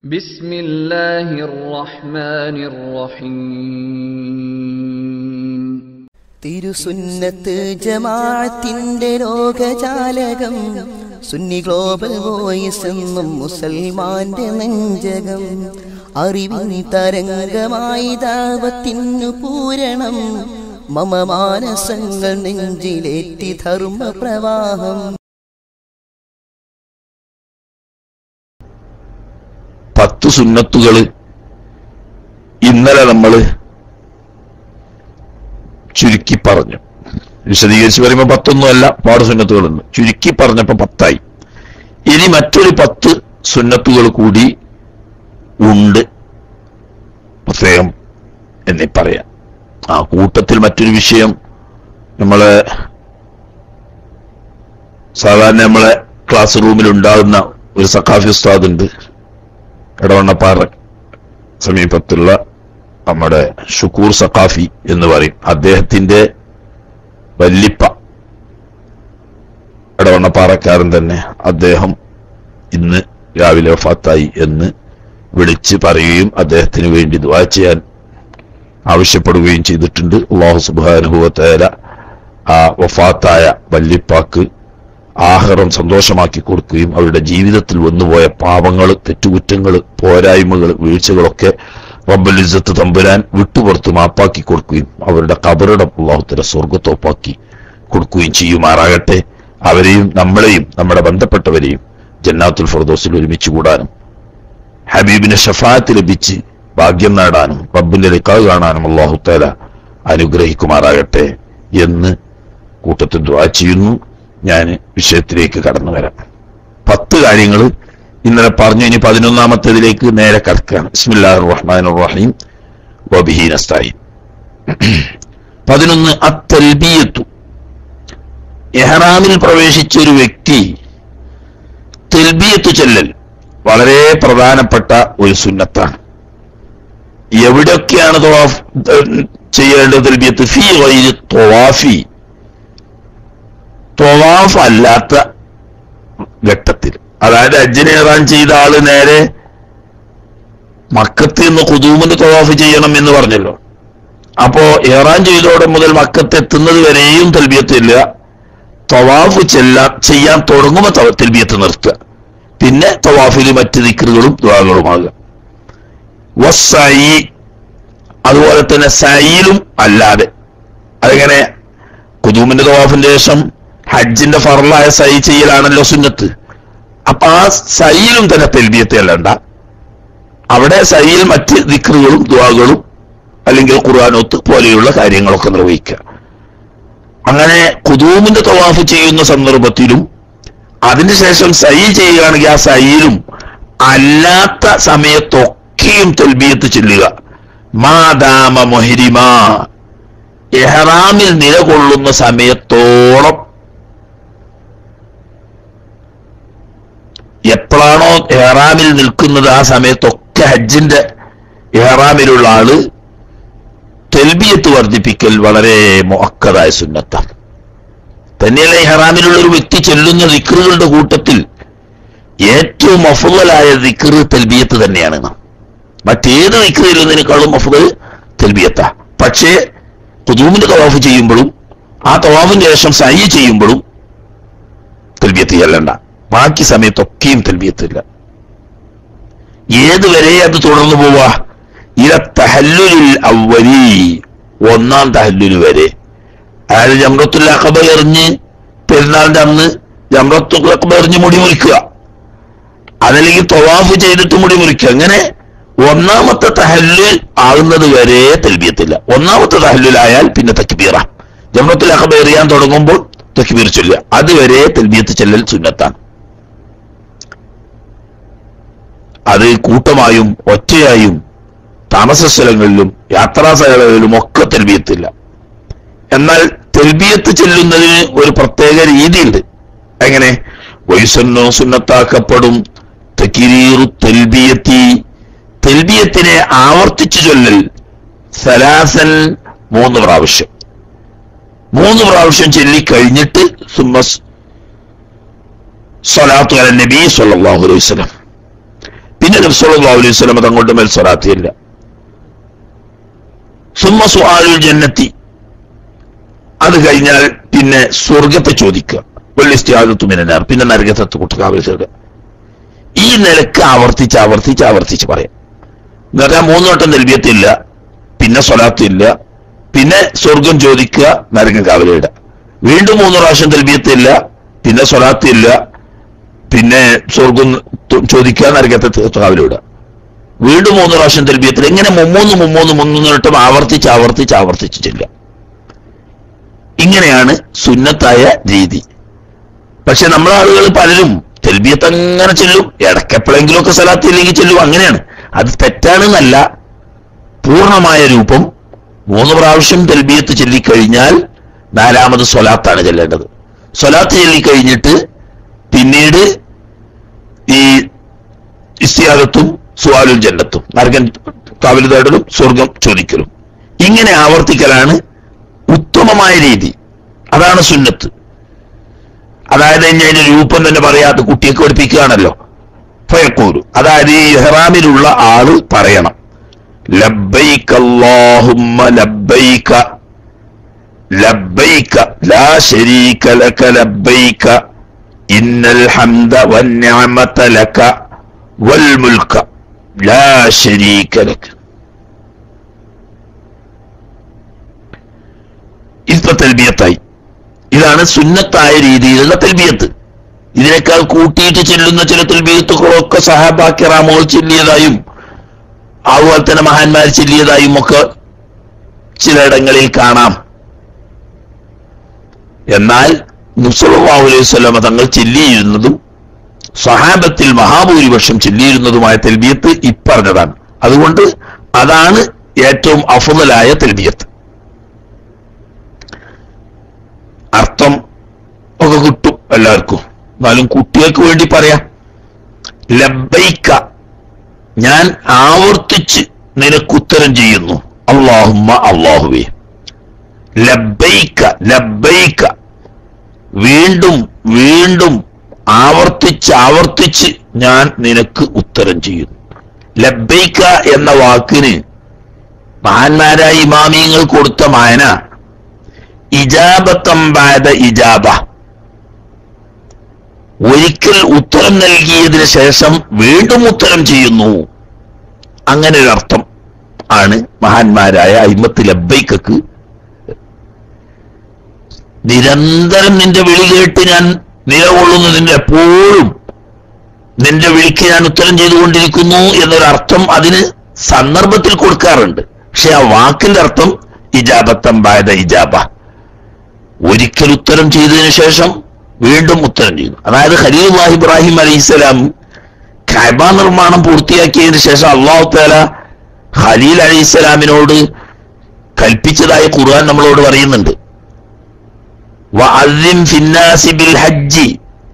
بسم الله الرحمن الرحيم തിരുസുന്നത്ത് ജമാഅത്തിന്റെ ലോകജാലകം Sunni global voice എന്നും മുസൽമാന്റെ നെഞ്ചകം അറിവിൻ തരംഗമായി ദാവത്തിനു പൂരണം മമ മാനസങ്ങൾ നെഞ്ചിലേറ്റി ധർമ്മ പ്രവാഹം പത്ത് സുന്നത്തുകൾ ഇന്നലെ നമ്മൾ ചുരുക്കി പറഞ്ഞു വിശദീകരിച്ച് പറയുമ്പോൾ പത്തൊന്നുമല്ല പാട് സുന്നത്തുകളുണ്ട് ചുരുക്കി പറഞ്ഞപ്പോ പത്തായി ഇനി മറ്റൊരു പത്ത് സുന്നത്തുകൾ കൂടി ഉണ്ട് പ്രത്യേകം എന്നീ പറയാം ആ കൂട്ടത്തിൽ മറ്റൊരു വിഷയം നമ്മളെ സാധാരണ നമ്മളെ ക്ലാസ് റൂമിൽ ഉണ്ടാകുന്ന ഒരു സഖാഫി ഉസ്താദ് ഉണ്ട് ഇടവണ്ണപ്പാറ സമീപത്തുള്ള നമ്മുടെ ഷുക്കൂർ സഖാഫി എന്ന് പറയും അദ്ദേഹത്തിന്റെ വല്ലിപ്പ ഇടവണ്ണപ്പാറക്കാരൻ തന്നെ അദ്ദേഹം ഇന്ന് രാവിലെ വഫാത്തായി എന്ന് വിളിച്ച് പറയുകയും അദ്ദേഹത്തിന് വേണ്ടി ദുആ ചെയ്യാൻ ആവശ്യപ്പെടുകയും ചെയ്തിട്ടുണ്ട് അള്ളാഹു സുബാനുഭവത്തേല ആ വഫാത്തായ വല്ലിപ്പാക്ക് ആഹാരം സന്തോഷമാക്കി കൊടുക്കുകയും അവരുടെ ജീവിതത്തിൽ വന്നുപോയ പാപങ്ങൾ തെറ്റുകുറ്റങ്ങൾ പോരായ്മകൾ വീഴ്ചകളൊക്കെ റബ്ബൽ ഇസ്സത്ത് തമ്പുരാൻ വിട്ടുപുറത്ത് മാപ്പാക്കി കൊടുക്കുകയും അവരുടെ കബറിടം അള്ളാഹുത്തര സ്വർഗത്തോപ്പാക്കി കൊടുക്കുകയും ചെയ്യുമാറാകട്ടെ അവരെയും നമ്മളെയും നമ്മുടെ ബന്ധപ്പെട്ടവരെയും ജന്നാത്തുൽ ഫർദോസിൽ ഒരുമിച്ച് കൂടാനും ഹബീബിനെ ഷഫാത്ത് ലഭിച്ച് ഭാഗ്യം നേടാനും റബ്ബിന്റെ റിക്കാവ് കാണാനും അള്ളാഹുത്തേല അനുഗ്രഹിക്കുമാറാകട്ടെ എന്ന് കൂട്ടത്തിൽ ദ്വാ ചെയ്യുന്നു ഞാൻ വിഷയത്തിലേക്ക് കടന്നു വരാം പത്ത് കാര്യങ്ങൾ ഇന്നലെ പറഞ്ഞു ഇനി പതിനൊന്നാമത്തേതിലേക്ക് നേരെ കടക്കുകയാണ് ബിസ്മില്ലാഹിർ റഹ്മാനിർ റഹീം വബിഹി നസ്തഈൻ പതിനൊന്ന് അത്തൽബിയത്തു എഹ്റാമിൽ പ്രവേശിച്ച ഒരു വ്യക്തി തെൽബിയത്ത് ചെല്ലൽ വളരെ പ്രധാനപ്പെട്ട ഒരു സുന്നത്താണ് എവിടെയൊക്കെയാണ് തവാഫ് ചെയ്യേണ്ടത് തെൽബിയത്ത് ഫി ഗൈരി തവാഫി തൊവാഫ് അല്ലാത്ത ഘട്ടത്തിൽ അതായത് അജ്ജിനെ ഏറാൻ ചെയ്ത ആള് നേരെ മക്കത്ത് നിന്ന് കുതൂമിന് തൊവാഫ് ചെയ്യണം എന്ന് പറഞ്ഞല്ലോ അപ്പോ ഏറാൻ ചെയ്തോടെ മുതൽ മക്കത്ത് എത്തുന്നത് വരെയും തെൽബിയത്തില്ല തൊവാഫ് ചെല്ലാ ചെയ്യാൻ തുടങ്ങുമ്പോൾ തവ- തെൽബിയത്ത് നിർത്തുക പിന്നെ തവാഫിൽ മറ്റ് ദിക്കറുകളും ദ്വാകളുമാകുക വസ്സായി അതുപോലെ തന്നെ സയിലും അല്ലാതെ അതെങ്ങനെ കുതൂമിന്റെ തവാഫിന്റെ ശേഷം ഹജ്ജിന്റെ ഫറലായ സൈ ചെയ്യലാണല്ലോ സുന്നത്ത് അപ്പൊ ആ സൈയിലും തന്നെ തെൽബിയത്തെ അല്ലണ്ട അവിടെ സൈയിൽ മറ്റ് ദിക്റുകളും ദുവാകളും അല്ലെങ്കിൽ ഖുർആാനൊത്ത് പോലെയുള്ള കാര്യങ്ങളൊക്കെ നിർവഹിക്കുക അങ്ങനെ കുതൂമിന്റെ തവാഫ് ചെയ്യുന്ന സന്ദർഭത്തിലും അതിനുശേഷം സൈ ചെയ്യുകയാണെങ്കിൽ ആ സൈയിലും അല്ലാത്ത സമയത്തൊക്കെയും തെൽബിയത്ത് ചെല്ലുക മാദാമ മൊഹരിമാ എഹ്റാമിൽ നിലകൊള്ളുന്ന സമയത്തോളം എപ്പോഴാണോ എഹ്റാമിൽ നിൽക്കുന്നത് ആ സമയത്തൊക്കെ ഹജ്ജിന്റെ എഹ്റാമിലുള്ള ആള് തെൽബിയത്ത് വർദ്ധിപ്പിക്കൽ വളരെ മൊക്കതായ സുന്നത്താണ് തന്നെയല്ല ഇഹ്റാമിലുള്ള ഒരു വ്യക്തി ചെല്ലുന്ന ദിക്റുകളുടെ കൂട്ടത്തിൽ ഏറ്റവും അഫുതലായ ദിക്റ് തെൽബിയത്ത് തന്നെയാണ് നാം മറ്റേത് ദിക്റ് ചെല്ലുന്നതിനേക്കാളും അഫുതൽ തെൽബിയത്താ പക്ഷേ കുതൂമിന്റെ തവാഫ് ചെയ്യുമ്പോഴും ആ തവാഫിന് ശേഷം സൈ ചെയ്യുമ്പോഴും തെൽബിയത്ത് ചെല്ലണ്ട ബാക്കി സമയത്തൊക്കെയും തെൽബിയത്തില്ല ഏതുവരെ അത് തുടർന്നു പോവാ ഇല തഹല്ലുലിൽ അവലി ഒന്നാം തഹല്ലുല് വരെ അതായത് ജമ്രത്തുൽ അഖബ എറിഞ്ഞ് പെരുന്നാളിന്റെ അന്ന് ജമ്രത്തുൽ അഖബ എറിഞ്ഞ് മുടി മുറിക്കുക അതല്ലെങ്കിൽ തൊവാഫ് ചെയ്തിട്ട് മുടി മുറിക്കുക അങ്ങനെ ഒന്നാമത്തെ തഹല്ലുൽ ആകുന്നത് വരെ തെൽബിയത്തില്ല ഒന്നാമത്തെ തഹല്ലുലായാൽ പിന്നെ തക്ബീറ ജമ്രത്തുൽ അഖബ എറിയാൻ തുടങ്ങുമ്പോൾ തക്ബീർ ചൊല്ലുക അതുവരെ തെൽബിയത്ത് ചെല്ലൽ സുന്നത്താണ് അത് കൂട്ടമായും ഒറ്റയായും താമസ സ്ഥലങ്ങളിലും യാത്രാ സ്ഥലങ്ങളിലും ഒക്കെ തെൽബിയത്തില്ല എന്നാൽ തെൽബിയത്ത് ചെല്ലുന്നതിന് ഒരു പ്രത്യേക രീതിയുണ്ട് എങ്ങനെ വയസ്സന്നോ സുന്നത്താക്കപ്പെടും തക്കിരീറു തെൽബിയത്തി തെൽബിയത്തിനെ ആവർത്തിച്ചു ചൊല്ലൽ സലാസൻ മൂന്ന് പ്രാവശ്യം മൂന്ന് പ്രാവശ്യം ചൊല്ലിക്കഴിഞ്ഞിട്ട് സുമ്മസ് സ്വലാത്തു അല നബി സല്ലല്ലാഹു അലൈഹി വസല്ലം പിന്നെ നബ്സല്ലാ അലൈഹി സ്വലമ തങ്ങളുടെ മേൽ സ്വലാത്തിയില്ല സുമ്മ സുആലുൽ ജന്നത്തി അത് കഴിഞ്ഞാൽ പിന്നെ സ്വർഗത്തെ ചോദിക്കുക വെള്ളിസ്ത്യാദത്തുമിനാർ പിന്നെ നരകത്തെ കുട്ടക്കാവൽ ചേർക്കുക ഈ നിലക്ക് ആവർത്തിച്ച് ആവർത്തിച്ച് ആവർത്തിച്ച് പറയാം എന്ന് പറഞ്ഞാൽ മൂന്ന് വട്ടം നൽകിയത്തില്ല പിന്നെ സ്വലാത്തില്ല പിന്നെ സ്വർഗം ചോദിക്കുക നരകം കാവലിടുക വീണ്ടും മൂന്ന് പ്രാവശ്യം തൽബിയത്തില്ല പിന്നെ സ്വലാത്തില്ല പിന്നെ സ്വർഗം തു- ചോദിക്കുക നരകത്തെ കാവലിടുക വീണ്ടും മൂന്ന് പ്രാവശ്യം തൽബിയത്തിൽ ഇങ്ങനെ മുമ്മൂന്ന് മുമ്മൂന്ന് മുന്നൂന്ന് വട്ടം ആവർത്തിച്ച് ആവർത്തിച്ച് ആവർത്തിച്ച് ചെല്ലുക ഇങ്ങനെയാണ് സുന്നത്തായ രീതി പക്ഷെ നമ്മളെ ആളുകൾ പലരും തെൽബിയത്ത് അങ്ങനെ ചെല്ലും ഇടയ്ക്കെപ്പോഴെങ്കിലും ഒക്കെ സ്ഥലത്ത് ഇല്ലെങ്കിൽ ചെല്ലും അങ്ങനെയാണ് അത് തെറ്റാണെന്നല്ല പൂർണ്ണമായ രൂപം മൂന്ന് പ്രാവശ്യം തെൽബിയത്ത് ചൊല്ലിക്കഴിഞ്ഞാൽ നാലാമത് സ്വലാത്താണ് ചെല്ലേണ്ടത് സ്വലാത്ത് ചൊല്ലിക്കഴിഞ്ഞിട്ട് പിന്നീട് ഈ ഇസ്തിയാദത്തും സുവാലുൽ ജന്നത്തും നരകൻ കാവല് തേടലും സ്വർഗം ചോദിക്കലും ഇങ്ങനെ ആവർത്തിക്കലാണ് ഉത്തമമായ രീതി അതാണ് സുന്നത്ത് അതായത് ഇനി അതിന്റെ രൂപം തന്നെ പറയാത്ത കുട്ടിയൊക്കെ പഠിപ്പിക്കുകയാണല്ലോ ഫയക്കൂരു അതായത് ഈ ഇഹ്റാമിലുള്ള ആള് പറയണം ലബ്ബൈക അല്ലാഹുമ്മ ലബ്ബൈക ലബ്ബൈക ലാ ശരീക ലക ലബ്ബൈക ഇന്നൽ ഹംദ വന്നിഅമത ലക വൽ മുൽക ലാ ശരീക ലക ഇപ്പൊ തെൽബിയത്തായി ഇതാണ് സുന്നത്തായ രീതിയിലുള്ള തെൽബിയത്ത് ഇതിനേക്കാൾ കൂട്ടിയിട്ട് ചെല്ലുന്ന ചില തെൽബിയത്തുകളൊക്കെ സഹാബാക്കിറാമുകൾ ചെല്ലിയതായും അതുപോലെ തന്നെ മഹാന്മാർ ചെല്ലിയതായും ഒക്കെ ചിലയിടങ്ങളിൽ കാണാം എന്നാൽ നുസലാഹു അലൈഹി സ്വലാമ തങ്ങൾ ചെല്ലിയിരുന്നതും സഹാബത്തിൽ മഹാഭൂരിപക്ഷം ചെല്ലിയിരുന്നതുമായ തെൽബിയത്ത് ഇപ്പറഞ്ഞതാണ് അതുകൊണ്ട് അതാണ് ഏറ്റവും അഫുതലായ തെൽബിയത്ത് അർത്ഥം ഒക്കെ കിട്ടും എല്ലാവർക്കും എന്നാലും കുട്ടികൾക്ക് വേണ്ടി പറയാം ലബൈക്ക ഞാൻ ആവർത്തിച്ച് നിനക്കുത്തരം ചെയ്യുന്നു അള്ളാഹുമ്മ അള്ളാഹുവേ ലബൈക്ക ലബൈക്ക വീണ്ടും വീണ്ടും ആവർത്തിച്ച് ആവർത്തിച്ച് ഞാൻ നിനക്ക് ഉത്തരം ചെയ്യുന്നു ലബൈക്ക എന്ന വാക്കിന് മഹാന്മാരായ ഇമാമിയങ്ങൾ കൊടുത്ത മായന ഇജാബത്തം ബാദ ഇജാബ ഒരിക്കൽ ഉത്തരം നൽകിയതിനു ശേഷം വീണ്ടും ഉത്തരം ചെയ്യുന്നു അങ്ങനെ ഒരു അർത്ഥം ആണ് മഹാന്മാരായ അയിമത്ത് ലബ്ബൈക്കക്ക് നിരന്തരം നിന്റെ വിളി കേട്ട് ഞാൻ നിലകൊള്ളുന്നതിന്റെ എപ്പോഴും നിന്റെ വിളിക്ക് ഞാൻ ഉത്തരം ചെയ്തുകൊണ്ടിരിക്കുന്നു എന്നൊരർത്ഥം അതിന് സന്ദർഭത്തിൽ കൊടുക്കാറുണ്ട് പക്ഷെ ആ വാക്കിന്റെ അർത്ഥം ഇജാബത്തം ബായത ഇജാബ ഒരിക്കൽ ഉത്തരം ചെയ്തതിനു ശേഷം വീണ്ടും ഉത്തരം ചെയ്യുന്നു അതായത് ഖലീലുല്ലാഹി ഇബ്രാഹിം അലൈഹിസ്സലാം ഖൈബ നിർമ്മാണം പൂർത്തിയാക്കിയതിനു ശേഷം അള്ളാഹു താല ഖലീൽ അലൈഹിസ്സലാമിനോട് കൽപ്പിച്ചതായി ഖുർആൻ നമ്മളോട് പറയുന്നുണ്ട് വഅദ്ദിം ഫിന്നാസി ബിൽ ഹജ്ജി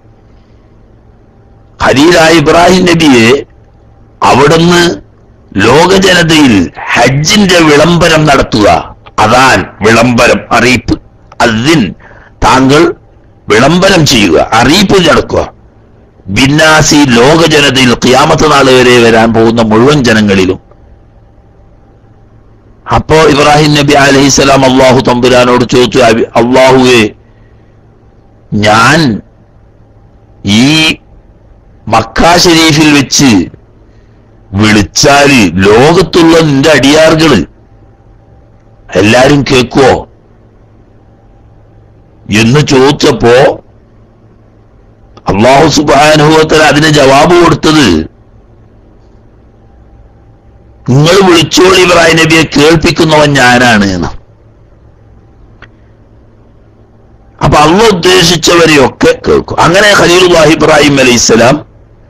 ഖലീലായ ഇബ്രാഹിം നബിയെ അവിടുന്ന് ലോക ജനതയിൽ ഹജ്ജിന്റെ വിളംബരം നടത്തുക അതാൻ വിളംബരം അറിയിപ്പ് അതിൻ താങ്കൾ വിളംബരം ചെയ്യുക അറിയിപ്പ് നടക്കുക ബിന്നാസി ലോക ജനതയിൽ ഖിയാമത്ത് നാൾ വരെ വരാൻ പോകുന്ന മുഴുവൻ ജനങ്ങളിലും അപ്പോ ഇബ്രാഹിം നബി അലഹിസ്സലാം അള്ളാഹു തമ്പുരാനോട് ചോദിച്ചു "അബി- അള്ളാഹുവേ ഞാൻ ഈ മക്ക ഷരീഫിൽ വെച്ച് വിളിച്ചാല് ലോകത്തുള്ള നിന്റെ അടിയാറുകള് എല്ലാരും കേൾക്കുവോ എന്ന് ചോദിച്ചപ്പോ അള്ളാഹു സുബാനുഭവത്തിൽ അതിന് ജവാബ് കൊടുത്തത് നിങ്ങൾ വിളിച്ചോളി ഇബ്രാഹിം നബിയെ കേൾപ്പിക്കുന്നവൻ ഞാനാണ് എന്ന് അപ്പൊ അള്ള ഉദ്ദേശിച്ചവരെയൊക്കെ കേൾക്കും അങ്ങനെ ഖലീലുല്ലാഹി ഇബ്രാഹിം അലൈഹിസ്സലാം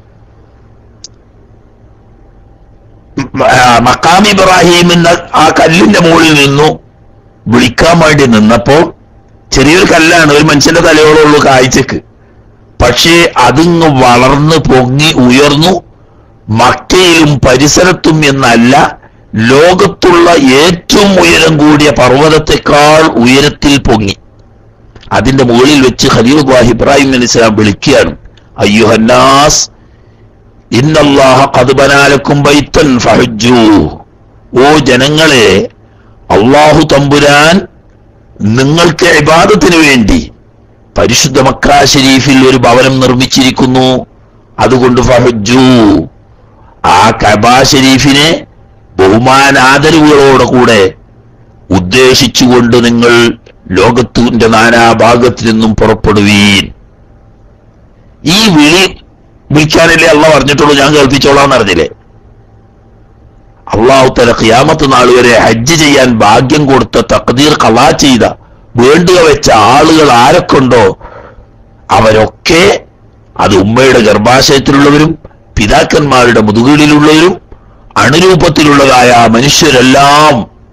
മക്കാം ഇബ്രാഹിം എന്ന ആ കല്ലിന്റെ മുകളിൽ നിന്നു വിളിക്കാൻ വേണ്ടി നിന്നപ്പോ ചെറിയൊരു കല്ലാണ് ഒരു മനുഷ്യന്റെ തലയോളമുള്ളൂ കാഴ്ചക്ക് പക്ഷേ അതിങ്ങ് വളർന്ന് പൊങ്ങി ഉയർന്നു മക്കയിലും പരിസരത്തും എന്നല്ല ലോകത്തുള്ള ഏറ്റവും ഉയരം കൂടിയ പർവ്വതത്തെക്കാൾ ഉയരത്തിൽ പൊങ്ങി അതിന്റെ മുകളിൽ വെച്ച് ഖലീലുല്ലാഹി ഇബ്രാഹിം അലൈഹി സ്വലാം വിളിക്കുകയാണ് അയ്യുഹന്നാസ് ഇന്നല്ലാഹ ഖദ് ബനാലക്കും ബൈത്തൻ ഫഹജ്ജു ഓ ജനങ്ങളെ അള്ളാഹു തമ്പുരാൻ നിങ്ങൾക്ക് ഇബാദത്തിന് വേണ്ടി പരിശുദ്ധ മക്ക ഷരീഫിൽ ഒരു ഭവനം നിർമ്മിച്ചിരിക്കുന്നു അതുകൊണ്ട് ഫഹജ്ജു ആ കബ ഷരീഫിനെ ബഹുമാനാദരവുകളോടെ കൂടെ ഉദ്ദേശിച്ചുകൊണ്ട് നിങ്ങൾ ലോകത്തിന്റെ നാനാഭാഗത്തു നിന്നും പുറപ്പെടുവീൻ ഈ വിളി വിളിക്കാനല്ലേ അള്ള പറഞ്ഞിട്ടുള്ളൂ ഞാൻ കേൾപ്പിച്ചോളാന്ന് അറിഞ്ഞില്ലേ അള്ളാഹു തല ഖിയാമത്ത് നാൾ വരെ ഹജ്ജ് ചെയ്യാൻ ഭാഗ്യം കൊടുത്ത തക്തീർ കലാ ചെയ്ത വേണ്ടുക വെച്ച ആളുകൾ ആരൊക്കെണ്ടോ അവരൊക്കെ അത് ഉമ്മയുടെ ഗർഭാശയത്തിലുള്ളവരും പിതാക്കന്മാരുടെ മുതുകുകളിലുള്ളവരും അണുരൂപത്തിലുള്ളതായ ആ മനുഷ്യരെല്ലാം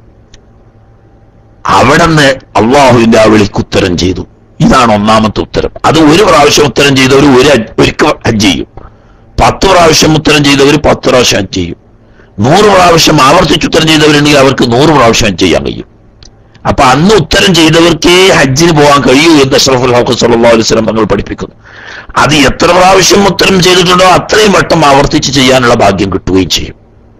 അവിടുന്ന് അള്ളാഹുവിന്റെ ആ വിളിക്ക് ഉത്തരം ചെയ്തു ഇതാണ് ഒന്നാമത്തെ ഉത്തരം അത് ഒരു പ്രാവശ്യം ഉത്തരം ചെയ്തവർ ഒരു ഹജ്ജ് ഒരിക്കൽ ഹജ്ജ് ചെയ്യും പത്ത് പ്രാവശ്യം ഉത്തരം ചെയ്തവർ പത്ത് പ്രാവശ്യം ഹജ്ജ് ചെയ്യും നൂറ് പ്രാവശ്യം ആവർത്തിച്ച് ഉത്തരം ചെയ്തവരുണ്ടെങ്കിൽ അവർക്ക് നൂറ് പ്രാവശ്യം ഹജ്ജ് ചെയ്യാൻ കഴിയും അപ്പൊ അന്ന് ഉത്തരം ചെയ്തവർക്കേ ഹജ്ജിന് പോകാൻ കഴിയൂ എന്ന് അഷ്റഫുൽ ഹൗഖ് സല്ലല്ലാഹു അലൈഹി വസല്ലം തങ്ങൾ പഠിപ്പിക്കുന്നു അത് എത്ര പ്രാവശ്യം ഉത്തരം ചെയ്തിട്ടുണ്ടോ അത്രയും വട്ടം ആവർത്തിച്ച് ചെയ്യാനുള്ള ഭാഗ്യം കിട്ടുകയും ചെയ്യും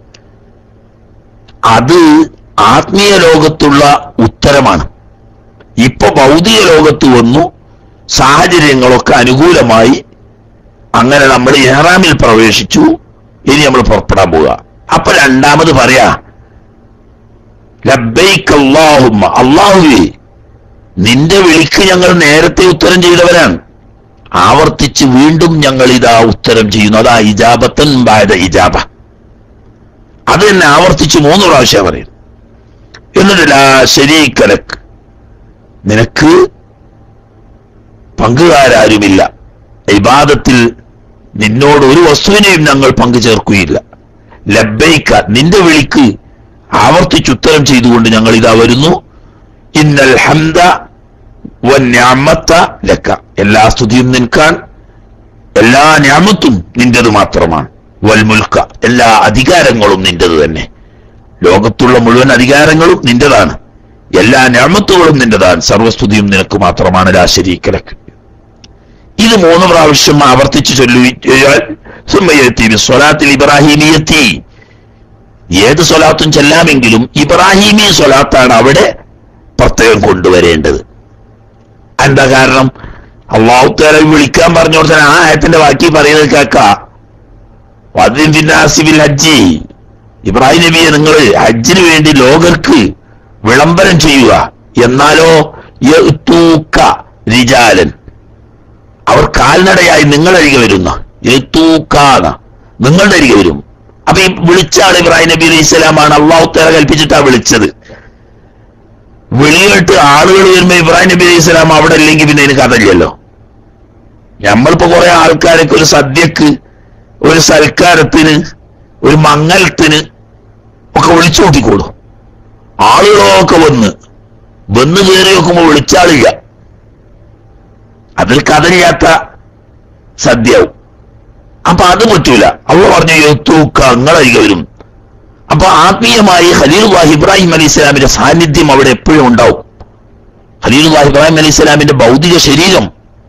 അത് ആത്മീയ ലോകത്തുള്ള ഉത്തരമാണ് ഇപ്പൊ ഭൗതിക ലോകത്ത് വന്നു സാഹചര്യങ്ങളൊക്കെ അനുകൂലമായി അങ്ങനെ നമ്മൾ ഇഹ്റാമിൽ പ്രവേശിച്ചു ഇനി നമ്മൾ പുറപ്പെടാൻ പോവുക അപ്പൊ രണ്ടാമത് പറയാ ലബ്ബൈക്ക് അള്ളാഹുമ്മ അള്ളാഹുവേ നിന്റെ വിളിക്ക് ഞങ്ങൾ നേരത്തെ ഉത്തരം ചെയ്തവരാണ് ആവർത്തിച്ച് വീണ്ടും ഞങ്ങൾ ഇതാ ഉത്തരം ചെയ്യുന്നു അതാ ഇജാബത്തൻ ബാധ ഇജാബ അത് തന്നെ ആവർത്തിച്ച് മൂന്ന് പ്രാവശ്യം പറയും എന്നിട്ട് ലാ ശരീക്കലക്ക് നിനക്ക് പങ്കുകാരാരുമില്ല ഇബാദത്തിൽ നിന്നോട് ഒരു വസ്തുവിനെയും ഞങ്ങൾ പങ്കു ചേർക്കുകയില്ല ലബ്ബൈക്ക നിന്റെ വിളിക്ക് ആവർത്തിച്ച് ഉത്തരം ചെയ്തുകൊണ്ട് ഞങ്ങൾ ഇതാ വരുന്നു ഇന്നൽ ഹംദ വന്യാമത്ത ലക്ക എല്ലാ സ്തുതിയും നിൽക്കാൻ എല്ലാ ഞാമത്തും നിന്റേത് മാത്രമാണ് വൽമുൽക്ക എല്ലാ അധികാരങ്ങളും നിന്റേത് തന്നെ ലോകത്തുള്ള മുഴുവൻ അധികാരങ്ങളും നിന്റേതാണ് എല്ലാ ഞാമത്തുകളും നിന്റേതാണ് സർവസ്തുതിയും നിനക്ക് മാത്രമാണ് രാശരീക്കലക്ക് ഇത് മൂന്ന് പ്രാവശ്യം ആവർത്തിച്ച് ചൊല്ലുകയാൽ സുമ്മയെത്തി സ്വലാത്തിൽ ഇബ്രാഹിമിയെത്തി ഏത് സ്വലാത്തും ചെല്ലാമെങ്കിലും ഇബ്രാഹിമി സ്വലാത്താണ് അവിടെ പ്രത്യേകം കൊണ്ടുവരേണ്ടത് എന്താ കാരണം അള്ളാഹുത്തേരെ വിളിക്കാൻ പറഞ്ഞ കൊടുത്താൽ ആ ആയത്തിന്റെ ബാക്കി പറയുന്നത് കേക്ക വദ്യം ഫിന്നാസിബിൽ ഹജ്ജി ഇബ്രാഹിം നബിയെ നിങ്ങൾ ഹജ്ജിന് വേണ്ടി ലോകർക്ക് വിളംബരം ചെയ്യുക എന്നാലോ യഅ്തൂക റിജാലൻ അവർ കാൽനടയായി നിങ്ങളരികെ വരുന്ന എത്തൂക്കാന്ന് നിങ്ങളുടെ അരികെ വരും അപ്പൊ ഈ വിളിച്ച ആൾ ഇബ്രാഹിം നബി അലൈഹി സ്വലാമാണ് അള്ളാഹു തേല കൽപ്പിച്ചിട്ടാ വിളിച്ചത് വിളിയിട്ട് ആളുകൾ വരുമ്പോ ഇബ്രാഹിം നബി അലൈഹി സ്വലാം അവിടെ ഇല്ലെങ്കിൽ പിന്നെ എനിക്ക് കഥയില്ലല്ലോ നമ്മളിപ്പോ കുറെ ആൾക്കാരൊക്കെ ഒരു സദ്യക്ക് ഒരു സൽക്കാരത്തിന് ഒരു മംഗലത്തിന് ഒക്കെ വിളിച്ചു കൂട്ടിക്കോളും ആളുകളൊക്കെ വന്ന് വന്ന് കയറി നോക്കുമ്പോ വിളിച്ചാളില്ല അതിൽ കഥയില്ലാത്ത സദ്യവും അപ്പൊ അത് പറ്റൂല അവ പറഞ്ഞു യൊത്തൂക്ക അങ്ങളരികെ വരും അപ്പൊ ആത്മീയമായി ഖലീലുല്ലാഹി ഇബ്രാഹിം അലി ഇസ്ലാമിന്റെ സാന്നിധ്യം അവിടെ എപ്പോഴും ഉണ്ടാവും ഖലീലുല്ലാഹി ഇബ്രാഹിം അലി ഇസ്ലാമിന്റെ ഭൗതിക ശരീരം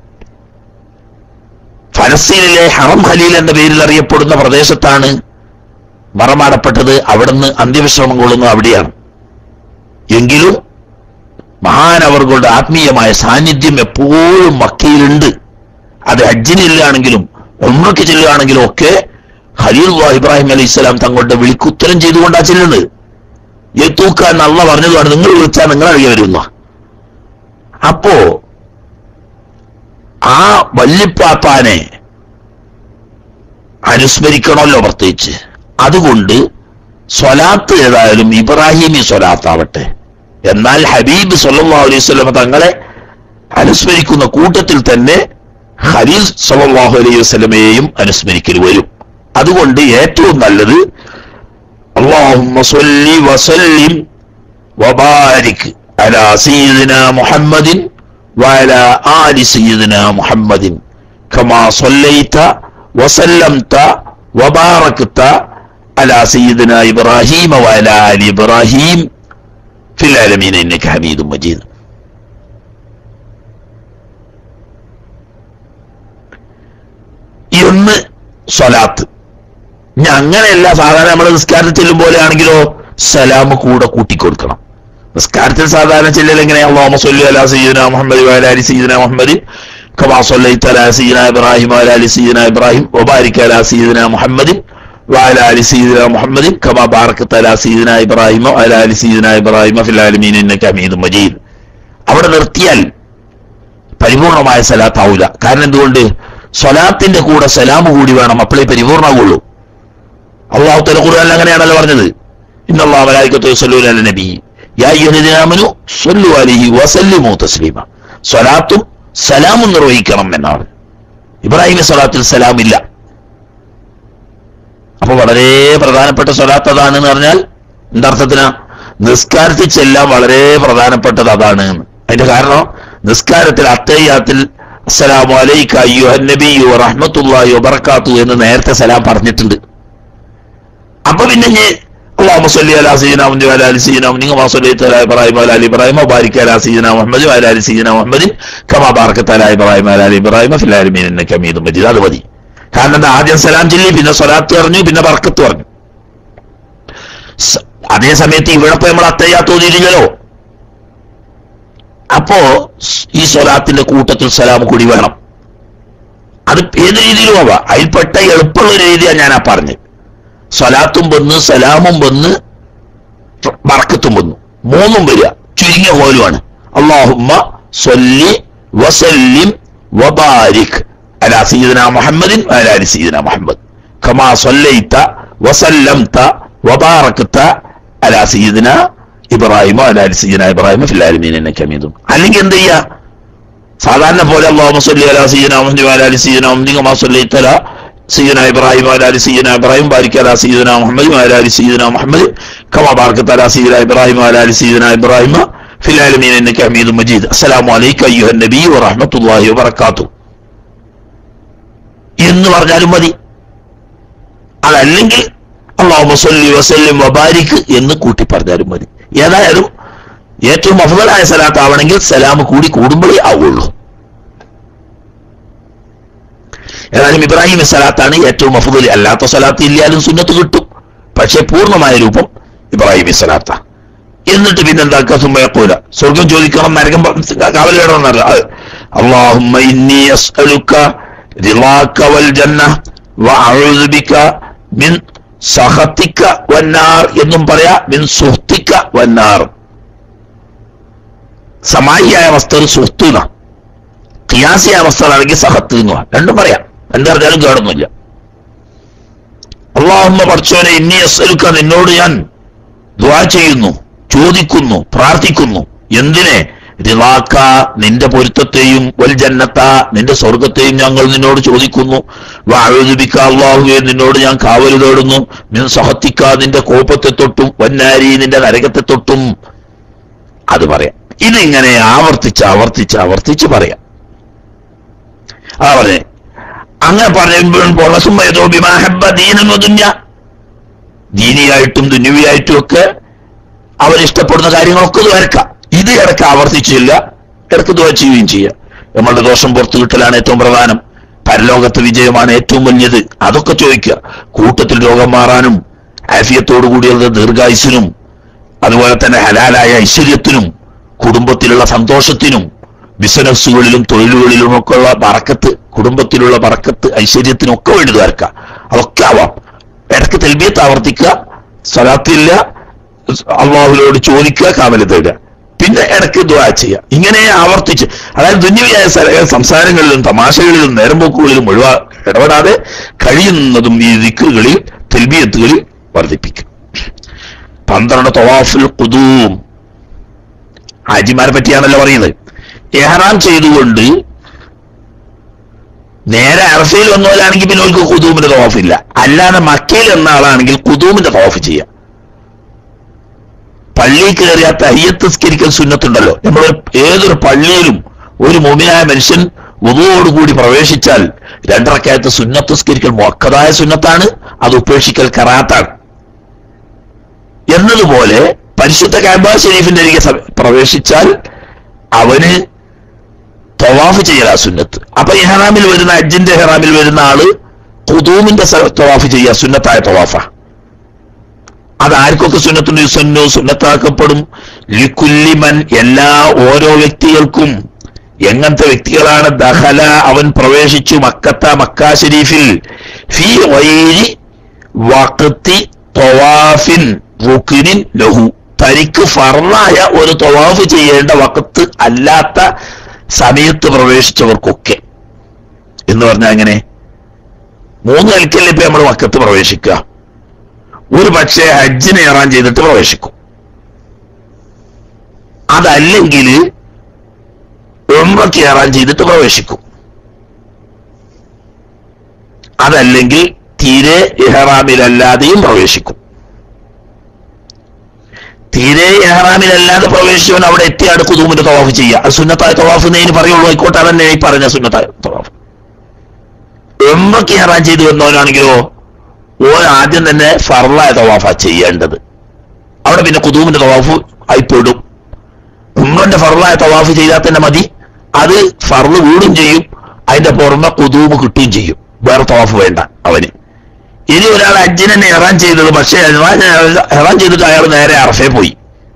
ഫലസ്തീനിലെ ഹറം ഖലീൽ എന്ന പേരിൽ അറിയപ്പെടുന്ന പ്രദേശത്താണ് മറമാടപ്പെട്ടത് അവിടുന്ന് അന്ത്യവിശ്രമം കൊള്ളുന്നത് അവിടെയാണ് എങ്കിലും മഹാനവറുകളുടെ ആത്മീയമായ സാന്നിധ്യം എപ്പോഴും മക്കയിലുണ്ട് അത് ഹജ്ജിനില്ലാണെങ്കിലും ഉമ്രയ്ക്ക് ചെല്ലുകയാണെങ്കിലും ഒക്കെ ഖലീൽ ഇബ്രാഹിം അലൈഹി സ്വലാം തങ്ങളുടെ വിളിക്കുത്തരം ചെയ്തുകൊണ്ടാ ചെല്ലുന്നത് എത്തൂക്കാൻ അള്ള പറഞ്ഞതുമാണ് നിങ്ങൾ വിളിച്ചാൽ നിങ്ങൾ അറിയ വരുന്ന അപ്പോ ആ വല്യപ്പാപ്പാനെ അനുസ്മരിക്കണമല്ലോ പ്രത്യേകിച്ച് അതുകൊണ്ട് സ്വലാത്ത് ഏതായാലും ഇബ്രാഹിമി സ്വലാത്താവട്ടെ എന്നാൽ ഹബീബ് സല്ലല്ലാഹു അലൈഹി വസല്ലം തങ്ങളെ അനുസ്മരിക്കുന്ന കൂട്ടത്തിൽ തന്നെ ഖലീൽ സല്ലല്ലാഹു അലൈഹി വസല്ലമയെയും അനുസ്മരിക്കൽ വരും അതുകൊണ്ട് ഏറ്റവും നല്ലത് اللهم صل وسلم وبارك على سيدنا محمد وعلى آل سيدنا محمد كما صليت وسلمت وباركت على سيدنا إبراهيم وعلى آل إبراهيم في العالمين إنك حميد مجيد ഒന്ന് സ്വലാത്ത് ഇനി അങ്ങനെയല്ല സാധാരണ നമ്മൾ നിസ്കാരത്തിൽ ചെല്ലും പോലെ ആണെങ്കിലോ സലാം കൂടെ കൂട്ടിക്കൊടുക്കണം നിസ്കാരത്തിൽ സാധാരണ ചെല്ലൽ എങ്ങനെയാ അള്ളാഹു സല്ലി അലാ സയ്യിദന മുഹമ്മദ് വഅലാ അലി സയ്യിദന മുഹമ്മദ് കമാ സല്ലൈത അലാ സയ്യിദന ഇബ്രാഹിം വഅലാ അലി സയ്യിദന ഇബ്രാഹിം വബാരിക അലാ സയ്യിദന മുഹമ്മദ് വഅലാ അലി സയ്യിദന മുഹമ്മദ് കമാ ബാറകത അലാ സയ്യിദന ഇബ്രാഹിം വഅലാ അലി സയ്യിദന ഇബ്രാഹിം ഫിൽ ആലമീൻ ഇന്നക ഹമീദും മജീദ് അവിടെ നിർത്തിയാൽ പരിപൂർണമായ സലാത്താവൂല കാരണം എന്തുകൊണ്ട് സ്വലാത്തിന്റെ കൂടെ സലാം കൂടി വേണം അപ്പോഴേ പരിപൂർണമാവുള്ളൂ അള്ളാഹു തല ഖുർആനിൽ അങ്ങനെയാണല്ലോ പറഞ്ഞത് ഇന്നല്ലാഹു മലായികത്തു യുസല്ലൂന അലൻ നബി യാ അയ്യുഹല്ലദീന ആമനു സ്വല്ലു അലൈഹി വസല്ലിമു തസ്ലീമ സ്വലാത്തും സലാമും നിർവഹിക്കണം എന്നാണ് ഇബ്രാഹിം സ്വലാത്തിൽ സലാം ഇല്ല അപ്പൊ വളരെ പ്രധാനപ്പെട്ട സ്വലാത്ത് അതാണ് എന്ന് പറഞ്ഞാൽ എന്താർത്ഥത്തിനാ നിസ്കാരത്തിൽ ചെല്ലാൻ വളരെ പ്രധാനപ്പെട്ടത് അതാണ് എന്ന്. അതിന്റെ കാരണം നിസ്കാരത്തിൽ അത്തയ്യാത്തിൽ അസ്സലാമു അലൈക അയ്യുഹൻ നബിയു റഹ്മത്തുള്ളാഹി വബറകാത്തു എന്ന് നേരത്തെ സലാം പറഞ്ഞിട്ടുണ്ട് അപ്പൊ പിന്നെ ഞാൻ اللهم صل على سيدنا محمد وعلى ال سيدنا محمد كما صليت على ابراهيم وعلى ال ابراهيم وبارك على سيدنا محمد وعلى ال سيدنا محمد كما باركت على ابراهيم وعلى ال ابراهيم في العالمين انك حميد مجيد അത് മതി കാരണം എന്താ ആദ്യം സലാം ചൊല്ലി പിന്നെ സ്വലാത്ത് പറഞ്ഞു പിന്നെ ബർക്കത്ത് പറഞ്ഞു സ- അതേ സമയത്ത് ഇവിടെ ഇപ്പൊ നമ്മൾ അത്തയ്യാത്ത് ഓതിയില്ലല്ലോ അപ്പോ സ് ഈ സ്വലാത്തിന്റെ കൂട്ടത്തിൽ സലാം കൂടി വേണം അത് ഏത് രീതിയിലും ആവാം അതിൽപ്പെട്ട എളുപ്പമുള്ള ഒരു രീതിയാണ് ഞാൻ ആ പറഞ്ഞത് സ്വലാത്തും വന്ന് സലാമും വന്ന് ബർക്കത്തും വന്നു മൂന്നും വരിക ചുരുങ്ങിയ പോലുമാണ് അള്ളാഹുമ്മ സ്വല്ലി വസല്ലിം വബാരിക് അലാ സയ്യിദന മുഹമ്മദിൻ അലാ അലി സയ്യിദന മുഹമ്മദ് കമാ സ്വല്ലൈത വസല്ലംത വബാറക്ത അലാ സയ്യിദന ഇബ്രാഹിം അലാ അലി സയ്യിദന ഇബ്രാഹിം ഫിൽ ആലമീൻ ഇന്നക ഹമീദും അല്ലെങ്കിൽ എന്ത് ചെയ്യാ സാധാരണ പോലെ അള്ളാഹു സല്ലി അലാ സയ്യിദന മുഹമ്മദ് വഅലാ അലി സയ്യിദന മുഹമ്മദ് കമാ സ്വല്ലൈത അലാ سيدنا ابراهيم وعلى ال سيدنا ابراهيم بارك على سيدنا محمد وعلى ال سيدنا محمد كما باركت على سيدنا ابراهيم وعلى ال سيدنا ابراهيم في العالمين انك حميد مجيد السلام عليك ايها النبي ورحمه الله وبركاته എന്ന് പറഞ്ഞാലും മതി അതല്ലെങ്കിൽ അള്ളാഹു സല്ലി വസല്ലിം വബാരിക് എന്ന് കൂട്ടി പറഞ്ഞാലും മതി ഏതായാലും ഏറ്റവും അഫ്ദലായ സലാത്ത് ആവണമെങ്കിൽ സലാം കൂടി കൂടുമ്പോഴേ ആവുള്ളൂ ഏതായാലും ഇബ്രാഹിം സലാത്താണ് ഏറ്റവും അഫുദൽ അല്ലാത്ത സലാത്ത് ഇല്ലാലും സുന്നത്ത് കിട്ടും പക്ഷെ പൂർണ്ണമായ രൂപം ഇബ്രാഹിം സലാത്ത എന്നിട്ട് പിന്നെന്താക്കുക സുമ്മയക്കൂല സ്വർഗം ചോദിക്കണം നരകം കാവൽ കിടണമെന്നല്ല അള്ളാഹുമ്മ ഇന്നി അസ്അലുക റിളാക വൽ ജന്ന വഅഊദു ബിക മിൻ സഖതിക വന്നാർ എന്നും പറയാ മിൻ സുഹ്തിക വന്നാർ സമായിയായ അവസ്ഥ സുഹ്തുന ഖിയാസിയായ അവസ്ഥകളാണെങ്കിൽ സഹത്ത് എന്ന് പറയാം രണ്ടും പറയാം എന്ത് പറഞ്ഞാലും കേടൊന്നുമില്ല അള്ളാഹുമ്മ പഠിച്ചോനെ ഇന്നി അസ്സലുക്ക നിന്നോട് ഞാൻ ദ്വാ ചെയ്യുന്നു ചോദിക്കുന്നു പ്രാർത്ഥിക്കുന്നു എന്തിനെ റിവാക്ക നിന്റെ പൊരുത്തത്തെയും വൽ ജന്നത്ത നിന്റെ സ്വർഗത്തെയും ഞങ്ങൾ നിന്നോട് ചോദിക്കുന്നു വാഴുദിപ്പിക്ക അള്ളാഹുവെ നിന്നോട് ഞാൻ കാവല് തേടുന്നു മിൻ സഹത്തിക്ക നിന്റെ കോപത്തെ തൊട്ടും വന്നാരി നിന്റെ നരകത്തെ തൊട്ടും അത് പറയാം ഇതിങ്ങനെ ആവർത്തിച്ച് ആവർത്തിച്ച് ആവർത്തിച്ച് പറയാം ആ പറഞ്ഞേ അങ്ങനെ പറയുമ്പോൾ ദീനിയായിട്ടും ദുന്യവിയായിട്ടും ഒക്കെ അവരിഷ്ടപ്പെടുന്ന കാര്യങ്ങളൊക്കെ ഇത് വരക്കാം ഇത് ഇടയ്ക്ക് ആവർത്തിച്ചില്ല ഇടയ്ക്ക് ദുആ ചെയ്യുകയും ചെയ്യാം നമ്മളുടെ ദോഷം പുറത്തു കിട്ടലാണ് ഏറ്റവും പ്രധാനം പരലോകത്തെ വിജയമാണ് ഏറ്റവും വലിയത് അതൊക്കെ ചോദിക്കുക കൂട്ടത്തിൽ രോഗം മാറാനും ആഫിയത്തോടു കൂടിയുള്ള ദീർഘായുസിനും അതുപോലെ തന്നെ ഹലാലായ ഐശ്വര്യത്തിനും കുടുംബത്തിലുള്ള സന്തോഷത്തിനും ബിസിനസ്സുകളിലും തൊഴിലുകളിലും ഒക്കെ ഉള്ള പറക്കത്ത് കുടുംബത്തിലുള്ള പറക്കത്ത് ഐശ്വര്യത്തിനൊക്കെ വേണ്ടി ദ്വാരക്ക അതൊക്കെ ആവാം ഇടയ്ക്ക് തെൽബിയത്ത് ആവർത്തിക്കുക സ്വലാത്തില്ല അള്ളാഹുവിനോട് ചോദിക്കുക കാമല് തേടുക പിന്നെ ഇടയ്ക്ക് ദ്വാ ചെയ്യുക ഇങ്ങനെ ആവർത്തിച്ച് അതായത് ദുന്യവിയായ സ- സംസാരങ്ങളിലും തമാശകളിലും നേരമ്പോക്കുകളിലും ഒഴിവാ ഇടപെടാതെ കഴിയുന്നതും ഈ ദിക്കുകളിൽ തെൽബിയത്തുകളിൽ വർദ്ധിപ്പിക്കും പന്ത്രണ്ട് തവാഫുൽ കുതൂം ഹാജിമാരെ പറ്റിയാണല്ലോ പറയുന്നത് എഹ്റാം ചെയ്തുകൊണ്ട് നേരെ അറഫയിൽ വന്നവരാണെങ്കിൽ പിന്നെ അവർക്ക് കുതൂമിന്റെ തവാഫില്ല അല്ലാതെ മക്കയിൽ എന്ന ആളാണെങ്കിൽ കുതൂമിന്റെ തവാഫ് ചെയ്യാം പള്ളിയിൽ കയറിയ തയ്യത്ത് സ്കരിക്കൽ സുന്നത്തുണ്ടല്ലോ നമ്മൾ ഏതൊരു പള്ളിയിലും ഒരു മുമിനായ മനുഷ്യൻ ഉദുവോടുകൂടി പ്രവേശിച്ചാൽ രണ്ടറക്കയത്ത് സുന്നത്ത് സ്കരിക്കൽ മൊക്കതായ സുന്നത്താണ് അത് ഉപേക്ഷിക്കൽ കറാത്താണ് എന്നതുപോലെ പരിശുദ്ധ കാബ ഷെരീഫിന്റെ അരികെ സ- പ്രവേശിച്ചാൽ അവന് തവാഫ് ചെയ്യലാ സുന്നത്ത് അപ്പൊ ഇഹ്റാമിൽ വരുന്ന അജ്ജിന്റെ ഇഹ്റാമിൽ വരുന്ന ആള് കുതൂമിന്റെ തവാഫ് ചെയ്യുക സുന്നത്തായ തവാഫ അത് ആർക്കൊക്കെ സുന്നത്തുണ്ട് സുന്നു സുന്നത്താക്കപ്പെടും ലിക്കുല്ലിമൻ എല്ലാ ഓരോ വ്യക്തികൾക്കും എങ്ങനത്തെ വ്യക്തികളാണ് ദഹല അവൻ പ്രവേശിച്ചു മക്കത്ത മക്ക ഷരീഫിൽ ഫി വൈരി വഖത്തി തൊവാഫിൻ റുക്കിനിൻ ലഹു തനിക്ക് ഫർലായ ഒരു തൊവാഫ് ചെയ്യേണ്ട വക്കത്ത് അല്ലാത്ത സമയത്ത് പ്രവേശിച്ചവർക്കൊക്കെ എന്ന് പറഞ്ഞാൽ എങ്ങനെ മൂന്ന് നിലക്കല്ലേ ഇപ്പൊ നമ്മൾ വക്കത്ത് പ്രവേശിക്കുക ഒരു പക്ഷേ ഹജ്ജിന് ഏറാൻ ചെയ്തിട്ട് പ്രവേശിക്കും അതല്ലെങ്കിൽ ഉംറയ്ക്ക് ഏറാൻ ചെയ്തിട്ട് പ്രവേശിക്കും അതല്ലെങ്കിൽ തീരെ ഇഹ്റാമിലല്ലാതെയും പ്രവേശിക്കും തീരെ ഇഹ്റാമിലല്ലാതെ പ്രവേശിച്ചവൻ അവിടെ എത്തിയാണ് കുതൂമിന്റെ തവാഫ് ചെയ്യുക അത് സുന്നത്തായ തവാഫ് എന്നതിന് പറയുള്ളൂ ആയിക്കോട്ടെ അതന്നെ ഈ പറഞ്ഞ സുന്നത്തായ തവാഫ് ഉംറയ്ക്ക് ഏറാൻ ചെയ്ത് വന്നവനാണെങ്കിലോ ഓൻ ആദ്യം തന്നെ ഫർലായ തവാഫാ ചെയ്യേണ്ടത് അവിടെ പിന്നെ കുതൂമിന്റെ തവാഫ് ആയിപ്പെടും ഉമ്രന്റെ ഫർലായ തവാഫ് ചെയ്താൽ തന്നെ മതി അത് ഫർള് വീടും ചെയ്യും അതിന്റെ പുറമെ കുതൂമ് കിട്ടുകയും ചെയ്യും വേറെ തവാഫ് വേണ്ട അവന് ഇനി ഒരാൾ അജ്ജിന് തന്നെ എറാൻ ചെയ്തത് പക്ഷേ എറാൻ ചെയ്തിട്ട് അയാൾ നേരെ അറഫേ പോയി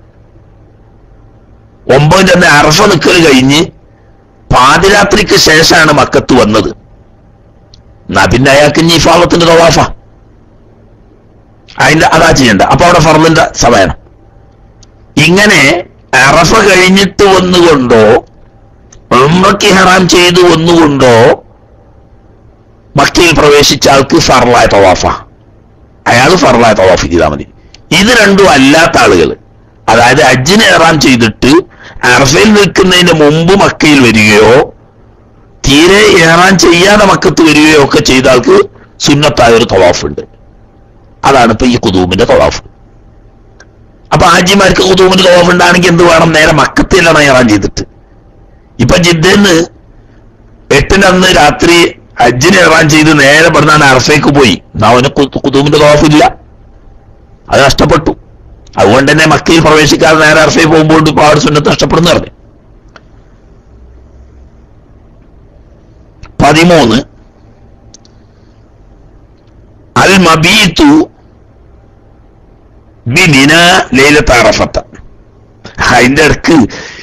ഒമ്പതിന്റെ തന്നെ അറഫ നിൽക്കൽ കഴിഞ്ഞ് പാതിരാത്രിക്ക് ശേഷമാണ് മക്കത്ത് വന്നത് എന്നാ പിന്നെ അയാൾക്ക് ഇനി ഇഫാളത്തിന്റെ തവാഫ അതിന്റെ അതാ ചെയ്യണ്ട അപ്പൊ അവിടെ ഫർദിന്റെ സമയം ഇങ്ങനെ അറഫ കഴിഞ്ഞിട്ട് വന്നുകൊണ്ടോ ഉമ്രക്ക് ഹറാം ചെയ്ത് വന്നുകൊണ്ടോ മക്കയിൽ പ്രവേശിച്ച ആൾക്ക് ഫർലായ തവാഫ അയാൾ ഫർലായ തവാഫ് ചെയ്താൽ മതി ഇത് രണ്ടും അല്ലാത്ത ആളുകൾ അതായത് അജ്ജിന് ഹറാം ചെയ്തിട്ട് അറഫയിൽ നിൽക്കുന്നതിന് മുമ്പ് മക്കയിൽ വരികയോ തീരെ ഏറാൻ ചെയ്യാതെ മക്കത്ത് വരികയോ ഒക്കെ ചെയ്ത ആൾക്ക് സുന്നത്തായ ഒരു തവാഫ് ഉണ്ട് അതാണ് ഇപ്പൊ ഈ കുതൂമിന്റെ തവാഫ് അപ്പൊ ആജിമാർക്ക് കുതൂമിന്റെ തവാഫ് ഉണ്ടാണെങ്കിൽ എന്ത് വേണം നേരെ മക്കത്തിലാണ് ഏറാൻ ചെയ്തിട്ട് ഇപ്പൊ ജിദ്ദേന്ന് എട്ടിന് അന്ന് രാത്രി ഹജ്ജിന് ഏറാൻ ചെയ്ത് നേരെ പെടുന്നാണ് അറഫേക്ക് പോയി എന്നാ അവന് കു- കുതൂമിന്റെ തവാഫ് ഇല്ല അത് നഷ്ടപ്പെട്ടു അതുകൊണ്ട് തന്നെ മക്കയിൽ പ്രവേശിക്കാതെ നേരെ അറഫയിൽ പോകുമ്പോൾ ഇപ്പൊ അവിടെ സുന്നത്ത് നഷ്ടപ്പെടുന്നു പറഞ്ഞു പതിമൂന്ന് അൽ മബീത്തു ബിനിന ലൈലത്ത് അറഫത്ത അതിന്റെ ഇടക്ക്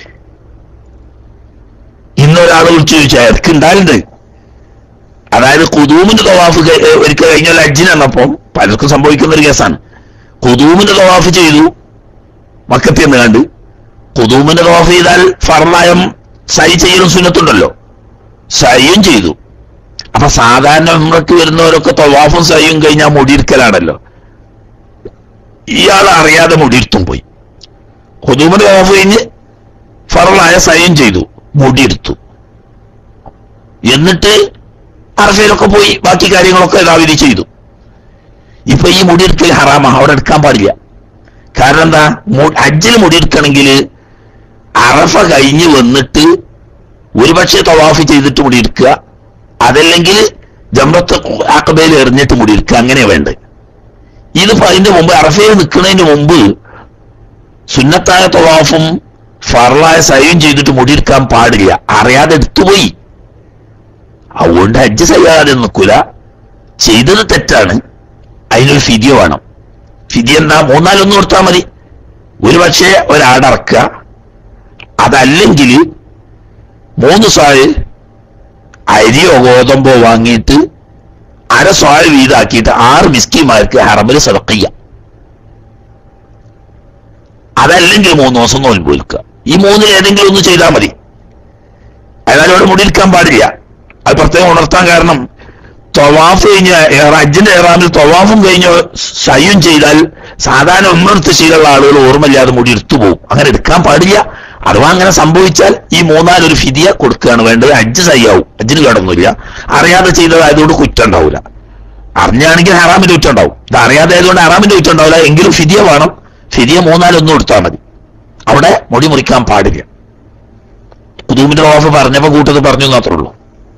ഇന്നൊരാൾ വിളിച്ചു ചോദിച്ചാൽ ഇടക്ക് ഉണ്ടായിട്ടുണ്ട് അതായത് കുതൂമിന്റെ തവാഫ് ക- ഏ, ഒരിക്കൽ കഴിഞ്ഞ അജ്ജിന് വന്നപ്പം പലർക്കും സംഭവിക്കുന്ന ഒരു കേസാണ് കുതൂമിന്റെ തവാഫ് ചെയ്തു മക്കത്തിൽ നിന്ന് കണ്ട് കുതൂമിന്റെ തവാഫ് ചെയ്താൽ ഫർലായം സൈ ചെയ്യലും സുന്നത്തുണ്ടല്ലോ സയ്യും ചെയ്തു അപ്പൊ സാധാരണ ഉമ്രക്ക് വരുന്നവരൊക്കെ തവാഫും സയ്യും കഴിഞ്ഞാൽ മുടിയിരിക്കലാണല്ലോ ഇയാൾ അറിയാതെ മുടിയിരുത്തും പോയി ഹുദൂമിന്റെ തവാഫ് കഴിഞ്ഞ് ഫറലായ സയ്യും ചെയ്തു മുടിയെടുത്തു എന്നിട്ട് അറഫയിലൊക്കെ പോയി ബാക്കി കാര്യങ്ങളൊക്കെ യഥാവിധി ചെയ്തു ഇപ്പൊ ഈ മുടിയെടുക്കൽ ഹറാമ അവിടെ എടുക്കാൻ പാടില്ല കാരണം എന്താ ഹജ്ജിൽ മുടിയെടുക്കണമെങ്കിൽ അറഫ കഴിഞ്ഞ് വന്നിട്ട് ഒരുപക്ഷെ തവാഫ് ചെയ്തിട്ട് മുടിയെടുക്കുക അതല്ലെങ്കിൽ ജമ്രത്ത് ആക്കബയിൽ എറിഞ്ഞിട്ട് മുടിയെടുക്കുക അങ്ങനെ വേണ്ടത് ഇതിപ്പോ അതിന്റെ മുമ്പ് അറഫയിൽ നിൽക്കുന്നതിന് മുമ്പ് സുന്നത്തായ തവാഫും ഫറലായ സൈയും ചെയ്തിട്ട് മുടിയെടുക്കാൻ പാടില്ല അറിയാതെ എടുത്തുപോയി അതുകൊണ്ട് ഹജ്ജ് ചെയ്യാതെ നിൽക്കൂല ചെയ്തത് തെറ്റാണ് അതിനൊരു ഫിദിയ വേണം ഫിദിയ എന്താ മൂന്നാലൊന്നും കൊടുത്താൽ മതി ഒരു പക്ഷേ ഒരാടറക്കുക അതല്ലെങ്കിൽ മൂന്ന് സ്വാഴ് അരിയോ ഗോതമ്പോ വാങ്ങിയിട്ട് അര സ്വാഴ് വീതാക്കിയിട്ട് ആറ് മിസ്കിമാർക്ക് ഹറമിൽ സദക്കിയ അതല്ലെങ്കിൽ മൂന്ന് ദിവസം നോൽമ്പ് വിൽക്കുക ഈ മൂന്നിൽ ഏതെങ്കിലും ഒന്ന് ചെയ്താൽ മതി അതായത് അവിടെ മുടിയിരിക്കാൻ പാടില്ല അത് പ്രത്യേകം ഉണർത്താൻ കാരണം തൊവാഫ് കഴിഞ്ഞ ഹജ്ജിന്റെ ഏറാമിൽ തൊവാഫും കഴിഞ്ഞ സയ്യും ചെയ്താൽ സാധാരണ ഒന്നെടുത്ത് ശീലമുള്ള ആളുകൾ ഓർമ്മയില്ലാതെ മുടി എടുത്തു പോകും അങ്ങനെ എടുക്കാൻ പാടില്ല അഥവാ അങ്ങനെ സംഭവിച്ചാൽ ഈ മൂന്നാലൊരു ഫിദിയ കൊടുക്കുകയാണ് വേണ്ടത് അജ്ജ് സയ്യാവും അജ്ജിന് കേടൊന്നുമില്ല അറിയാതെ ചെയ്തതായതുകൊണ്ട് കുറ്റം ഉണ്ടാവില്ല അറിഞ്ഞാണെങ്കിൽ ഹറാമിന്റെ കുറ്റം ഉണ്ടാവും ഇത് അറിയാതെ ആയതുകൊണ്ട് ഹറാമിന്റെ കുറ്റം ഉണ്ടാവില്ല എങ്കിലും ഫിദിയ വേണം ഫിദിയ മൂന്നാലൊന്നും എടുത്താൽ മതി അവിടെ മുടി മുറിക്കാൻ പാടില്ല കുതൂമിന്റെ ഓഫ് പറഞ്ഞപ്പോ കൂട്ടത് പറഞ്ഞു മാത്രമേ ഉള്ളൂ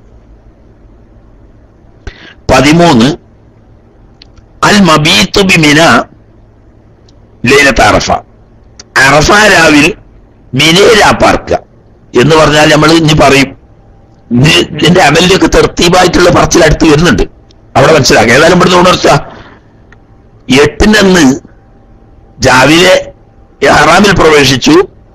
പതിമൂന്ന് അൽ മബീത്തു ബിമിന ലൈലത്ത് അറഫ അറഫ രാവിൽ മിനയിലാ പാർക്കുക എന്ന് പറഞ്ഞാൽ നമ്മൾ ഇനി പറയും ഇത് ഇതിന്റെ അമലിലൊക്കെ തെർത്തീബായിട്ടുള്ള പറച്ചിൽ അടുത്ത് വരുന്നുണ്ട് അവിടെ മനസ്സിലാക്കുക ഏതായാലും ഇവിടുന്ന് ഉണർത്തുക എട്ടിന്റെ അന്ന് രാവിലെ ഹറാമിൽ പ്രവേശിച്ചു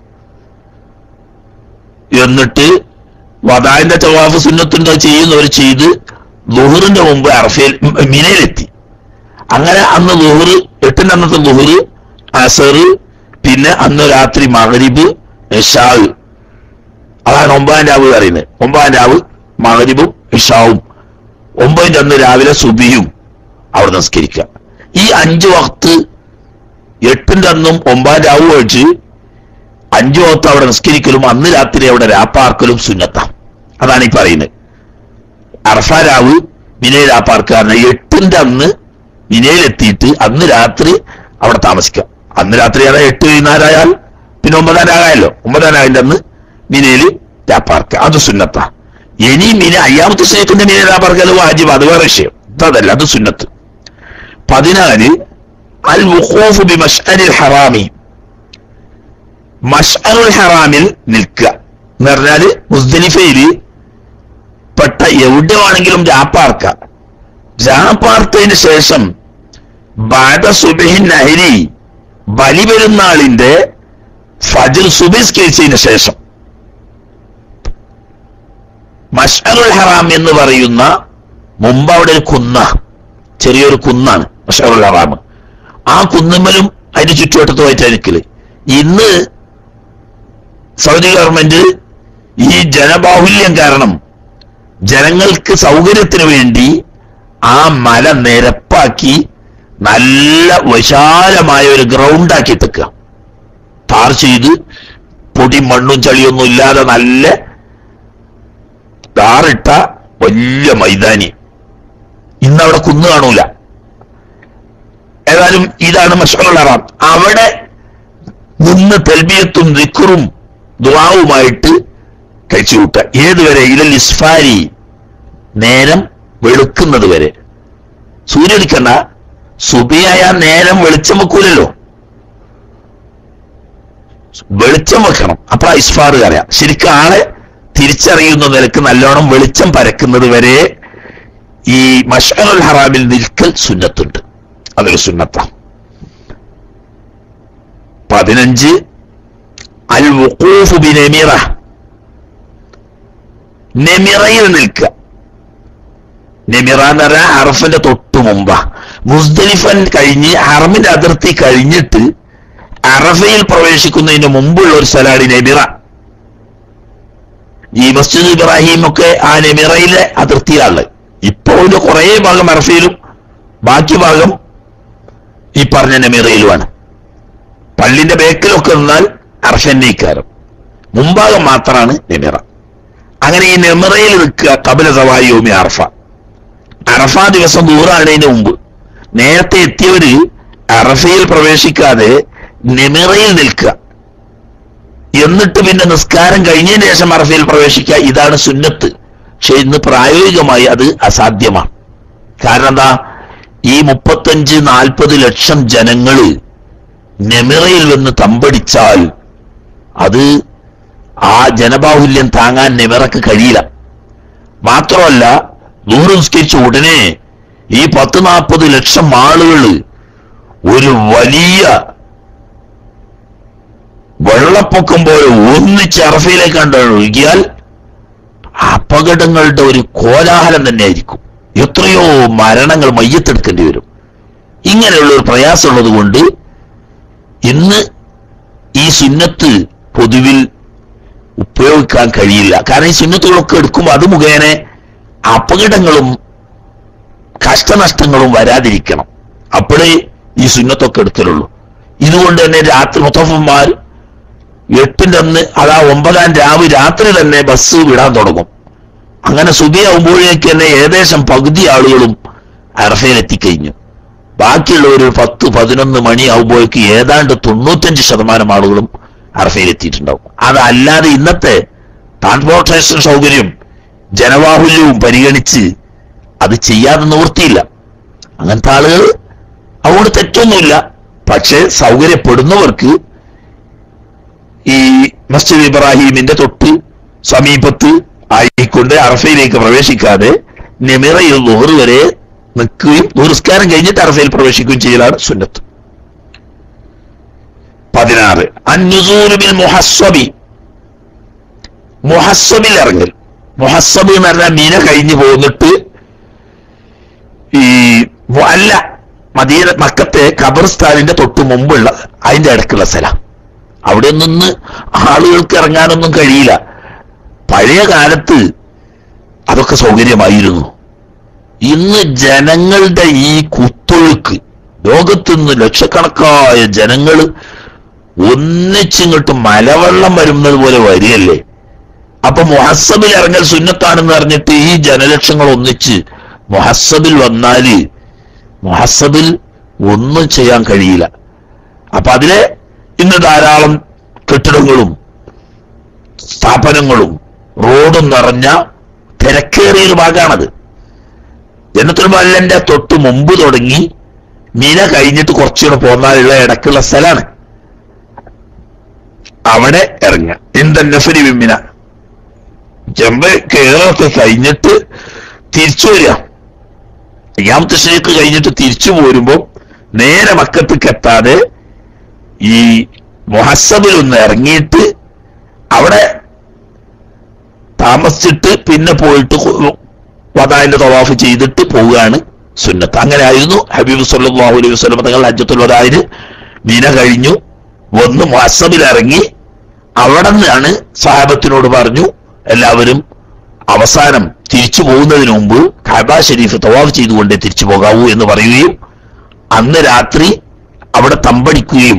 എന്നിട്ട് വദാന്റെ ചവാഫ് സുന്നത്തുണ്ടോ ചെയ്യുന്നവർ ചെയ്ത് ലുഹറിന്റെ മുമ്പ് അറഫയിൽ മിനയിലെത്തി അങ്ങനെ അന്ന് ലുഹറ് എട്ടിന്റെ അന്നത്തെ ലുഹറ് അസർ പിന്നെ അന്ന് രാത്രി മകരിബ് ഇഷാവ് അതാണ് ഒമ്പതാം രാവ് പറയുന്നത് ഒമ്പതാം രാവ് മകരിബും ഇഷാവും ഒമ്പതിന്റെ അന്ന് രാവിലെ സുബിയും അവിടെ നിസ്കരിക്കുക ഈ അഞ്ച് വക്ത് എട്ടിന്റെ അന്നും ഒമ്പതാം രാവ് കഴിച്ച് അഞ്ചു വക്ത് അവിടെ നിസ്കരിക്കലും അന്ന് രാത്രി അവിടെ രാപ്പാർക്കലും സുന്നത്താം അതാണ് ഈ പറയുന്നത് അറഫ രാവ് മിനയിൽ രാപ്പാർക്കാരന് എട്ടിന്റെ അന്ന് മിനയിലെത്തിയിട്ട് അന്ന് രാത്രി അവിടെ താമസിക്കാം അന്ന് രാത്രി അതാ എട്ട് വൈകുന്നേരമായാൽ പിന്നെ ഒമ്പതാം രാഗായല്ലോ ഒമ്പതാം രാഗിന്റെ അന്ന് മിനയില് രാപ്പാർക്ക അത് സുന്നത്താ ഇനി മിന അയ്യാമത്തെ ശേഖന്റെ മിന രാപ്പാർക്കൽ വാജിബ് അത് വേറെ വിഷയം അതല്ല അത് സുന്നത്ത് പതിനാല് അൽ വുഖൂഫ് ബി മഷ്അലിൽ ഹറാമി മഷ്അലുൽ ഹറാമിൽ നിൽക്കുക എന്ന് പറഞ്ഞാല് മുസ്ദലിഫയില് പെട്ട എവിടെ വേണമെങ്കിലും രാപ്പാർക്ക രാപ്പാർത്തതിന് ശേഷം ബാദ സുബഹിൻ നഹരി ബലിപെരുന്നാളിന്റെ ഫജർ സുബിസ്കരിച്ചതിന് ശേഷം മഷ്അറുൽ ഹറാം എന്ന് പറയുന്ന മുമ്പ് അവിടെ ഒരു കുന്ന ചെറിയൊരു കുന്നാണ് മഷറുൽ ഹറാം ആ കുന്നുമ്മലും അതിന്റെ ചുറ്റുവട്ടത്തുമായിട്ട് നിൽക്കല് ഇന്ന് സൗദി ഗവൺമെന്റ് ഈ ജനബാഹുല്യം കാരണം ജനങ്ങൾക്ക് സൗകര്യത്തിന് വേണ്ടി ആ മല നിരപ്പാക്കി നല്ല വിശാലമായ ഒരു ഗ്രൗണ്ടാക്കി തെക്കുക ടാർ ചെയ്ത് പൊടി മണ്ണും ചളിയൊന്നും ഇല്ലാതെ നല്ല ടാറിട്ട വലിയ മൈതാനി ഇന്ന് അവിടെ കുന്നു കാണൂല ഏതായാലും ഇതാണ് മഷറുൽ ഹറാം അവിടെ നിന്ന് തെൽബിയത്തും ദിക്കറും ദുവാവുമായിട്ട് കഴിച്ചുകൂട്ടുക ഏതുവരെ ഇലൽ ഇസ്ഫാരി നേരം വെളുക്കുന്നത് വരെ സൂര്യടിക്കണ്ട സുബിയായ നേരം വെളിച്ചം വെക്കൂലല്ലോ വെളിച്ചം വെക്കണം അപ്പൊ ഇസ്ഫാർ അറിയാം ശരിക്കും ആളെ തിരിച്ചറിയുന്ന നിലക്ക് നല്ലോണം വെളിച്ചം പരക്കുന്നത് വരെ ഈ മഷറുൽ ഹറാമിൽ നിൽക്കൽ സുന്നത്തുണ്ട് അതൊരു സുന്നത്ത പതിനഞ്ച് അൽ വുഖൂഫ് ബി നെമിറ നെമിറയിൽ നിൽക്കുക നെമിറ എന്ന് പറഞ്ഞാൽ അറഫിന്റെ തൊട്ടു മുമ്പാ മുസ്ദലിഫൻ കഴിഞ്ഞ് ഹറമിന്റെ അതിർത്തി കഴിഞ്ഞിട്ട് അറഫയിൽ പ്രവേശിക്കുന്നതിന് മുമ്പുള്ള ഒരു സ്ഥലമാണ് നെമിറ ഈ മസ്ജിദ് ഇബ്രാഹിം ഒക്കെ ആ നെമിറയിലെ അതിർത്തിയിലാണ് ഇപ്പോ ഒരു കുറേ ഭാഗം അറഫയിലും ബാക്കി ഭാഗം ഈ പറഞ്ഞ നെമിറയിലുമാണ് പള്ളിന്റെ ബേക്കിലൊക്കെ നിന്നാൽ അർഷന്നീക്കാരം മുമ്പാകം മാത്രമാണ് നെമിറ അങ്ങനെ ഈ നെമിറയിൽ നിൽക്കുക കപില സവായോമി അർഫ അറഫ ദിവസം ദൂറാണതിന് മുമ്പ് നേരത്തെ എത്തിയവര് അറഫയിൽ പ്രവേശിക്കാതെ നെമിറയിൽ നിൽക്കുക എന്നിട്ട് പിന്നെ നിസ്കാരം കഴിഞ്ഞതിന് ശേഷം അറഫയിൽ പ്രവേശിക്കുക ഇതാണ് സുന്നത്ത് പക്ഷെ ഇന്ന് പ്രായോഗികമായി അത് അസാധ്യമാണ് കാരണം എന്താ ഈ മുപ്പത്തഞ്ച് നാൽപ്പത് ലക്ഷം ജനങ്ങള് നെമിറയിൽ വന്ന് തമ്പടിച്ചാൽ അത് ആ ജനബാഹുല്യം താങ്ങാൻ നെമിറക്ക് കഴിയില്ല മാത്രമല്ല ദൂരം നിസ്കരിച്ച ഉടനെ ഈ പത്ത് നാൽപ്പത് ലക്ഷം ആളുകൾ ഒരു വലിയ വെള്ളപ്പൊക്കം പോലെ ഒന്നിച്ച് അറഫയിലേക്ക് കണ്ട് ഒഴുകിയാൽ അപകടങ്ങളുടെ ഒരു കോലാഹലം തന്നെയായിരിക്കും എത്രയോ മരണങ്ങൾ മയ്യത്തെടുക്കേണ്ടി വരും ഇങ്ങനെയുള്ള ഒരു പ്രയാസമുള്ളത് കൊണ്ട് ഇന്ന് ഈ സുന്നത്ത് പൊതുവിൽ ഉപയോഗിക്കാൻ കഴിയില്ല കാരണം ഈ സുന്നത്തുകളൊക്കെ എടുക്കുമ്പോൾ അത് മുഖേന അപകടങ്ങളും കഷ്ടനഷ്ടങ്ങളും വരാതിരിക്കണം അപ്പോഴേ ഈ സുന്നത്തൊക്കെ എടുക്കലുള്ളൂ ഇതുകൊണ്ട് തന്നെ രാത്രി മുത്തഫന്മാർ എട്ടിന്റെ അന്ന് അതാ ഒമ്പതാം രാവ് രാത്രി തന്നെ ബസ് വിടാൻ തുടങ്ങും അങ്ങനെ സുബിയാവുമ്പോഴേക്ക് തന്നെ ഏകദേശം പകുതി ആളുകളും അറഫയിൽ എത്തിക്കഴിഞ്ഞു ബാക്കിയുള്ള ഒരു പത്ത് പതിനൊന്ന് മണിയാവുമ്പോഴേക്ക് ഏതാണ്ട് തൊണ്ണൂറ്റഞ്ച് ശതമാനം ആളുകളും അറഫയിൽ എത്തിയിട്ടുണ്ടാവും അതല്ലാതെ ഇന്നത്തെ ട്രാൻസ്പോർട്ടേഷൻ സൗകര്യം ജനബാഹുല്യവും പരിഗണിച്ച് അത് ചെയ്യാതെ നിവൃത്തിയില്ല അങ്ങനത്തെ ആളുകൾ അതുകൊണ്ട് തെറ്റൊന്നുമില്ല പക്ഷെ സൗകര്യപ്പെടുന്നവർക്ക് ഈ മസ്ജിദ് ഇബ്രാഹിമിന്റെ തൊട്ട് സമീപത്ത് ആയിക്കൊണ്ട് അറഫയിലേക്ക് പ്രവേശിക്കാതെ നെമിറയിൽ ലുഹർ വരെ നിൽക്കുകയും ദുർസ്കാരം കഴിഞ്ഞിട്ട് അറഫയിൽ പ്രവേശിക്കുകയും ചെയ്യലാണ് സുന്നത്ത് പതിനാറ് അന്നുസൂലുബിൽ മുഹസ്വബി മുഹസ്സബിൽ ഇറങ്ങൽ മുഹസ്സബ് എന്ന് പറഞ്ഞാൽ മീന കഴിഞ്ഞു പോന്നിട്ട് ഈ മു- അല്ല മദീന മക്കത്തെ ഖബർസ്ഥാനിന്റെ തൊട്ട് മുമ്പുള്ള അതിന്റെ ഇടക്കുള്ള സ്ഥലം അവിടെ നിന്ന് ആളുകൾക്ക് ഇറങ്ങാനൊന്നും കഴിയില്ല പഴയ കാലത്ത് അതൊക്കെ സൗകര്യമായിരുന്നു ഇന്ന് ജനങ്ങളുടെ ഈ കുത്തൊഴുക്ക് ലോകത്തുനിന്ന് ലക്ഷക്കണക്കായ ജനങ്ങൾ ഒന്നിച്ചിങ്ങോട്ട് മലവെള്ളം വരുന്നത് പോലെ വരികയല്ലേ അപ്പൊ മുഹസ്സബിൽ ഇറങ്ങൽ സുന്നത്താണെന്ന് പറഞ്ഞിട്ട് ഈ ജനലക്ഷങ്ങൾ ഒന്നിച്ച് മുഹസ്സബിൽ വന്നാല് മുഹസ്സബിൽ ഒന്നും ചെയ്യാൻ കഴിയില്ല അപ്പൊ അതിലെ ഇന്ന് ധാരാളം കെട്ടിടങ്ങളും സ്ഥാപനങ്ങളും റോഡും നിറഞ്ഞ തിരക്കേറിയ ഒരു ഭാഗമാണത് ജനത്തുൽ മല്ലന്റെ തൊട്ട് മുമ്പ് തുടങ്ങി മിന കഴിഞ്ഞിട്ട് കുറച്ചുകൂടെ പോന്നാലുള്ള ഇടക്കുള്ള സ്ഥലമാണ് അവിടെ ഇറങ്ങുക എന്താ നഫരി വിമ്മിന ജമ്പ കേരളമൊക്കെ കഴിഞ്ഞിട്ട് തിരിച്ചു വരിക അയ്യാമത്തെ ഷേക്ക് കഴിഞ്ഞിട്ട് തിരിച്ചു പോരുമ്പോ നേരെ മക്കത്തേക്ക് എത്താതെ ഈ മൊഹസബിൽ ഒന്ന് ഇറങ്ങിയിട്ട് അവിടെ താമസിച്ചിട്ട് പിന്നെ പോയിട്ട് വദാന്റെ തവാഫ് ചെയ്തിട്ട് പോവുകയാണ് സുന്നത്ത് അങ്ങനെ ആയിരുന്നു ഹബീബ് സല്ലല്ലാഹു അലൈഹി വസല്ലം തങ്ങൾ ഹജ്ജത്തുൽ വദായിന് മീന കഴിഞ്ഞു വന്ന് മുഹസബിൽ ഇറങ്ങി അവിടെ നിന്നാണ് സഹാബത്തിനോട് പറഞ്ഞു എല്ലാവരും അവസാനം തിരിച്ചു പോകുന്നതിന് മുമ്പ് ഖബ ഷരീഫ് തവാഫ് ചെയ്തുകൊണ്ടേ തിരിച്ചു പോകാവൂ എന്ന് പറയുകയും അന്ന് രാത്രി അവിടെ തമ്പടിക്കുകയും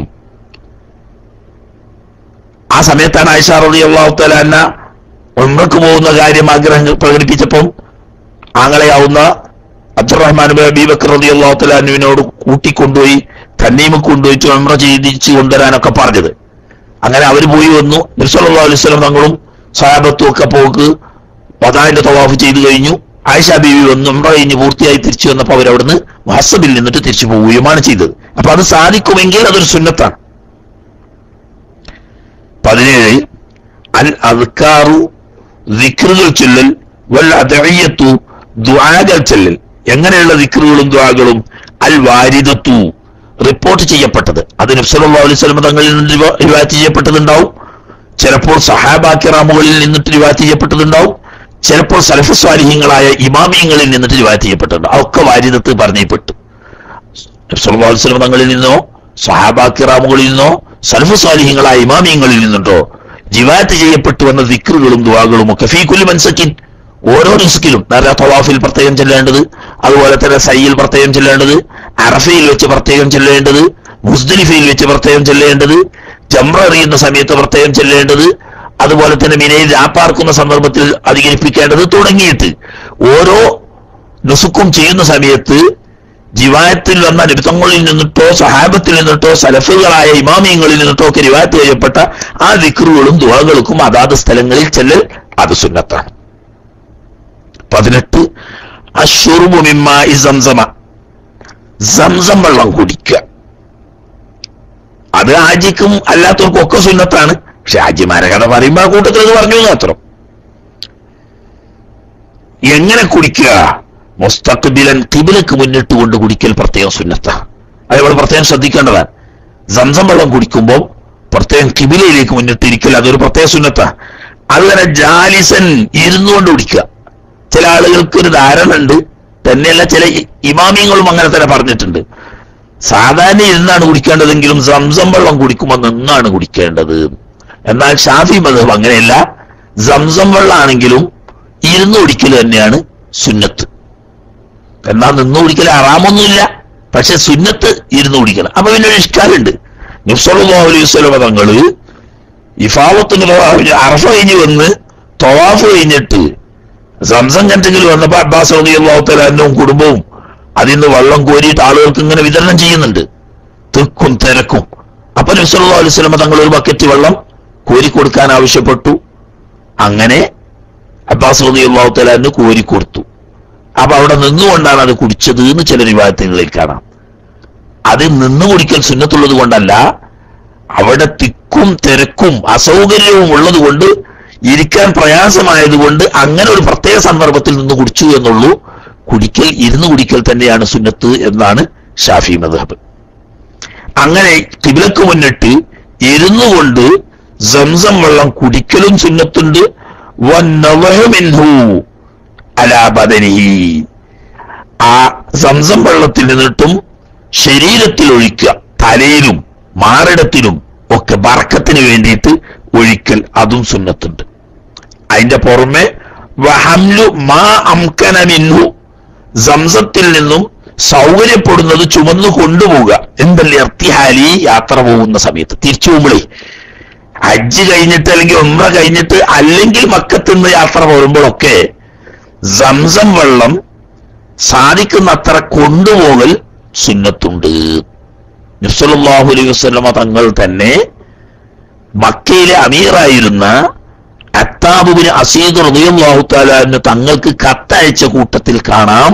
ആ സമയത്താണ് ആയിഷ റളിയല്ലാഹു തആല അന്ന ഉംറക്ക് പോകുന്ന കാര്യം ആഗ്രഹം പ്രകടിപ്പിച്ചപ്പം ആങ്ങളെയാവുന്ന അബ്ദുറഹ്മാൻ ബിൻ അബീ ബക്കർ റളിയല്ലാഹു തആല അന്നുവിനോട് കൂട്ടിക്കൊണ്ടുപോയി തന്നീമ കൊണ്ടുപോയി ഉംറ ചെയ്തിച്ച് കൊണ്ടുവരാനൊക്കെ പറഞ്ഞത് അങ്ങനെ അവർ പോയി വന്നു നബിസല്ലാ അലൈഹി സ്വലം തങ്ങളും സഹാബത്തും ഒക്കെ പോക്ക് വദാന്റെ തവാഫ് ചെയ്തു കഴിഞ്ഞു ആയിഷ ബീവി വന്നു ഉംറ കഴിഞ്ഞ് പൂർത്തിയായി തിരിച്ചു വന്നപ്പോൾ അവരവിടുന്ന് മഹസബിൽ നിന്നിട്ട് തിരിച്ചു പോവുകയുമാണ് ചെയ്തത് അപ്പൊ അത് സാധിക്കുമെങ്കിൽ അതൊരു സുന്നത്താണ് പതിനേഴ് അൽ അദ്കാറു ദിക്റുകൾ ചൊല്ലൽ വൽ അദഇയത്തു ദുആകൾ ചൊല്ലൽ എങ്ങനെയുള്ള ദിക്റുകളും ദുആകളും അൽ വാരിദത്തു റിപ്പോർട്ട് ചെയ്യപ്പെട്ടത് അത് നബ്സല്ലാ അലൈഹി സ്വലം തങ്ങളിൽ നിന്ന് റിവ- റിവായത്ത് ചെയ്യപ്പെട്ടതുണ്ടാവും ചിലപ്പോൾ സഹാബാക്കിറാമുകളിൽ നിന്നിട്ട് റിവായത്ത് ചെയ്യപ്പെട്ടതുണ്ടാവും ചിലപ്പോൾ സലഫ് സ്വാലിഹ്യങ്ങളായ ഇമാമിയങ്ങളിൽ നിന്നിട്ട് റിവായത്ത് ചെയ്യപ്പെട്ടിട്ടുണ്ട് അതൊക്കെ വാരിദത്ത് പറഞ്ഞപ്പെട്ടു നബ്സല്ലാ അലൈഹി സ്വലം തങ്ങളിൽ നിന്നോ സഹാബാക്കിറാമുകളിൽ നിന്നോ സലഫ് സ്വാലിഹ്യങ്ങളായ ഇമാമിയങ്ങളിൽ നിന്നുണ്ടോ ജിവാത്ത് ചെയ്യപ്പെട്ടു വന്ന ദിക്റുകളും ദുവാകളും ഒക്കെ ഫീക്കുലി മൻസക്കിൻ ഓരോ റിസ്കിലും നല്ല തവാഫിൽ പ്രത്യേകം ചെല്ലേണ്ടത് അതുപോലെ തന്നെ സയ്യിൽ പ്രത്യേകം ചെല്ലേണ്ടത് അറഫയിൽ വെച്ച് പ്രത്യേകം ചെല്ലേണ്ടത് മുസ്ദലിഫയിൽ വെച്ച് പ്രത്യേകം ചെല്ലേണ്ടത് ജംറ എറിയുന്ന സമയത്ത് പ്രത്യേകം ചെല്ലേണ്ടത് അതുപോലെ തന്നെ മിനയിൽ രാപ്പാർക്കുന്ന സന്ദർഭത്തിൽ അധികരിപ്പിക്കേണ്ടത് തുടങ്ങിയിട്ട് ഓരോ നുസുക്കും ചെയ്യുന്ന സമയത്ത് ജിവായത്തിൽ വന്ന നിബിത്തങ്ങളിൽ നിന്നിട്ടോ സഹാബത്തിൽ നിന്നിട്ടോ സലഫുകളായ ഇമാമിയങ്ങളിൽ നിന്നിട്ടോ ഒക്കെ റിവായത്ത് ചെയ്യപ്പെട്ട ആ ദിക്റുകളും ദുവകൾക്കും അതാത് സ്ഥലങ്ങളിൽ ചെല്ലൽ അത് സുന്നത്താണ് പതിനെട്ട് അഷുറുബുമിമ്മ സംസമ സംസം വെള്ളം കുടിക്കുക അത് ആജിക്കും അല്ലാത്തവർക്കും ഒക്കെ സുന്നത്താണ് പക്ഷെ ആജിമാരെ കഥ പറയുമ്പോ ആ കൂട്ടത്തിൽ അത് പറഞ്ഞു എന്ന് മാത്രം എങ്ങനെ കുടിക്കുക മുസ്തഖ്ബിലൻ കിബിലക്ക് മുന്നിട്ട് കൊണ്ട് കുടിക്കൽ പ്രത്യേകം സുന്നത്ത അത് നമ്മൾ പ്രത്യേകം ശ്രദ്ധിക്കേണ്ടതാണ് സംസം വെള്ളം കുടിക്കുമ്പോൾ പ്രത്യേകം കിബിലയിലേക്ക് മുന്നിട്ടിരിക്കൽ അതൊരു പ്രത്യേക സുന്നത്ത അതുപോലെ ജാലിസൻ ഇരുന്നുകൊണ്ട് കുടിക്കുക ചില ആളുകൾക്ക് ഒരു ധാരണ ഉണ്ട് തന്നെയല്ല ചില ഇ- ഇമാമിയങ്ങളും അങ്ങനെ തന്നെ പറഞ്ഞിട്ടുണ്ട് സാധാരണ ഇരുന്നാണ് കുടിക്കേണ്ടതെങ്കിലും സംസം വെള്ളം കുടിക്കുമ്പോൾ നിന്നാണ് കുടിക്കേണ്ടത് എന്നാൽ ഷാഫി മതം അങ്ങനെയല്ല സംസം വെള്ളമാണെങ്കിലും ഇരുന്ന് കുടിക്കൽ തന്നെയാണ് സുന്നത്ത് എന്നാൽ നിന്ന് കുടിക്കൽ അറാമൊന്നുമില്ല പക്ഷെ സുന്നത്ത് ഇരുന്ന് കുടിക്കണം അപ്പൊ പിന്നെ ഒരു ഇഷ്ടാലുണ്ട് നിഫ്സല്ലാ അലൈഹി സ്വലമ തങ്ങള് ഇഫാവത്തിന് അറഫ കഴിഞ്ഞ് വന്ന് തൊവാഫ് കഴിഞ്ഞിട്ട് സംസം കണ്ടെങ്കിൽ വന്നപ്പോ അബ്ബാസ് റളിയല്ലാഹുത്തലാനും കുടുംബവും അതിൽ നിന്ന് വെള്ളം കോരിയിട്ട് ആളുകൾക്ക് ഇങ്ങനെ വിതരണം ചെയ്യുന്നുണ്ട് തിക്കും തിരക്കും അപ്പൊ നബ്സല്ലാ അലൈഹി സ്വലമ തങ്ങൾ ഒരു ബക്കറ്റ് വെള്ളം കോരി കൊടുക്കാൻ ആവശ്യപ്പെട്ടു അങ്ങനെ അബ്ബാസ് റളിയല്ലാഹുത്തലാന് കോരി കൊടുത്തു അപ്പൊ അവിടെ നിന്നുകൊണ്ടാണ് അത് കുടിച്ചത് എന്ന് ചില വിവാദങ്ങളിൽ കാണാം അത് നിന്ന് കുടിക്കൽ സുന്നത്തുള്ളത് കൊണ്ടല്ല അവിടെ തിക്കും തിരക്കും അസൗകര്യവും ഉള്ളത് കൊണ്ട് ഇരിക്കാൻ പ്രയാസമായതുകൊണ്ട് അങ്ങനെ ഒരു പ്രത്യേക സന്ദർഭത്തിൽ നിന്ന് കുടിച്ചു എന്നുള്ളൂ കുടിക്കൽ ഇരുന്ന് കുടിക്കൽ തന്നെയാണ് സുന്നത്ത് എന്നാണ് ഷാഫി മദ്ഹബ് അങ്ങനെ കിബിലക്ക് മുന്നിട്ട് ഇരുന്നു കൊണ്ട് സംസം വെള്ളം കുടിക്കലും സുന്നത്തുണ്ട് വന്നവഹു മിൻഹു അലാ ബദനിഹി ആ സംസം വെള്ളത്തിൽ നിന്നിട്ടും ശരീരത്തിൽ ഒഴിക്കുക തലയിലും മാറിടത്തിലും ഒക്കെ ബറക്കത്തിന് വേണ്ടിയിട്ട് ഒഴിക്കൽ അതും സുന്നത്തുണ്ട് അതിന്റെ പുറമെ വഹംലു മാ അംകന മിൻഹു സംസത്തിൽ നിന്നും സൗകര്യപ്പെടുന്നത് ചുമന്നു കൊണ്ടുപോവുക എന്തല്ലേ അർത്തിഹാലി യാത്ര പോകുന്ന സമയത്ത് തിരിച്ചു പോകുമ്പോഴേ ഹജ്ജ് കഴിഞ്ഞിട്ട് അല്ലെങ്കിൽ ഉമ്ര കഴിഞ്ഞിട്ട് അല്ലെങ്കിൽ മക്കത്ത് നിന്ന് യാത്ര പോകുമ്പോഴൊക്കെ സംസം വെള്ളം സാധിക്കുന്നത്ര കൊണ്ടുപോകൽ സുന്നത്തുണ്ട് നബ്സല്ലാഹു അലൈഹി വസ്ലമ തങ്ങൾ തന്നെ മക്കയിലെ അമീറായിരുന്ന അത്താബുബിന് അസീദ് റളിയല്ലാഹു താലാന്ന് തങ്ങൾക്ക് കത്തയച്ച കൂട്ടത്തിൽ കാണാം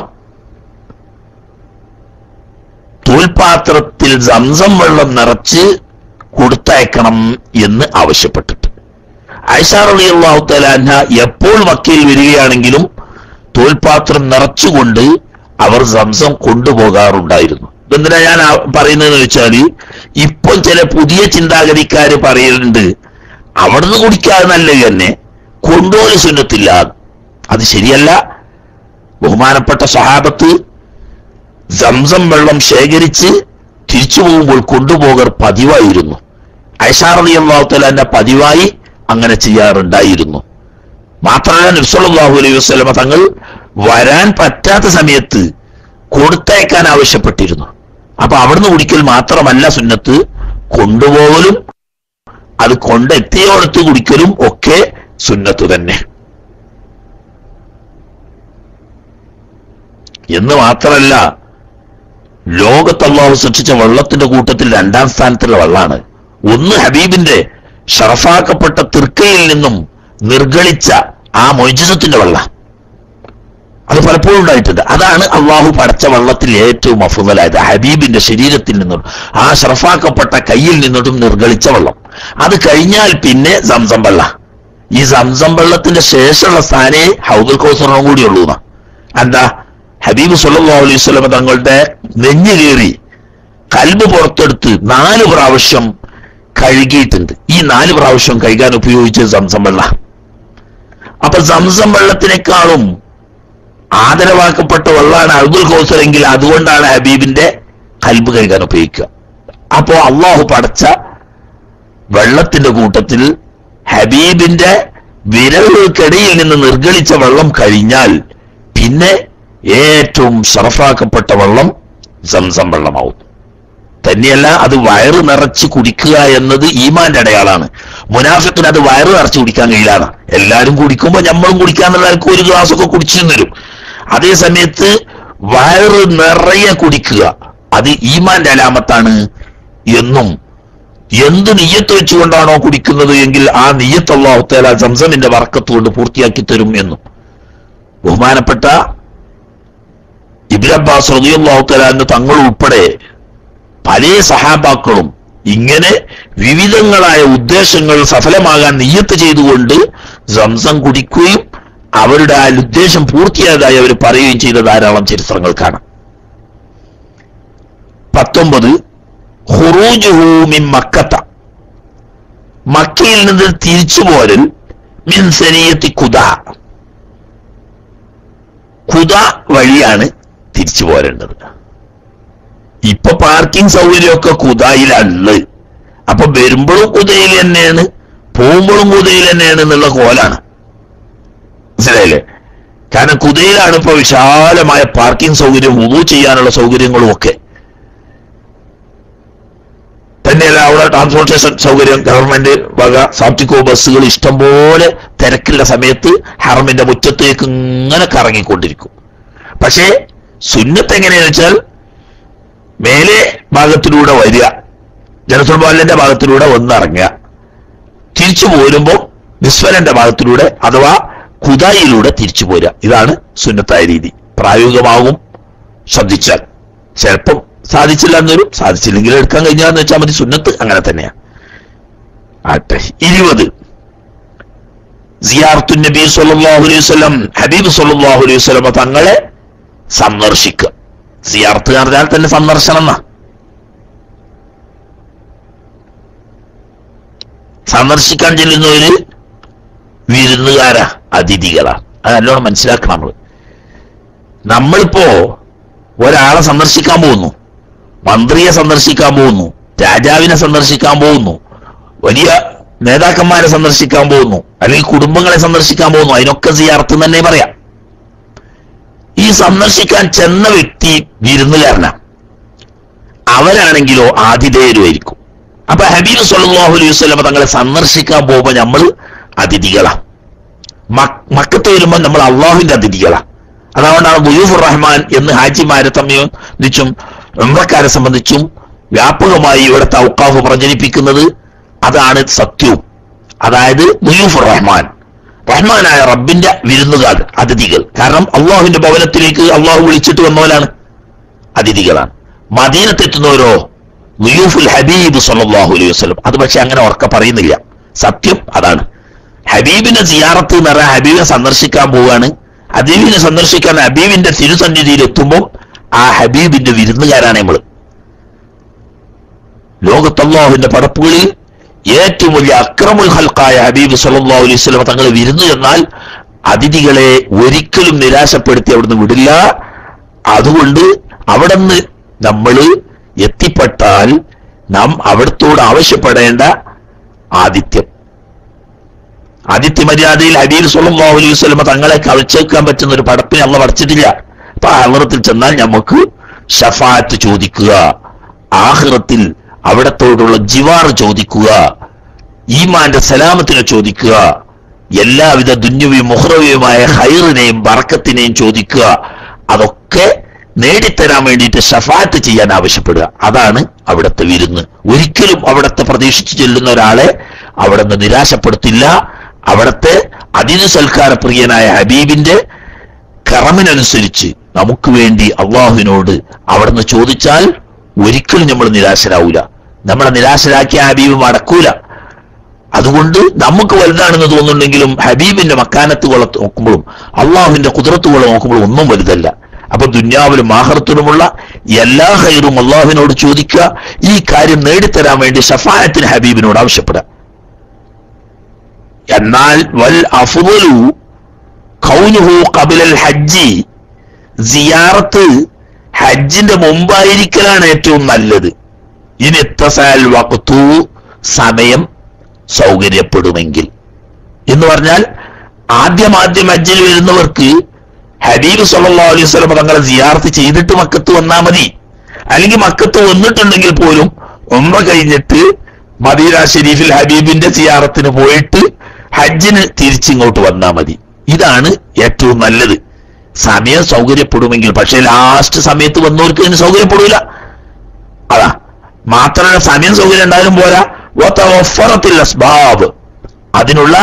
തോൽപാത്രത്തിൽ സംസം വെള്ളം നിറച്ച് കൊടുത്തയക്കണം എന്ന് ആവശ്യപ്പെട്ടിട്ട് ഐഷ റളിയല്ലാഹു താലാന്ന എപ്പോൾ മക്കയിൽ വരികയാണെങ്കിലും തോൽപാത്രം നിറച്ചുകൊണ്ട് അവർ സംസം കൊണ്ടുപോകാറുണ്ടായിരുന്നു എന്തിനാ ഞാൻ ആ- പറയുന്നതെന്ന് വെച്ചാൽ ഇപ്പോൾ ചില പുതിയ ചിന്താഗതിക്കാര് പറയുന്നുണ്ട് അവിടുന്ന് കുടിക്കാതെ നല്ലത് തന്നെ കൊണ്ടുപോകൽ സുന്നത്തില്ല അത് ശരിയല്ല ബഹുമാനപ്പെട്ട സഹാബത്ത് സംസം വെള്ളം ശേഖരിച്ച് തിരിച്ചു പോകുമ്പോൾ കൊണ്ടുപോകർ പതിവായിരുന്നു ഐഷാറലി അള്ളാഹുത്തലാന്റെ പതിവായി അങ്ങനെ ചെയ്യാറുണ്ടായിരുന്നു മാത്രമല്ല നബ്സല്ലാഹു അലൈഹി വസ്ലമ തങ്ങൾ വരാൻ പറ്റാത്ത സമയത്ത് കൊടുത്തയക്കാൻ ആവശ്യപ്പെട്ടിരുന്നു അപ്പൊ അവിടുന്ന് കുടിക്കൽ മാത്രമല്ല സുന്നത്ത് കൊണ്ടുപോകലും അത് കൊണ്ടെത്തിയോടത്ത് കുടിക്കലും ഒക്കെ സുന്നത്ത് തന്നെ എന്ന് മാത്രമല്ല ലോകത്ത് അള്ളാഹു സൃഷ്ടിച്ച വെള്ളത്തിന്റെ കൂട്ടത്തിൽ രണ്ടാം സ്ഥാനത്തുള്ള വെള്ളമാണ് ഒന്ന് ഹബീബിന്റെ ഷറഫാക്കപ്പെട്ട തിർക്കയിൽ നിന്നും നിർഗളിച്ച ആ മൊയ്ജിസത്തിന്റെ വെള്ളം അത് പലപ്പോഴും ഉണ്ടായിട്ടുണ്ട് അതാണ് അള്ളാഹു പടച്ച വെള്ളത്തിൽ ഏറ്റവും അഫുതലായത് ഹബീബിന്റെ ശരീരത്തിൽ നിന്നും ആ ഷറഫാക്കപ്പെട്ട കയ്യിൽ നിന്നിട്ടും നിർഗളിച്ച വെള്ളം അത് കഴിഞ്ഞാൽ പിന്നെ സംസം വെള്ള ഈ സംസം വെള്ളത്തിന്റെ ശേഷമുള്ള സ്ഥാനേ ഹൗദുൽ കൗസറിനും കൂടി ഉള്ളൂ എന്നാ. എന്താ ഹബീബ് സല്ലല്ലാഹു അലൈഹി വസല്ലം തങ്ങളുടെ നെഞ്ഞു കയറി കൽബ് പുറത്തെടുത്ത് നാല് പ്രാവശ്യം കഴുകിയിട്ടുണ്ട് ഈ നാല് പ്രാവശ്യം കഴുകാൻ ഉപയോഗിച്ചത് സംസം വെള്ള അപ്പൊ സംസം വെള്ളത്തിനേക്കാളും ആദരവാക്കപ്പെട്ട വെള്ളമാണ് അബ്ദുൽ കൗസറെങ്കിൽ അതുകൊണ്ടാണ് ഹബീബിന്റെ കൽബ് കഴുകാൻ ഉപയോഗിക്കുക അപ്പോ അള്ളാഹു പടച്ച വെള്ളത്തിന്റെ കൂട്ടത്തിൽ ഹബീബിന്റെ വിരലുകൾക്കിടയിൽ നിന്ന് നിർഗളിച്ച വെള്ളം കഴിഞ്ഞാൽ പിന്നെ ഏറ്റവും ഷറഫാക്കപ്പെട്ട വെള്ളം സംസം വെള്ളമാവും തന്നെയല്ല അത് വയറ് നിറച്ച് കുടിക്കുക എന്നത് ഈമാന്റെ അടയാളാണ് മുനാഫിക്കിന് അത് വയറ് നിറച്ച് കുടിക്കാൻ കഴിയില്ലാണ് എല്ലാരും കുടിക്കുമ്പോ നമ്മളും കുടിക്കാന്നുള്ള ആൾക്ക് ഒരു ഗ്ലാസ് ഒക്കെ കുടിച്ചു തരും അതേ സമയത്ത് വയറ് നിറയെ കുടിക്കുക അത് ഈമാന്റെ അലാമത്താണ് എന്നും എന്ത് നീയത്ത് വെച്ചുകൊണ്ടാണോ കുടിക്കുന്നത് എങ്കിൽ ആ നീയത്ത് അള്ളാഹുത്തേല സംസമിന്റെ വർക്കത്ത് കൊണ്ട് പൂർത്തിയാക്കി തരും എന്നും ബഹുമാനപ്പെട്ട ഇബിൻ അബ്ബാസ് റളിയല്ലാഹുത്തലാന്ന് തങ്ങൾ ഉൾപ്പെടെ പല സഹാബാക്കളും ഇങ്ങനെ വിവിധങ്ങളായ ഉദ്ദേശങ്ങൾ സഫലമാകാൻ നിയ്യത്ത് ചെയ്തുകൊണ്ട് സംസം കുടിക്കുകയും അവരുടെ ആ ഉദ്ദേശം പൂർത്തിയായതായി അവർ പറയുകയും ചെയ്ത ധാരാളം ചരിത്രങ്ങൾ കാണാം പത്തൊമ്പത് ഹുറൂജുഹു മിൻ മക്കത്ത മക്കയിൽ നിന്ന് തിരിച്ചു പോരൽ മിൻ സനിയത്തി കുദ കുദ വഴിയാണ് തിരിച്ചു പോരേണ്ടത് ഇപ്പൊ പാർക്കിംഗ് സൗകര്യമൊക്കെ കുതായിലാണ് അപ്പൊ വരുമ്പോഴും കുതയിൽ തന്നെയാണ് പോകുമ്പോഴും കുതയിൽ തന്നെയാണ് എന്നുള്ള കോലാണ് മനസ്സിലായില്ലേ കാരണം കുതയിലാണ് ഇപ്പൊ വിശാലമായ പാർക്കിംഗ് സൗകര്യം ഉദു ചെയ്യാനുള്ള സൗകര്യങ്ങളും ഒക്കെ തന്നെയല്ല അവിടെ ട്രാൻസ്പോർട്ടേഷൻ സൗകര്യം ഗവൺമെന്റ് വക സാപ്റ്റിക്കോ ബസ്സുകൾ ഇഷ്ടംപോലെ തിരക്കുള്ള സമയത്ത് ഹറമിന്റെ മുറ്റത്തേക്ക് ഇങ്ങനെ കറങ്ങിക്കൊണ്ടിരിക്കും പക്ഷേ സുന്നത്ത് എങ്ങനെയാന്ന് വെച്ചാൽ മേലെ ഭാഗത്തിലൂടെ വരിക ജനസുൽബാലിന്റെ ഭാഗത്തിലൂടെ ഒന്നിറങ്ങുക തിരിച്ചു പോരുമ്പോൾ നിസ്വലന്റെ ഭാഗത്തിലൂടെ അഥവാ കുതായിലൂടെ തിരിച്ചു പോരുക ഇതാണ് സുന്നത്തായ രീതി പ്രായോഗികമാകും ശ്രദ്ധിച്ചാൽ ചിലപ്പം സാധിച്ചില്ല എന്നൊരു സാധിച്ചില്ലെങ്കിൽ എടുക്കാൻ കഴിഞ്ഞാന്ന് വെച്ചാൽ മതി സുന്നത്ത് അങ്ങനെ തന്നെയാണ് ആട്ടെ ഇരുപത് സിയാർത്തു നബി സല്ലല്ലാഹു അലൈഹി വസല്ലം ഹബീബ് സല്ലല്ലാഹു അലൈഹി വസല്ലം തങ്ങളെ സന്ദർശിക്കുക സിയാർത്ത് എന്ന് പറഞ്ഞാൽ തന്നെ സന്ദർശനം എന്നാ സന്ദർശിക്കാൻ ചെല്ലുന്നവര് വിരുന്നുകാരാ അതിഥികളാ അത് നല്ലോണം മനസ്സിലാക്കണം നമ്മള് നമ്മളിപ്പോ ഒരാളെ സന്ദർശിക്കാൻ പോകുന്നു മന്ത്രിയെ സന്ദർശിക്കാൻ പോകുന്നു രാജാവിനെ സന്ദർശിക്കാൻ പോകുന്നു വലിയ നേതാക്കന്മാരെ സന്ദർശിക്കാൻ പോകുന്നു അല്ലെങ്കിൽ കുടുംബങ്ങളെ സന്ദർശിക്കാൻ പോകുന്നു അതിനൊക്കെ സിയാർത്ത് തന്നെ പറയാം ഈ സന്ദർശിക്കാൻ ചെന്ന വ്യക്തി വിരുന്നുകാരനാണ് അവരാണെങ്കിലോ ആതിഥേയരുമായിരിക്കും അപ്പൊ ഹബീബ് സല്ലല്ലാഹു അലൈഹി വസല്ലം തങ്ങളെ സന്ദർശിക്കാൻ പോകുമ്പോൾ നമ്മൾ അതിഥികളാ മക്- മക്കത്ത് വരുമ്പോൾ നമ്മൾ അള്ളാഹുവിന്റെ അതിഥികളാ അതുകൊണ്ടാണ് ബുയൂഫുർ റഹ്മാൻ എന്ന് ഹാജിമാരെ സംബന്ധിച്ചും ഉംറക്കാരെ സംബന്ധിച്ചും വ്യാപകമായി ഇവിടുത്തെ ഔക്കാഫ് പ്രചരിപ്പിക്കുന്നത് അതാണ് സത്യവും അതായത് ബുയൂഫുർ റഹ്മാൻ റഹ്മാനായ റബ്ബിന്റെ വിരുന്നുകാർ അതിഥികൾ കാരണം അള്ളാഹുവിന്റെ ഭവനത്തിലേക്ക് അള്ളാഹു വിളിച്ചിട്ട് വന്നവരാണ് അതിഥികളാണ് മദീനത്തെത്തുന്നവരോ ലുയൂഫുൽ ഹബീബ് സല്ലല്ലാഹു അലൈഹി വസല്ലം അത് പക്ഷെ അങ്ങനെ ഉറക്കെ പറയുന്നില്ല സത്യം അതാണ് ഹബീബിനെ സിയാറത്ത് എന്ന് പറഞ്ഞാൽ ഹബീബിനെ സന്ദർശിക്കാൻ പോവുകയാണ് ഹബീബിനെ സന്ദർശിക്കാൻ ഹബീബിന്റെ തിരുസന്നിധിയിൽ എത്തുമ്പോൾ ആ ഹബീബിന്റെ വിരുന്നുകാരാണ് നമ്മൾ ലോകത്തല്ലാഹുവിന്റെ പടപ്പുകളിൽ ഏറ്റവും വലിയ അക്രമുൽ ഹൽക്കായ ഹബീബ് സല്ലല്ലാഹു അലൈഹി വസല്ലം തങ്ങൾ വിരുന്നു എന്നാൽ അതിഥികളെ ഒരിക്കലും നിരാശപ്പെടുത്തി അവിടുന്ന് വിടില്ല അതുകൊണ്ട് അവിടുന്ന് നമ്മൾ എത്തിപ്പെട്ടാൽ നാം അവിടത്തോട് ആവശ്യപ്പെടേണ്ട ആദിത്യം ആദിത്യ മര്യാദയിൽ ഹബീബ് സല്ലല്ലാഹു അലൈഹി വസല്ലം തങ്ങളെ കവച്ചേക്കാൻ പറ്റുന്ന ഒരു പടപ്പിനെ അള്ള പഠിച്ചിട്ടില്ല അപ്പൊ ആഹ്റത്തിൽ ചെന്നാൽ നമുക്ക് ഷഫാത്ത് ചോദിക്കുക ആഹ്റത്തിൽ അവിടത്തോടുള്ള ജിവാർ ചോദിക്കുക ഈമാന്റെ സലാമത്തിനെ ചോദിക്കുക എല്ലാവിധ ദുന്യവിയും മുഹ്റവിയുമായ ഹൈറിനെയും ബറക്കത്തിനെയും ചോദിക്കുക അതൊക്കെ നേടിത്തരാൻ വേണ്ടിയിട്ട് ഷഫാത്ത് ചെയ്യാൻ ആവശ്യപ്പെടുക അതാണ് അവിടുത്തെ വിരുന്ന് ഒരിക്കലും അവിടുത്തെ പ്രതീക്ഷിച്ചു ചെല്ലുന്ന ഒരാളെ അവിടുന്ന് നിരാശപ്പെടുത്തില്ല അവിടുത്തെ അതിഥി സൽക്കാര പ്രിയനായ ഹബീബിന്റെ കറമിനനുസരിച്ച് നമുക്ക് വേണ്ടി അള്ളാഹുവിനോട് അവിടുന്ന് ചോദിച്ചാൽ ഒരിക്കലും നമ്മൾ നിരാശരാവൂല നമ്മളെ നിരാശരാക്കിയ ഹബീബ് മടക്കൂല അതുകൊണ്ട് നമുക്ക് വലുതാണെന്ന് തോന്നുന്നുണ്ടെങ്കിലും ഹബീബിന്റെ മക്കാനത്തുകൾ നോക്കുമ്പോഴും അള്ളാഹുവിന്റെ കുതിരത്തുകൾ നോക്കുമ്പോഴും ഒന്നും വലുതല്ല അപ്പൊ ദുന്യാവിലും ആഹർത്തിലുമുള്ള എല്ലാ ഹൈറും അള്ളാഹുവിനോട് ചോദിക്കുക ഈ കാര്യം നേടിത്തരാൻ വേണ്ടി ഷഫായത്തിന് ഹബീബിനോട് ആവശ്യപ്പെടുക എന്നാൽ വൽ അഫുദലു കൗനുഹു കബിലൽ ഹജ്ജി സിയാറത്ത് ഹജ്ജിന്റെ മുമ്പായിരിക്കലാണ് ഏറ്റവും നല്ലത് ഇനി എത്തസാൽ വക്തു സമയം സൗകര്യപ്പെടുമെങ്കിൽ എന്ന് പറഞ്ഞാൽ ആദ്യം ആദ്യം ഹജ്ജിൽ വരുന്നവർക്ക് ഹബീബ് സല്ലല്ലാഹു അലൈഹി വസല്ലം തങ്ങളെ സിയാർത്ത് ചെയ്തിട്ട് മക്കത്ത് വന്നാൽ മതി അല്ലെങ്കിൽ മക്കത്ത് വന്നിട്ടുണ്ടെങ്കിൽ പോലും ഉംറ കഴിഞ്ഞിട്ട് മദീന ഷെരീഫിൽ ഹബീബിന്റെ സിയാറത്തിന് പോയിട്ട് ഹജ്ജിന് തിരിച്ചിങ്ങോട്ട് വന്നാൽ മതി ഇതാണ് ഏറ്റവും നല്ലത് സമയം സൗകര്യപ്പെടുമെങ്കിൽ പക്ഷേ ലാസ്റ്റ് സമയത്ത് വന്നവർക്ക് ഇതിന് സൗകര്യപ്പെടൂല അതാ മാത്രമല്ല സമയം സൗകര്യം ഉണ്ടായാലും പോരാ വത്തവഫറത്തിൽ അസ്ബാബ് അതിനുള്ള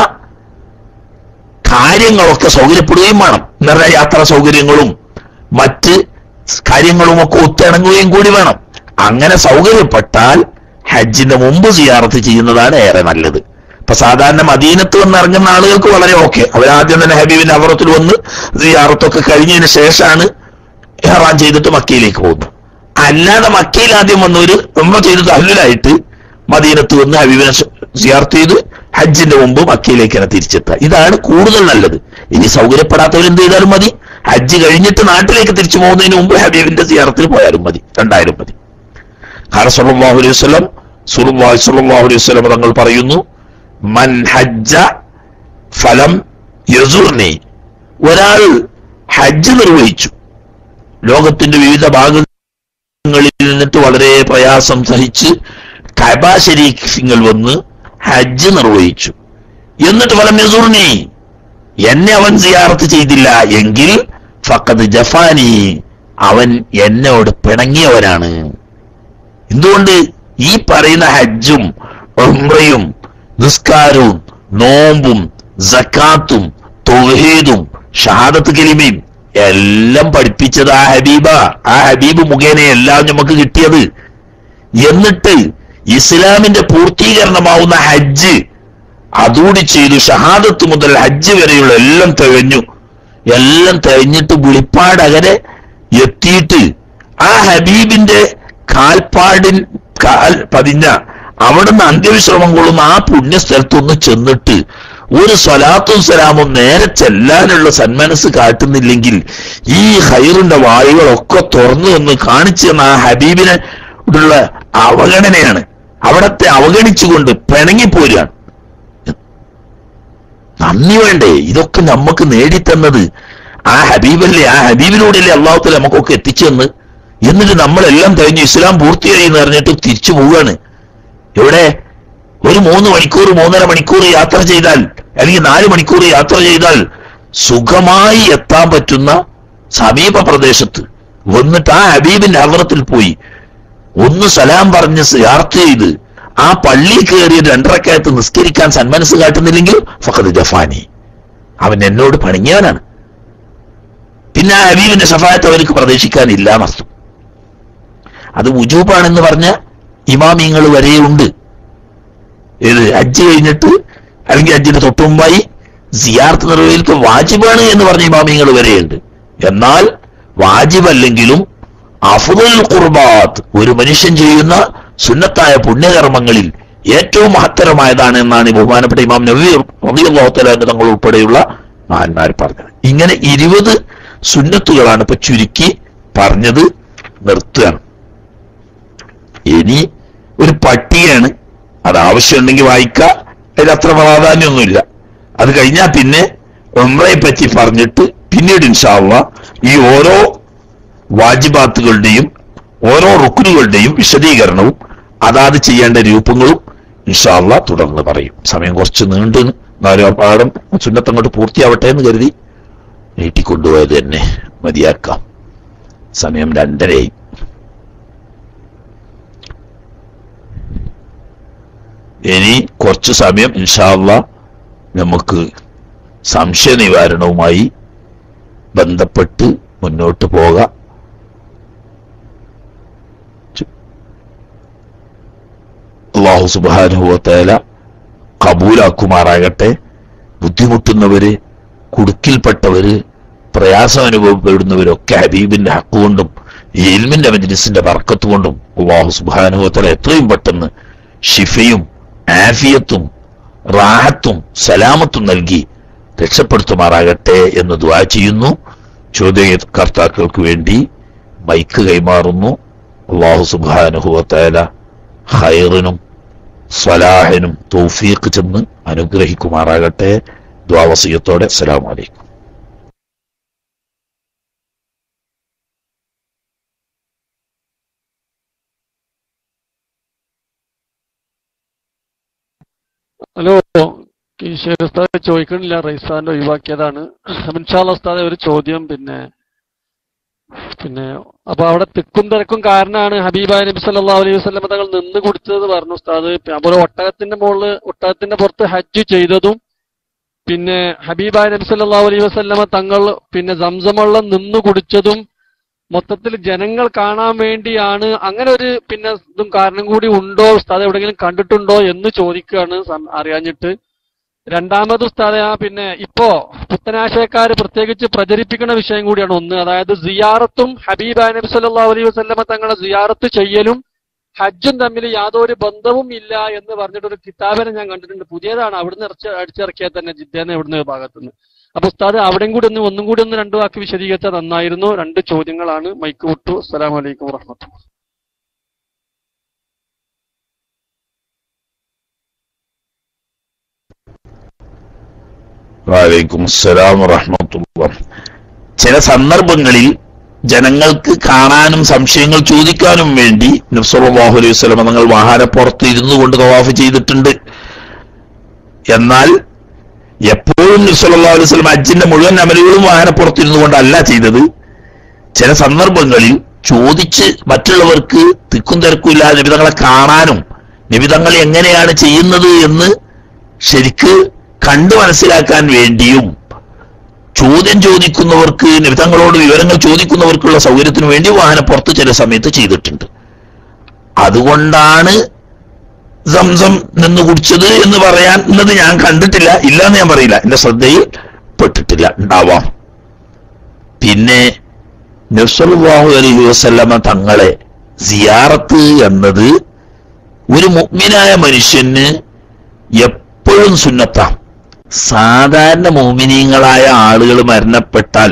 കാര്യങ്ങളൊക്കെ സൗകര്യപ്പെടുകയും വേണം എന്ന് പറഞ്ഞാൽ യാത്രാ സൗകര്യങ്ങളും മറ്റ് കാര്യങ്ങളും ഒക്കെ ഒത്തിണങ്ങുകയും കൂടി വേണം അങ്ങനെ സൗകര്യപ്പെട്ടാൽ ഹജ്ജിന്റെ മുമ്പ് സിയാറത്ത് ചെയ്യുന്നതാണ് ഏറെ നല്ലത് ഇപ്പൊ സാധാരണ മദീനത്ത് വന്ന് ഇറങ്ങുന്ന ആളുകൾക്ക് വളരെ ഓക്കെ അവരാദ്യം തന്നെ ഹബീബിന്റെ അവറത്തിൽ വന്ന് സിയാറത്തൊക്കെ കഴിഞ്ഞതിന് ശേഷമാണ് ഇഹ്റാം ചെയ്തിട്ട് മക്കയിലേക്ക് പോകുന്നത് അല്ലാതെ മക്കയിൽ ആദ്യം വന്നവര് ഉമ്മ ചെയ്തിട്ട് അഹ്ലിലായിട്ട് മദീനത്ത് വന്ന് ഹബീബിനെ സിയാർത്ത് ചെയ്ത് ഹജ്ജിന്റെ മുമ്പ് മക്കയിലേക്ക് തന്നെ തിരിച്ചെത്തുക ഇതാണ് കൂടുതൽ നല്ലത് ഇനി സൗകര്യപ്പെടാത്തവർ എന്ത് ചെയ്താലും മതി ഹജ്ജ് കഴിഞ്ഞിട്ട് നാട്ടിലേക്ക് തിരിച്ചു പോകുന്നതിന് മുമ്പ് ഹബീബിന്റെ സിയാറത്തിൽ പോയാലും മതി രണ്ടായിരം മതി ഖാല സല്ലല്ലാഹു അലൈഹി വസല്ലം സുലുല്ലാഹി സ്വല്ലല്ലാഹു അലൈഹി വസല്ലം തങ്ങൾ പറയുന്നു മൻ ഹജ്ജ ഫലം യസുർനി ഒരാൾ ഹജ്ജ് നിർവഹിച്ചു ലോകത്തിന്റെ വിവിധ ഭാഗങ്ങളിൽ നിന്നിട്ട് വളരെ പ്രയാസം സഹിച്ച് കബ ശരീഫിങ്ങൾ വന്ന് ഹജ്ജ് നിർവഹിച്ചു എന്നിട്ട് ഫലം യസുർനി എന്നെ അവൻ സിയാറത്ത് ചെയ്തില്ല എങ്കിൽ ഫക്കത് ജഫാനി അവൻ എന്നോട് പിണങ്ങിയവനാണ് എന്തുകൊണ്ട് ഈ പറയുന്ന ഹജ്ജും ഉംറയും നിസ്കാരവും നോമ്പും സക്കാത്തും തൊഹീദും ഷഹാദത്ത് കലിമയും എല്ലാം പഠിപ്പിച്ചത് ആ ഹബീബ ആ ഹബീബ് മുഖേന എല്ലാം നമുക്ക് കിട്ടിയത് എന്നിട്ട് ഇസ്ലാമിന്റെ പൂർത്തീകരണമാവുന്ന ഹജ്ജ് അതുകൂടി ചെയ്തു ഷഹാദത്ത് മുതൽ ഹജ്ജ് വരെയുള്ള എല്ലാം തികഞ്ഞു എല്ലാം തികഞ്ഞിട്ട് വിളിപ്പാടകരെ എത്തിയിട്ട് ആ ഹബീബിന്റെ കാൽപ്പാടിൻ കാൽ പതിഞ്ഞ അവിടുന്ന് അന്ത്യവിശ്രമം കൊള്ളുന്ന ആ പുണ്യസ്ഥലത്തൊന്ന് ചെന്നിട്ട് ഒരു സ്വലാത്തും സലാമും നേരെ ചെല്ലാനുള്ള സന്മനസ് കാട്ടുന്നില്ലെങ്കിൽ ഈ ഹൈറിന്റെ വായുകളൊക്കെ തുറന്നു എന്ന് കാണിച്ചു തന്ന ആ ഹബീബിനെ ഉള്ള അവഗണനയാണ് അവിടത്തെ അവഗണിച്ചുകൊണ്ട് പിണങ്ങിപ്പോരുകയാണ് നന്ദി വേണ്ടേ ഇതൊക്കെ നമുക്ക് നേടിത്തന്നത് ആ ഹബീബല്ലേ ആ ഹബീബിലൂടെയല്ലേ അള്ളാഹുത്തല നമുക്കൊക്കെ എത്തിച്ചെന്ന് എന്നിട്ട് നമ്മളെല്ലാം കഴിഞ്ഞ് ഇസ്ലാം പൂർത്തിയായി എന്ന് അറിഞ്ഞിട്ട് തിരിച്ചു പോവുകയാണ് എവിടെ ഒരു മൂന്ന് മണിക്കൂർ മൂന്നര മണിക്കൂർ യാത്ര ചെയ്താൽ അല്ലെങ്കിൽ നാല് മണിക്കൂർ യാത്ര ചെയ്താൽ സുഖമായി എത്താൻ പറ്റുന്ന സമീപ പ്രദേശത്ത് വന്നിട്ട് ആ ഹബീബിന്റെ അവറത്തിൽ പോയി ഒന്ന് സലാം പറഞ്ഞ് യാത്ര ചെയ്ത് ആ പള്ളി കയറിയ രണ്ടരക്കകത്ത് നിസ്കരിക്കാൻ സന്മനസ് കാട്ടുന്നില്ലെങ്കിൽ ഫഖദ് ജഫാനി അവൻ എന്നോട് പണിഞ്ഞവനാണ് പിന്നെ ആ ഹബീബിന്റെ ഷഫായത്ത് അവർക്ക് പ്രതീക്ഷിക്കാനില്ല എന്നർത്ഥം അത് ഉജൂബാണെന്ന് പറഞ്ഞ ഇമാമിങ്ങൾ വരെയുണ്ട് ഏത് ഹജ്ജ് കഴിഞ്ഞിട്ട് അല്ലെങ്കിൽ ഹജ്ജിന് തൊട്ടുമുമ്പായി സിയാർത്ത് നിർവഹിക്കൽ വാജിബാണ് എന്ന് പറഞ്ഞ ഇമാമിങ്ങൾ വരെയുണ്ട് എന്നാൽ വാജിബല്ലെങ്കിലും അഫുദൽ ഖുർബാത്ത് ഒരു മനുഷ്യൻ ചെയ്യുന്ന സുന്നത്തായ പുണ്യകർമ്മങ്ങളിൽ ഏറ്റവും മഹത്തരമായതാണ് എന്നാണ് ഈ ബഹുമാനപ്പെട്ട ഇമാം നബി റബിഅള്ളാഹുത്തലാന്റെ തങ്ങൾ ഉൾപ്പെടെയുള്ള മഹാന്മാർ പറഞ്ഞത് ഇങ്ങനെ ഇരുപത് സുന്നത്തുകളാണ് ഇപ്പൊ ചുരുക്കി പറഞ്ഞത് നിർത്തുകയാണ് ഇനി ഒരു പട്ടികയാണ് അത് ആവശ്യമുണ്ടെങ്കിൽ വായിക്കുക അതിൽ അത്ര പ്രാധാന്യമൊന്നുമില്ല അത് കഴിഞ്ഞാൽ പിന്നെ ഉംറയെ പറ്റി പറഞ്ഞിട്ട് പിന്നീട് ഇൻഷാള്ള ഈ ഓരോ വാജിബാത്തുകളുടെയും ഓരോ റുക്കുനുകളുടെയും വിശദീകരണവും അതാത് ചെയ്യേണ്ട രൂപങ്ങളും ഇൻഷാള്ള തുടർന്ന് പറയും സമയം കുറച്ച് നീണ്ടു എന്നാലും ആ പാഠം സുന്നത്തങ്ങോട്ട് പൂർത്തിയാവട്ടെ എന്ന് കരുതി നീട്ടിക്കൊണ്ടുപോയത് തന്നെ മതിയാക്കാം സമയം രണ്ടരയായി ഇനി കുറച്ച് സമയം ഇൻഷാല്ല നമുക്ക് സംശയ നിവാരണവുമായി ബന്ധപ്പെട്ട് മുന്നോട്ട് പോകാം അള്ളാഹു സുബാനുഭവത്തേല കബൂലാക്കുമാറാകട്ടെ ബുദ്ധിമുട്ടുന്നവര് കുടുക്കിൽപ്പെട്ടവര് പ്രയാസം അനുഭവപ്പെടുന്നവരൊക്കെ ഹബീബിന്റെ ഹക്ക് കൊണ്ടും ഈ ഇൽമിന്റെ മജ്ലിസിന്റെ ബർക്കത്ത് കൊണ്ടും അള്ളാഹു സുബാനുഭവത്തേല എത്രയും പെട്ടെന്ന് ഷിഫയും ആഫിയത്തും റാഹത്തും സലാമത്തും നൽകി രക്ഷപ്പെടുത്തുമാറാകട്ടെ എന്ന് ദ്വാ ചെയ്യുന്നു ചോദ്യകർത്താക്കൾക്ക് വേണ്ടി മൈക്ക് കൈമാറുന്നു അള്ളാഹു സുബാനുഹുവത്തേല ഹൈറിനും സ്വലാഹിനും തൗഫീഖ് ചെന്ന് അനുഗ്രഹിക്കുമാറാകട്ടെ ദ്വാവസീയത്തോടെ അസ്സലാമു അലൈക്കും ഹലോ കീശേരി ഉസ്താദ് ചോദിക്കണില്ല റൈസാന്റെ ഒഴിവാക്കിയതാണ് ഇൻഷാല്ല ഉസ്താദെ ഒരു ചോദ്യം പിന്നെ പിന്നെ അപ്പൊ അവിടെ തിക്കും തിരക്കും കാരണമാണ് ഹബീബായ നബി സല്ലല്ലാഹു അലൈഹി വസല്ലം തങ്ങൾ നിന്ന് കുടിച്ചത് പറഞ്ഞു ഉസ്താദ് അപ്പോൾ ഒട്ടകത്തിന്റെ മുകളിൽ ഒട്ടകത്തിന്റെ പുറത്ത് ഹജ്ജ് ചെയ്തതും പിന്നെ ഹബീബായ നബി സല്ലല്ലാഹു അലൈഹി വസല്ലമ തങ്ങൾ പിന്നെ സംസമെള്ളം നിന്ന് കുടിച്ചതും മൊത്തത്തിൽ ജനങ്ങൾ കാണാൻ വേണ്ടിയാണ് അങ്ങനെ ഒരു പിന്നെ ഇതും കാരണം കൂടി ഉണ്ടോ ഉസ്താദ് എവിടെയെങ്കിലും കണ്ടിട്ടുണ്ടോ എന്ന് ചോദിക്കുകയാണ് സം- അറിയാഞ്ഞിട്ട് രണ്ടാമത് ഉസ്താദ് ആ പിന്നെ ഇപ്പോ പുത്തനാശയക്കാര് പ്രത്യേകിച്ച് പ്രചരിപ്പിക്കുന്ന വിഷയം കൂടിയാണ് ഒന്ന് അതായത് സിയാറത്തും ഹബീബ് നബി സല്ലല്ലാഹു അലൈഹി വസല്ലമ തങ്ങളെ സിയാറത്ത് ചെയ്യലും ഹജ്ജും തമ്മിൽ യാതൊരു ബന്ധവും ഇല്ല എന്ന് പറഞ്ഞിട്ട് ഒരു കിതാബിനെ ഞാൻ കണ്ടിട്ടുണ്ട് പുതിയതാണ് അവിടുന്ന് ഇറച്ച് അടിച്ചിറക്കിയാൽ തന്നെ ജിദ്ദേന്ന് ഇവിടുന്ന് ഭാഗത്തുനിന്ന് അപ്പൊ ഉസ്താദ് അവിടെയും കൂടി ഒന്ന് ഒന്നും കൂടി ഒന്ന് രണ്ടു വാക്ക് വിശദീകരിച്ചാൽ നന്നായിരുന്നു രണ്ട് ചോദ്യങ്ങളാണ് മൈക്ക് വിട്ടു അസ്സലാമു അലൈക്കും വറഹ്മത്തുള്ളാഹി വാലൈക്കും അസ്സലാം വറഹ്മത്തുള്ളാ ചില സന്ദർഭങ്ങളിൽ ജനങ്ങൾക്ക് കാണാനും സംശയങ്ങൾ ചോദിക്കാനും വേണ്ടി നബ്സല്ലാഹു അലൈഹി വസ്ലം തങ്ങൾ വാഹനപ്പുറത്ത് ഇരുന്നു കൊണ്ട് തവാഫ് ചെയ്തിട്ടുണ്ട് എന്നാൽ എപ്പോഴും നബ്സല്ലാ അലൈഹി വസ്ലം അജ്ജിന്റെ മുഴുവൻ അമലുകളും വാഹനപ്പുറത്ത് ഇരുന്നു കൊണ്ടല്ല ചെയ്തത് ചില സന്ദർഭങ്ങളിൽ ചോദിച്ച് മറ്റുള്ളവർക്ക് തിക്കും തിരക്കുമില്ലാതെ നിബിതങ്ങളെ കാണാനും നിബിതങ്ങൾ എങ്ങനെയാണ് ചെയ്യുന്നത് എന്ന് ശരിക്ക് കണ്ടു മനസ്സിലാക്കാൻ വേണ്ടിയും ചോദ്യം ചോദിക്കുന്നവർക്ക് നിബിതങ്ങളോട് വിവരങ്ങൾ ചോദിക്കുന്നവർക്കുള്ള സൗകര്യത്തിന് വേണ്ടി വാഹനപ്പുറത്ത് ചില സമയത്ത് ചെയ്തിട്ടുണ്ട് അതുകൊണ്ടാണ് സംസം നിന്ന് കുടിച്ചത് എന്ന് പറയാൻ എന്നത് ഞാൻ കണ്ടിട്ടില്ല ഇല്ല എന്ന് ഞാൻ പറയില്ല എന്റെ ശ്രദ്ധയിൽ പെട്ടിട്ടില്ല ഉണ്ടാവാം പിന്നെ നബ്സല്ലാഹു അലൈഹി വസല്ലമ തങ്ങളെ സിയാറത്ത് എന്നത് ഒരു മുഗ്മിനായ മനുഷ്യന് എപ്പോഴും സുന്നത്താം സാധാരണ മോമിനീങ്ങളായ ആളുകൾ മരണപ്പെട്ടാൽ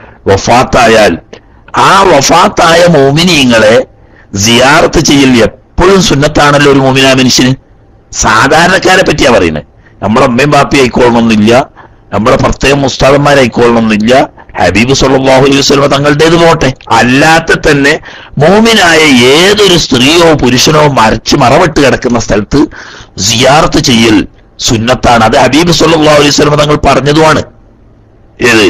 വഫാത്തായാൽ ആ വഫാത്തായ മോമിനീങ്ങളെ സിയാറത്ത് ചെയ്യൽ എപ്പോഴും സുന്നത്താണല്ലോ ഒരു മോമിനായ മനുഷ്യന് സാധാരണക്കാരെ പറ്റിയാ പറയുന്നത് നമ്മളെ അമ്മയും ബാപ്പി ആയിക്കൊള്ളണമെന്നില്ല നമ്മളെ പ്രത്യേകം മുസ്താദന്മാരായിക്കൊള്ളണമെന്നില്ല ഹബീബ് സല്ലല്ലാഹു അലൈഹി വസല്ലമ തങ്ങളുടേത് പോട്ടെ അല്ലാത്ത തന്നെ മോമിനായ ഏതൊരു സ്ത്രീയോ പുരുഷനോ മരച്ച് മറവിട്ട് കിടക്കുന്ന സ്ഥലത്ത് സിയാറത്ത് ചെയ്യൽ സുന്നത്താണ് അത് ഹബീബ് സല്ലല്ലാഹു അലൈഹി വസല്ലമ തങ്ങൾ പറഞ്ഞതുമാണ് ഏത്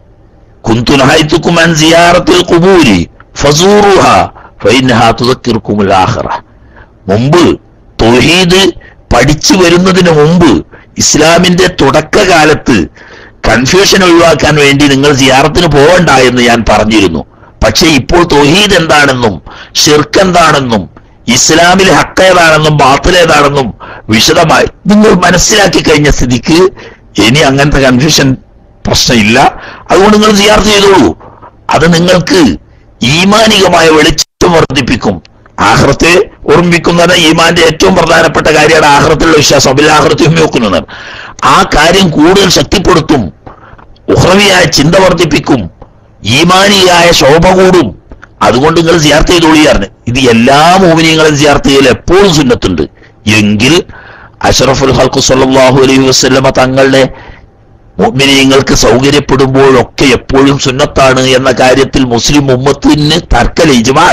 കുന്തു നഹൈതുക്കും അൻ സിയാറത്തിൽ ഖുബൂരി ഫസൂറുഹ ഫഇന്നഹാ തുദക്കിറുക്കുമുൽ ആഖിറ മുമ്പ് തൗഹീദ് പഠിച്ചു വരുന്നതിന് മുമ്പ് ഇസ്ലാമിന്റെ തുടക്കകാലത്ത് കൺഫ്യൂഷൻ ഒഴിവാക്കാൻ വേണ്ടി നിങ്ങൾ സിയാറത്തിന് പോകണ്ട എന്ന് ഞാൻ പറഞ്ഞിരുന്നു പക്ഷെ ഇപ്പോൾ തൗഹീദ് എന്താണെന്നും ഷിർക്ക് എന്താണെന്നും ഇസ്ലാമിൽ ഹക്ക് ഏതാണെന്നും ബാത്തിൽ ഏതാണെന്നും വിശദമായി നിങ്ങൾ മനസ്സിലാക്കി കഴിഞ്ഞ സ്ഥിതിക്ക് ഇനി അങ്ങനത്തെ കൺഫ്യൂഷൻ പ്രശ്നമില്ല അതുകൊണ്ട് നിങ്ങൾ സിയാർത്ത് ചെയ്തോളൂ അത് നിങ്ങൾക്ക് ഈമാനികമായ വെളിച്ചം വർദ്ധിപ്പിക്കും ആഹ്റത്തെ ഓർമ്മിക്കുന്നത് ഈമാന്റെ ഏറ്റവും പ്രധാനപ്പെട്ട കാര്യമാണ് ആഹ്റത്തിലുള്ള വിശ്വാസം അബിൽ ആഹ്റത്തെ നോക്കുന്നത് ആ കാര്യം കൂടുതൽ ശക്തിപ്പെടുത്തും ഉഹ്രവിയായ ചിന്ത വർദ്ധിപ്പിക്കും ഈമാനിയായ ശോഭ കൂടും അതുകൊണ്ട് നിങ്ങൾ സിയാർത്ത് ചെയ്തോളിയാറിന് ഇത് എല്ലാ മോമിനിയങ്ങളും സിയാർത്ത് ചെയ്യൽ എപ്പോഴും സുന്നത്തുണ്ട് എങ്കിൽ അഷറഫുൽ ഹൽക്കു സല്ലല്ലാഹു അലൈഹി വസല്ലമ തങ്ങളുടെ മുഅ്മിനീങ്ങൾക്ക് സൗകര്യപ്പെടുമ്പോഴൊക്കെ എപ്പോഴും സുന്നത്താണ് എന്ന കാര്യത്തിൽ മുസ്ലിം ഉമ്മത്തിന് തർക്കല ഇജ്മാൽ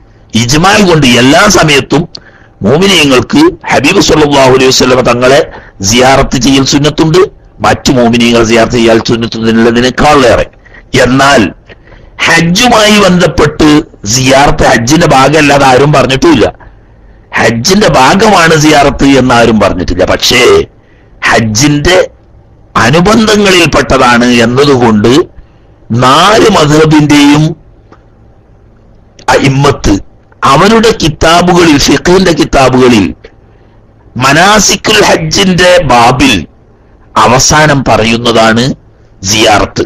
ഇജ്മാൽ കൊണ്ട് എല്ലാ സമയത്തും മോമിനിയങ്ങൾക്ക് ഹബീബ് സല്ലല്ലാഹു അലൈഹി വസല്ലമ തങ്ങളെ സിയാറത്ത് ചെയ്യൽ സുന്നത്തുണ്ട് മറ്റു മോമിനിയങ്ങൾ സിയാറത്ത് ചെയ്യാൻ സുന്നത്തുന്നതിനേക്കാളേറെ എന്നാൽ ഹജ്ജുമായി ബന്ധപ്പെട്ട് സിയാറത്ത് ഹജ്ജിന്റെ ഭാഗമല്ലാതെ ആരും പറഞ്ഞിട്ടുമില്ല ഹജ്ജിന്റെ ഭാഗമാണ് സിയാറത്ത് എന്ന് ആരും പറഞ്ഞിട്ടില്ല പക്ഷേ ഹജ്ജിന്റെ അനുബന്ധങ്ങളിൽപ്പെട്ടതാണ് എന്നതുകൊണ്ട് നാല് മധബിന്റെയും ഇമ്മത്ത് അവരുടെ കിതാബുകളിൽ ഫിഖിന്റെ കിതാബുകളിൽ മനാസിക്കുൽ ഹജ്ജിന്റെ ബാബിൽ അവസാനം പറയുന്നതാണ് സിയാറത്ത്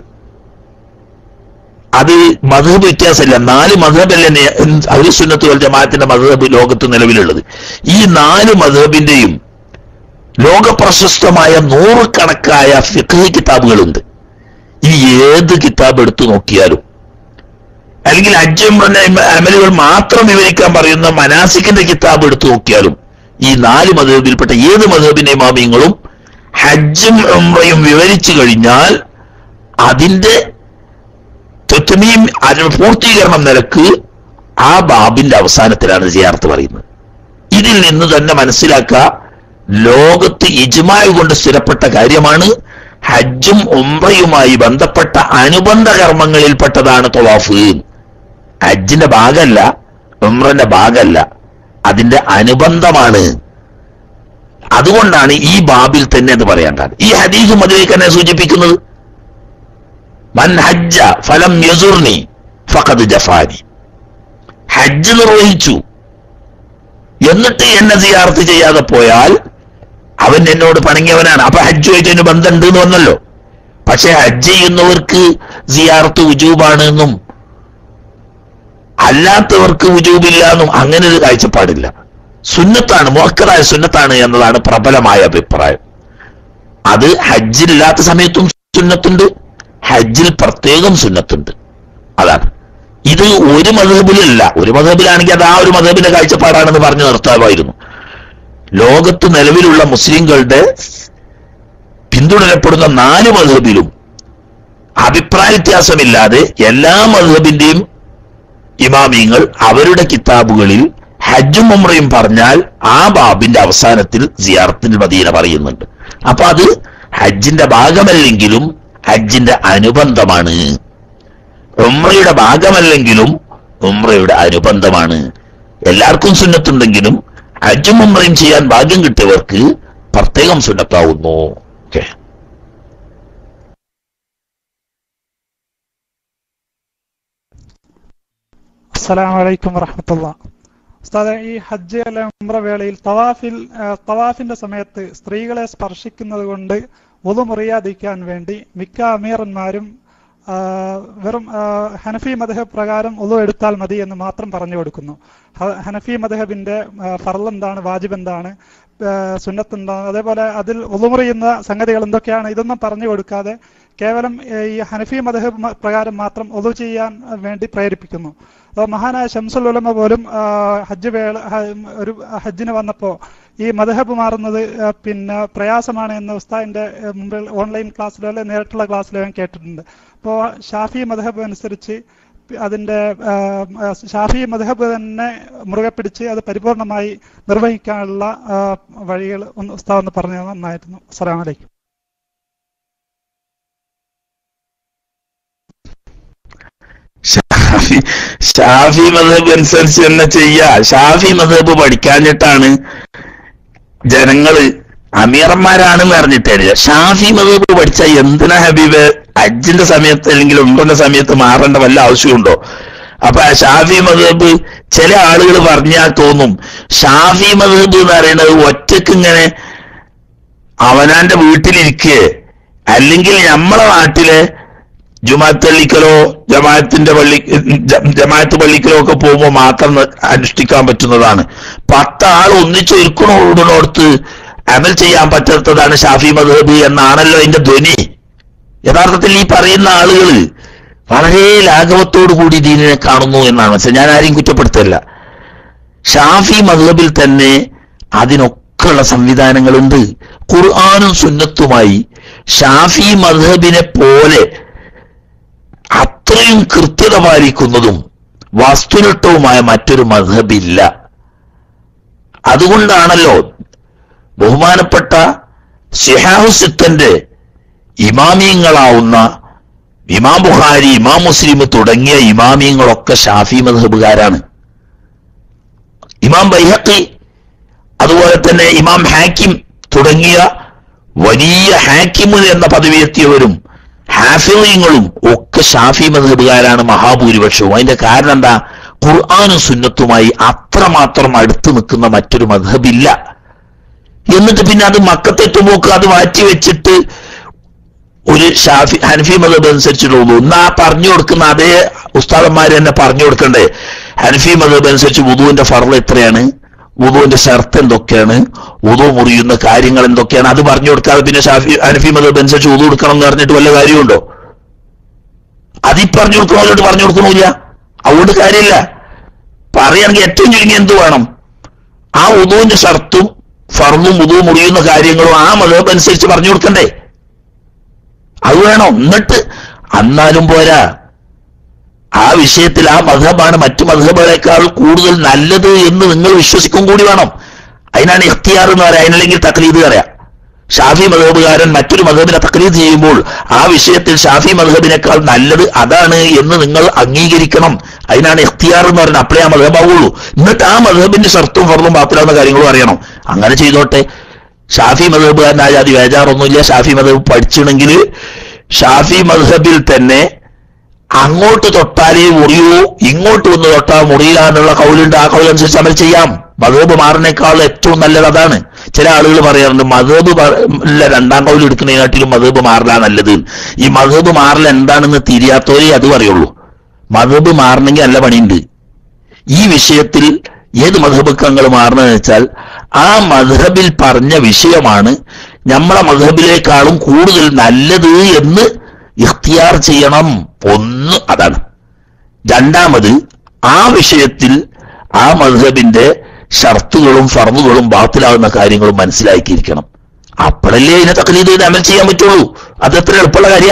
അത് മധബ് വ്യത്യാസമില്ല നാല് മധബല്ലേ അഹുസുന്നത്ത് വൽ ജമാഅത്തിന്റെ മധബ് ലോകത്ത് നിലവിലുള്ളത് ഈ നാല് മധബിന്റെയും ലോകപ്രശസ്തമായ നൂറുകണക്കായ ഫിഖ് കിതാബുകളുണ്ട് ഈ ഏത് കിതാബ് എടുത്തു നോക്കിയാലും അല്ലെങ്കിൽ അജ്ജും അമലുകൾ മാത്രം വിവരിക്കാൻ പറയുന്ന മനാസിക്കിന്റെ കിതാബ് എടുത്തു നോക്കിയാലും ഈ നാല് മധബിൽപ്പെട്ട ഏത് മധബിന്റെ ഇമാമിയങ്ങളും ഹജ്ജും ഉംറയും വിവരിച്ചു കഴിഞ്ഞാൽ അതിന്റെ തെത്തുമീം അതിന് പൂർത്തീകരണം നിലക്ക് ആ ബാബിന്റെ അവസാനത്തിലാണ് സിയാർത്ത് പറയുന്നത് ഇതിൽ നിന്ന് തന്നെ മനസ്സിലാക്കുക ലോകത്ത് ഇജ്മായി കൊണ്ട് സ്ഥിരപ്പെട്ട കാര്യമാണ് ഹജ്ജും ഉംറയുമായി ബന്ധപ്പെട്ട അനുബന്ധ കർമ്മങ്ങളിൽപ്പെട്ടതാണ് തൊവാഫ് ഹജ്ജിന്റെ ഭാഗമല്ല ഉംറന്റെ ഭാഗമല്ല അതിന്റെ അനുബന്ധമാണ് അതുകൊണ്ടാണ് ഈ ബാബിൽ തന്നെ അത് പറയാൻ കാരണം ഈ ഹദീസും അതിലേക്ക് തന്നെ സൂചിപ്പിക്കുന്നത് മൻ ഹജ്ജ ഫലം യസുർനി ഫഖദ് ജഫാനി ഹജ്ജ് നിർവഹിച്ചു എന്നിട്ട് എന്നെ സിയാർത്ത് ചെയ്യാതെ പോയാൽ അവൻ എന്നോട് പണങ്ങിയവനാണ് അപ്പൊ ഹജ്ജുമായിട്ട് അതിന് ബന്ധമുണ്ട് എന്ന് വന്നല്ലോ പക്ഷെ ഹജ്ജ് ചെയ്യുന്നവർക്ക് സിയാർത്ത് ഉജൂബാണ് എന്നും അല്ലാത്തവർക്ക് ഉജൂബില്ല എന്നും അങ്ങനെ ഒരു കാഴ്ചപ്പാടില്ല സുന്നത്താണ് മുഹക്കറായ സുന്നത്താണ് എന്നതാണ് പ്രബലമായ അഭിപ്രായം അത് ഹജ്ജില്ലാത്ത സമയത്തും സുന്നത്തുണ്ട് ഹജ്ജിൽ പ്രത്യേകം സുന്നത്തുണ്ട് അതാണ് ഇത് ഒരു മധബിലല്ല ഒരു മധബിലാണെങ്കിൽ അത് ആ ഒരു മധബിന്റെ കാഴ്ചപ്പാടാണെന്ന് പറഞ്ഞു നിർത്താമായിരുന്നു ലോകത്ത് നിലവിലുള്ള മുസ്ലിങ്ങളുടെ പിന്തുടരപ്പെടുന്ന നാല് മധബിലും അഭിപ്രായ വ്യത്യാസമില്ലാതെ എല്ലാ മധബിന്റെയും ഇമാമിയങ്ങൾ അവരുടെ കിതാബുകളിൽ ഹജ്ജും ഉമ്രയും പറഞ്ഞാൽ ആ ബാബിന്റെ അവസാനത്തിൽ സിയാർത്തിൽ മദീന പറയുന്നുണ്ട് അപ്പൊ അത് ഹജ്ജിന്റെ ഭാഗമല്ലെങ്കിലും ഹജ്ജിന്റെ അനുബന്ധമാണ് ഉമ്രയുടെ ഭാഗമല്ലെങ്കിലും ഉമ്രയുടെ അനുബന്ധമാണ് എല്ലാവർക്കും സുന്നത്തുണ്ടെങ്കിലും ഹജ്ജും ഉമ്രയും ചെയ്യാൻ ഭാഗ്യം കിട്ടിയവർക്ക് പ്രത്യേകം സുന്നത്താവുന്നു ഓക്കെ അസ്സലാമു അലൈക്കും വറഹമത്തുള്ള ഉസ്താദെ ഈ ഹജ്ജ് അല്ല ഉംറ വേളയിൽ തവാഫിൽ ആ, തവാഫിന്റെ സമയത്ത് സ്ത്രീകളെ സ്പർശിക്കുന്നത് കൊണ്ട് ഒതു മുറിയാതിരിക്കാൻ വേണ്ടി മിക്ക അമീറന്മാരും ആ, വെറും ആ, ഹനഫി മദഹബ് പ്രകാരം ഒതു എടുത്താൽ മതി എന്ന് മാത്രം പറഞ്ഞു കൊടുക്കുന്നു ഹ- ഹനഫി മദഹബിന്റെ ഫറൽ എന്താണ് വാജിബ് എന്താണ് ആ, സുന്നത്ത് എന്താണ് അതേപോലെ അതിൽ ഒതുമുറിയുന്ന സംഗതികൾ എന്തൊക്കെയാണ് ഇതൊന്നും പറഞ്ഞു കൊടുക്കാതെ കേവലം ഏ, ഈ ഹനഫി മദഹബ് മ- പ്രകാരം മാത്രം ഒതു ചെയ്യാൻ വേണ്ടി പ്രേരിപ്പിക്കുന്നു അപ്പോൾ മഹാനായ ഷംസുൽ ഉലമ പോലും ആ, ഹജ്ജ് വേള ഹ- ഒരു ഹജ്ജിന് വന്നപ്പോൾ ഈ മദഹബ് മാറുന്നത് ആ, പിന്നെ പ്രയാസമാണ് എന്ന് ഉസ്താദിന്റെ ആ, മുമ്പിൽ ഓൺലൈൻ ക്ലാസ്സിലോ അല്ലെ നേരിട്ടുള്ള ക്ലാസ്സിലോ ഞാൻ കേട്ടിട്ടുണ്ട് അപ്പോൾ ഷാഫി മദഹബ് അനുസരിച്ച് അതിന്റെ ആ, ആ, ഷാഫി മദഹബ് തന്നെ മുറുകെ പിടിച്ച് അത് പരിപൂർണമായി നിർവഹിക്കാനുള്ള ആ, വഴികൾ ഒന്ന് ഉസ്താദ് ഒന്ന് പറഞ്ഞു തന്നാൽ നന്നായിരുന്നു അസ്സലാമു അലൈക്കും ഷാഫി ഷാഫി മതബ് അനുസരിച്ച് തന്നെ ചെയ്യാ ഷാഫി മതബ് പഠിക്കാഞ്ഞിട്ടാണ് ജനങ്ങള് അമീറന്മാരാണെന്ന് അറിഞ്ഞിട്ടില്ല ഷാഫി മതബ് പഠിച്ച എന്തിനാ ഹബീബ് അജ്ജിന്റെ സമയത്ത് അല്ലെങ്കിൽ ഉണ്ടന്റെ സമയത്ത് മാറേണ്ട വല്ല ആവശ്യമുണ്ടോ അപ്പൊ ആ ഷാഫി മതബ് ചില ആളുകൾ പറഞ്ഞാൽ തോന്നും ഷാഫി മതബ് എന്ന് പറയുന്നത് ഒറ്റക്ക് ഇങ്ങനെ അവനാന്റെ വീട്ടിലിരിക്കെ അല്ലെങ്കിൽ നമ്മളെ നാട്ടിലെ ജുമാഅത്ത് പള്ളിക്കലോ ജമാഅത്തിന്റെ പള്ളി ജ- ജമാഅത്ത് പള്ളിക്കലോ ഒക്കെ പോകുമ്പോൾ മാത്രം ന- അനുഷ്ഠിക്കാൻ പറ്റുന്നതാണ് പത്താൾ ഒന്നിച്ചൊരുക്കണോടുന്നോടത്ത് അമൽ ചെയ്യാൻ പറ്റാത്തതാണ് ഷാഫി മധബ് എന്നാണല്ലോ അതിന്റെ ധ്വനി യഥാർത്ഥത്തിൽ ഈ പറയുന്ന ആളുകൾ വളരെ ലാഘവത്തോടു കൂടി ദീനിനെ കാണുന്നു എന്നാണ് മനസ്സിലായി ഞാൻ ആരെയും കുറ്റപ്പെടുത്തല്ല ഷാഫി മധബിൽ തന്നെ അതിനൊക്കെയുള്ള സംവിധാനങ്ങളുണ്ട് ഖുർആാനും സുന്നത്തുമായി ഷാഫി മധബിനെ പോലെ അത്രയും കൃത്യത പാലിക്കുന്നതും വസ്തുനിഷ്ഠവുമായ മറ്റൊരു മധബില്ല അതുകൊണ്ടാണല്ലോ ബഹുമാനപ്പെട്ട ഷിഹാഹുസിത്തന്റെ ഇമാമിയങ്ങളാവുന്ന ഇമാം ബുഖാരി ഇമാം മുസ്ലിം തുടങ്ങിയ ഇമാമിയങ്ങളൊക്കെ ഷാഫി മധബുകാരാണ് ഇമാം ബൈഹക്കി അതുപോലെ തന്നെ ഇമാം ഹാക്കിം തുടങ്ങിയ വലിയ ഹാക്കിമ് എന്ന പദവി എത്തിയവരും ഹാഫിളിങ്ങളും ഒക്കെ ഷാഫി മധബുകാരാണ് മഹാഭൂരിപക്ഷവും അതിന്റെ കാരണം എന്താ ഖുർആാനും സുന്നത്തുമായി അത്രമാത്രം അടുത്ത് നിൽക്കുന്ന മറ്റൊരു മധബില്ല എന്നിട്ട് പിന്നെ അത് മക്കത്തെത്തുമ്പോക്ക് അത് മാറ്റി വെച്ചിട്ട് ഒരു ഷാഫി ഹനഫി മതബ് അനുസരിച്ചുള്ള ഉദു എന്നാ പറഞ്ഞു കൊടുക്കുന്ന അതേ ഉസ്താദന്മാർ തന്നെ പറഞ്ഞു കൊടുക്കണ്ടേ ഹനഫി മതബ് അനുസരിച്ച് വുദുവിന്റെ ഫറൽ എത്രയാണ് വുദുവിന്റെ ഷർത്ത് എന്തൊക്കെയാണ് വുദു മുറിയുന്ന കാര്യങ്ങൾ എന്തൊക്കെയാണ് അത് പറഞ്ഞു കൊടുക്കാതെ പിന്നെ ഷാഫി ഹനഫി മതബ് അനുസരിച്ച് വുദു എടുക്കണം എന്ന് പറഞ്ഞിട്ട് വല്ല കാര്യമുണ്ടോ അതി പറഞ്ഞു കൊടുക്കണോലോട്ട് പറഞ്ഞു കൊടുക്കണില്ല അതുകൊണ്ട് കാര്യമില്ല പറയുകയാണെങ്കിൽ ഏറ്റവും ചുരുങ്ങി എന്ത് വേണം ആ ഉദുവിന്റെ ഷർത്തും ഫർദും ഉദു മുറിയുന്ന കാര്യങ്ങളും ആ മതബ് അനുസരിച്ച് പറഞ്ഞു കൊടുക്കണ്ടേ അത് വേണം എന്നിട്ട് അന്നാലും പോരാ ആ വിഷയത്തിൽ ആ മധബാണ് മറ്റു മധബുകളെക്കാൾ കൂടുതൽ നല്ലത് എന്ന് നിങ്ങൾ വിശ്വസിക്കും കൂടി വേണം അതിനാണ് ഇഖ്തിയാർ എന്ന് പറയാം അതിനല്ലെങ്കിൽ തക്ലീദ് പറയാം ഷാഫി മധബുകാരൻ മറ്റൊരു മധബിനെ തക്ലീദ് ചെയ്യുമ്പോൾ ആ വിഷയത്തിൽ ഷാഫി മധബിനേക്കാൾ നല്ലത് അതാണ് എന്ന് നിങ്ങൾ അംഗീകരിക്കണം അതിനാണ് ഇഖ്തിയാർ എന്ന് പറയുന്നത് അപ്പോഴേ ആ മധബാവുള്ളൂ എന്നിട്ട് ആ മധബിന്റെ ഷർത്തും ഫർദും ബാത്തിലാവുന്ന കാര്യങ്ങളും അറിയണം അങ്ങനെ ചെയ്തോട്ടെ ഷാഫി മധബുകാരൻ്റെ ആ ജാതി വേജാറൊന്നുമില്ല ഷാഫി മധബ് പഠിച്ചിണെങ്കിൽ ഷാഫി മധബിൽ തന്നെ അങ്ങോട്ട് തൊട്ടാലേ മുറിയൂ ഇങ്ങോട്ട് വന്ന് തൊട്ടാൽ മുറിയില്ല എന്നുള്ള കൗലുണ്ട് ആ കൗലനുസരിച്ച് അമൽ ചെയ്യാം മധബ് മാറിനേക്കാൾ ഏറ്റവും നല്ലത് അതാണ് ചില ആളുകൾ പറയാറുണ്ട് മധബ് രണ്ടാം കൗല് എടുക്കുന്നതിനാട്ടിലും മധബ് മാറില്ല നല്ലത് ഈ മധബ് മാറൽ എന്താണെന്ന് തിരിയാത്തവരേ അത് പറയുള്ളൂ മധബ് മാറണമെങ്കിൽ നല്ല പണിയുണ്ട് ഈ വിഷയത്തിൽ ഏത് മധബക്കങ്ങൾ മാറണമെന്ന് വെച്ചാൽ ആ മധബിൽ പറഞ്ഞ വിഷയമാണ് നമ്മളെ മധബിലേക്കാളും കൂടുതൽ നല്ലത് എന്ന് ഇഖ്തിയാർ ചെയ്യണം ഒന്ന് അതാണ് രണ്ടാമത് ആ വിഷയത്തിൽ ആ മധബിന്റെ ഷർത്തുകളും ഫർമുകളും ബാത്തിലാവുന്ന കാര്യങ്ങളും മനസ്സിലാക്കിയിരിക്കണം അപ്പോഴല്ലേ ഇതിനെ തക്ലീദ് ചെയ്ത് അമൽ ചെയ്യാൻ പറ്റുള്ളൂ അത് എത്ര എളുപ്പമുള്ള കാര്യ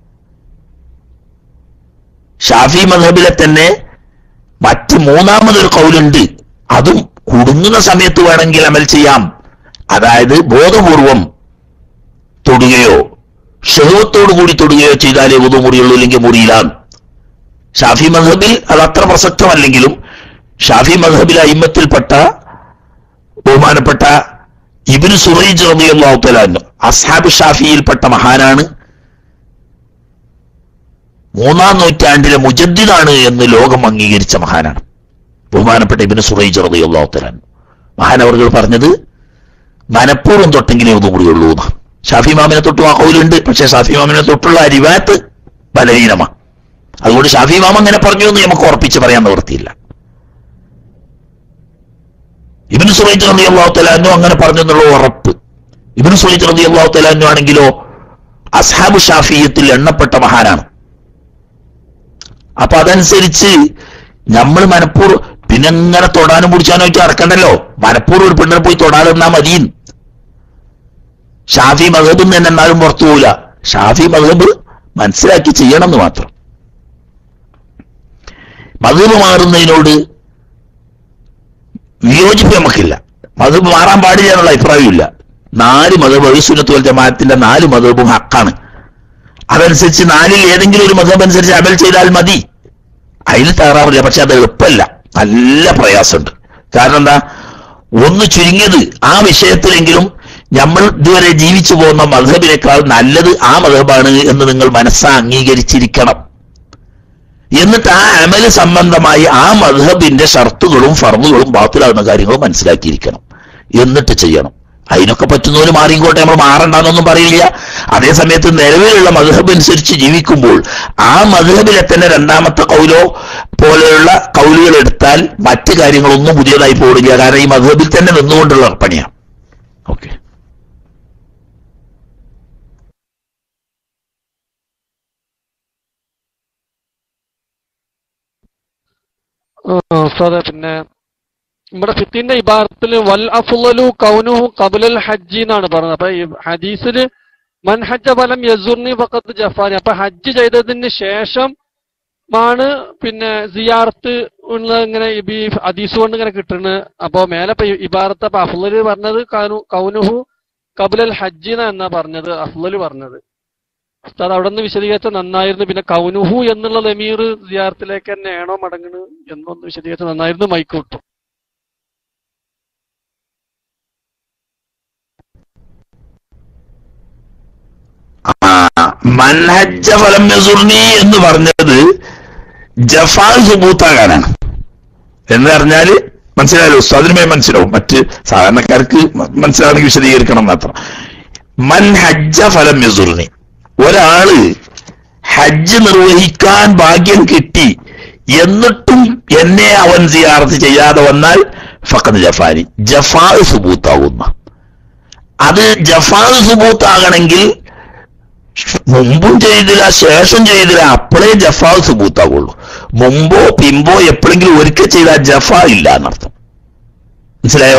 ഷാഫി മധബിലെ തന്നെ മറ്റ് മൂന്നാമതൊരു കൗലുണ്ട് അതും കുടുങ്ങുന്ന സമയത്ത് വേണമെങ്കിൽ അമൽ ചെയ്യാം അതായത് ബോധപൂർവം തൊടുകയോ ഷഹവത്തോടു കൂടി തൊടുകയോ ചെയ്താലേ ഉതു മുറിയുള്ളൂ ഇല്ലെങ്കിൽ മുറിയില്ല ഷാഫി മധബിൽ അത് അത്ര പ്രസക്തമല്ലെങ്കിലും ഷാഫി മധബിൽ അയിമത്തിൽപ്പെട്ട ബഹുമാനപ്പെട്ട ഇബിന് സുറൈജ് റബിയാഹുത്തലാന്നു അസ്ഹാബ് ഷാഫിയിൽപ്പെട്ട മഹാനാണ് മൂന്നാം നൂറ്റാണ്ടിലെ മുജദ്ദിദാണ് എന്ന് ലോകം അംഗീകരിച്ച മഹാനാണ് ബഹുമാനപ്പെട്ട ഇബിന് സുറൈജ് റബിയാഹുത്തലാൻ മഹാനവറുകൾ പറഞ്ഞത് മനഃപൂർവ്വം തൊട്ടെങ്കിലേ ഒന്നും കൂടിയുള്ളൂ എന്ന് ഷാഫി മാമിനെ തൊട്ടും ആ കൗലുണ്ട് പക്ഷെ ഷാഫി മാമിനെ തൊട്ടുള്ള അരിവാത്ത് ബലഹീനമാണ് അതുകൊണ്ട് ഷാഫി ഇമാം അങ്ങനെ പറഞ്ഞു എന്ന് നമുക്ക് ഉറപ്പിച്ച് പറയാൻ നിവൃത്തിയില്ല ഇബിന് സുറൈജ് റതി അള്ളാഹു തലാന്നു അങ്ങനെ പറഞ്ഞു എന്നുള്ള ഉറപ്പ് ഇബിന് സുറൈജ് റതി അള്ളാഹു തലാന്നു ആണെങ്കിലോ അസ്ഹാബ് ഷാഫിയത്തിൽ എണ്ണപ്പെട്ട മഹാനാണ് അപ്പൊ അതനുസരിച്ച് നമ്മൾ മനപ്പൂർവ്വം പിന്നെ ഇങ്ങനെ തൊടാനും പിടിച്ചാനോ ഒക്കെ ഇറക്കണ്ടല്ലോ മനപ്പൂർവ്വം ഒരു പെണ്ണിനെ പോയി തൊടാതെന്നാ മതിയും ഷാഫി മഹബ് തന്നെ എന്നാലും പുറത്തു പോവില്ല ഷാഫി മഹബ് മനസ്സിലാക്കി ചെയ്യണം എന്ന് മാത്രം മധുബ് മാറുന്നതിനോട് വിയോജിപ്പ് നമുക്കില്ല മധുബ് മാറാൻ പാടില്ല എന്നുള്ള അഭിപ്രായമില്ല നാല് മതബ് അവിസുനത്തുൽ ജമാഅത്തിന്റെ നാല് മതബും ഹക്കാണ് അതനുസരിച്ച് നാലിൽ ഏതെങ്കിലും ഒരു മതബ് അനുസരിച്ച് അമൽ ചെയ്താൽ മതി അതിൽ തകരാറില്ല പക്ഷെ അത് എളുപ്പമല്ല നല്ല പ്രയാസമുണ്ട് കാരണം എന്താ ഒന്ന് ചുരുങ്ങിയത് ആ വിഷയത്തിലെങ്കിലും നമ്മൾ ഇതുവരെ ജീവിച്ചു പോകുന്ന മധബിനേക്കാൾ നല്ലത് ആ മധബാണ് എന്ന് നിങ്ങൾ മനസ്സാ അംഗീകരിച്ചിരിക്കണം എന്നിട്ട് ആ അമല് സംബന്ധമായി ആ മധബിന്റെ ഷർത്തുകളും ഫർമുകളും ബാത്തിലാകുന്ന കാര്യങ്ങളും മനസ്സിലാക്കിയിരിക്കണം എന്നിട്ട് ചെയ്യണം അതിനൊക്കെ പറ്റുന്നവര് മാറിക്കോട്ടെ നമ്മൾ മാറണ്ടെന്നൊന്നും പറയില്ല അതേ സമയത്ത് നിലവിലുള്ള മധുഹബ് അനുസരിച്ച് ജീവിക്കുമ്പോൾ ആ മധുഹബിലെ തന്നെ രണ്ടാമത്തെ കൗലോ പോലെയുള്ള കൗലുകൾ എടുത്താൽ മറ്റു കാര്യങ്ങളൊന്നും പുതിയതായി പോടില്ല കാരണം ഈ മധുഹബിൽ തന്നെ നിന്നുകൊണ്ടുള്ള പണിയാണ് ഓക്കെ ആ, ഉസ്താദെ പിന്നെ നമ്മുടെ ഫിത്തിന്റെ ഇബാറത്തിൽ വൽ അഫ്ളലു കൗനുഹു ഖബലൽ ഹജ്ജി എന്നാണ് പറഞ്ഞത് അപ്പൊ ഈ ഹദീസില് മൻ ഹജ്ജ ഫലം യസുർനി ഫഖത്ത് ജഫാനി അപ്പൊ ഹജ്ജ് ചെയ്തതിന് ശേഷം ആണ് പിന്നെ സിയാർത്ത് ഉള്ള ഇങ്ങനെ ഈ ഹദീസ് കൊണ്ട് ഇങ്ങനെ കിട്ടുന്നത് അപ്പൊ മേലെ ഇപ്പൊ ഇബാറത്ത് അപ്പൊ അഫ്ലല് പറഞ്ഞത് കൗനു- കൗനുഹു കബുലൽ ഹജ്ജിന എന്നാ പറഞ്ഞത് അഫ്ലല് പറഞ്ഞത് ഉസ്താദ് അവിടെ നിന്ന് വിശദീകരിച്ച നന്നായിരുന്നു പിന്നെ കൗനുഹു എന്നുള്ള ലമീർ സിയാർത്തിലേക്ക് തന്നെയാണോ മടങ്ങുന്നത് എന്നൊന്ന് വിശദീകരിച്ച നന്നായിരുന്നു മൈക്ക് വിട്ടു മൻഹജ്ജ ഫലം യസുർനി എന്ന് പറഞ്ഞത് ജഫാൽ സുബൂത്താകാനാണ് എന്ന് പറഞ്ഞാല് മനസ്സിലായാലോ ഉസ്താദിനുമേ മനസ്സിലാവും മറ്റ് സാധാരണക്കാർക്ക് മ- മനസ്സിലാണെങ്കിൽ വിശദീകരിക്കണം മാത്രം മൻ ഹജ്ജ ഫലം യസുർനി ഒരാള് ഹജ്ജ് നിർവഹിക്കാൻ ഭാഗ്യം കിട്ടി എന്നിട്ടും എന്നെ അവൻ സിയാറത്ത് ചെയ്യാതെ വന്നാൽ ഫഖദ് ജഫാനി ജഫാ സുബൂത്താകുന്ന അത് ജഫാ സുബൂത്താകണമെങ്കിൽ മുമ്പും ചെയ്തില്ല ശേഷം ചെയ്തില്ല അപ്പോഴേ ജഫാ സുബൂത്താകുള്ളൂ മുമ്പോ പിമ്പോ എപ്പോഴെങ്കിലും ഒരിക്കൽ ചെയ്താൽ ജഫാ ഇല്ല എന്നർത്ഥം മനസ്സിലായോ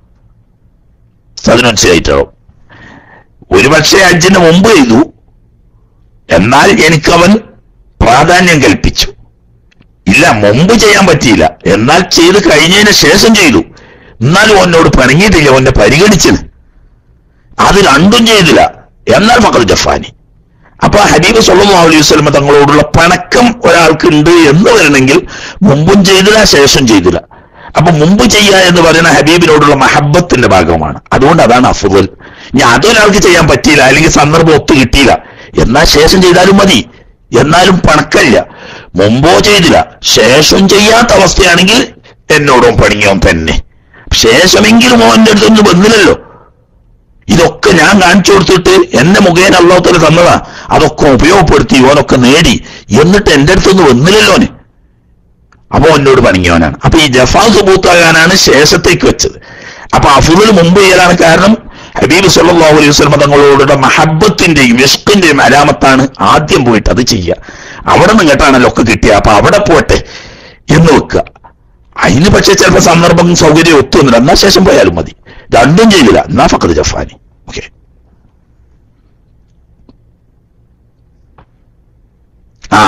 അതിന് മനസ്സിലായിട്ടോ ഒരുപക്ഷെ ഹജ്ജിന് മുമ്പ് ചെയ്തു എന്നാൽ എനിക്കവൻ പ്രാധാന്യം കൽപ്പിച്ചു ഇല്ല മുമ്പ് ചെയ്യാൻ പറ്റിയില്ല എന്നാൽ ചെയ്ത് കഴിഞ്ഞതിന് ശേഷം ചെയ്തു എന്നാലും എന്നോട് പിണങ്ങിയിട്ടില്ല അവനെ പരിഗണിച്ചത് അത് രണ്ടും ചെയ്തില്ല എന്നാൽ ഫഖദ് ജഫാനി അപ്പൊ ഹബീബ് സല്ലല്ലാഹു അലൈഹി വസല്ലം തങ്ങളോടുള്ള പണക്കം ഒരാൾക്കുണ്ട് എന്ന് വരണമെങ്കിൽ മുമ്പും ചെയ്തില്ല ശേഷം ചെയ്തില്ല അപ്പൊ മുമ്പ് ചെയ്യുക എന്ന് പറയുന്ന ഹബീബിനോടുള്ള മഹബത്തിന്റെ ഭാഗമാണ് അതുകൊണ്ട് അതാണ് അഫുദൽ ഇനി അതൊരാൾക്ക് ചെയ്യാൻ പറ്റിയില്ല അല്ലെങ്കിൽ സന്ദർഭം ഒത്തു കിട്ടിയില്ല എന്നാൽ ശേഷം ചെയ്താലും മതി എന്നാലും പണക്കല്ല മുമ്പോ ചെയ്തില്ല ശേഷം ചെയ്യാത്ത അവസ്ഥയാണെങ്കിൽ എന്നോടും പണിയോ തന്നെ ശേഷമെങ്കിലും ഓന്റെ അടുത്തൊന്നും വന്നില്ലല്ലോ ഇതൊക്കെ ഞാൻ കാണിച്ചു കൊടുത്തിട്ട് എന്നെ മുഖേന അള്ളാഹുത്തല തന്നതാ അതൊക്കെ ഉപയോഗപ്പെടുത്തി ഓനൊക്കെ നേടി എന്നിട്ട് എന്റെ അടുത്തൊന്നും വന്നില്ലല്ലോന് അപ്പൊ എന്നോട് പണിങ്ങിയവനാണ് അപ്പൊ ഈ ജഫാ സുബൂത്താകാനാണ് ശേഷത്തേക്ക് വെച്ചത് അപ്പൊ അഫുദൽ മുമ്പ് ചെയ്യലാണ് കാരണം ഹബീബ് സല്ലല്ലാഹു അലൈഹി വസല്ലം തങ്ങളോടുള്ള മഹബത്തിന്റെയും ഇഷ്കിന്റെയും അലാമത്താണ് ആദ്യം പോയിട്ട് അത് ചെയ്യുക അവിടെ നിന്ന് കേട്ടാണല്ലോ ഒക്കെ കിട്ടിയ അപ്പൊ അവിടെ പോട്ടെ എന്ന് വെക്കുക അതിന് പക്ഷെ ചിലപ്പോൾ സന്ദർഭം സൗകര്യം ഒത്തുവന്നില്ല എന്നാ ശേഷം പോയാലും മതി രണ്ടും ചെയ്തില്ല എന്നാ ഫക്കത് ജഫാനി ഓക്കെ ആ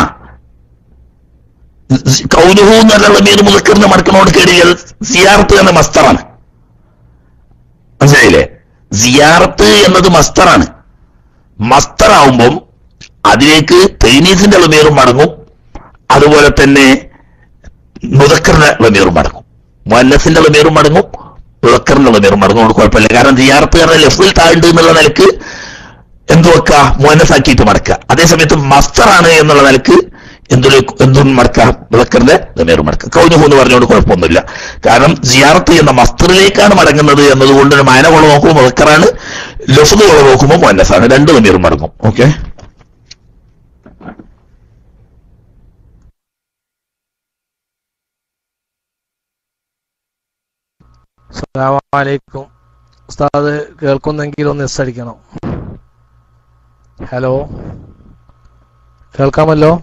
കൗലുഹു എന്നുള്ള മീർ മുതക്കറിന് മടക്കണോട് കേടിയാൽ സിയാറത്ത് എന്ന മസ്തറാണ് മനസ്സിലായില്ലേ സിയാറത്ത് എന്നത് മസ്തറാണ് മസ്തറാവുമ്പം അതിലേക്ക് തൈനീസിന്റെ ലമീറും മടങ്ങും അതുപോലെ തന്നെ മുതക്കറിന്റെ ലമീറും മടങ്ങും മുന്നസിന്റെ ലമീറും മടങ്ങും മുതക്കറിന്റെ ലമീറും മടങ്ങും കൊണ്ട് കുഴപ്പമില്ല കാരണം സിയാറത്ത് പറഞ്ഞ ലെഫ്റ്റിൽ താഴ്ണ്ട് എന്നുള്ള നിലക്ക് എന്ത് വെക്കുക മുന്നസാക്കിയിട്ട് മടക്കുക അതേസമയത്ത് മസ്തറാണ് എന്നുള്ള നിലക്ക് എന്തൊരു എന്തും മടക്കാം മുതക്കറിന്റെ ലമീറും മടക്കുക കൗനുഹു എന്ന് പറഞ്ഞുകൊണ്ട് കുഴപ്പമൊന്നുമില്ല കാരണം സിയാറത്ത് എന്ന മസ്തറിലേക്കാണ് മടങ്ങുന്നത് എന്നതുകൊണ്ട് ഒരു മാന കൊള്ള നോക്കുമ്പോൾ മുതക്കറാണ് ലഫ്ത് കൊള്ള നോക്കുമ്പോൾ മുന്നസാണ് രണ്ട് ലമീറും മടങ്ങും ഓക്കെ അസ്സലാമലൈക്കും ഉസ്താദ് കേൾക്കുന്നെങ്കിൽ ഒന്ന് എസ് അടിക്കണം ഹലോ കേൾക്കാമല്ലോ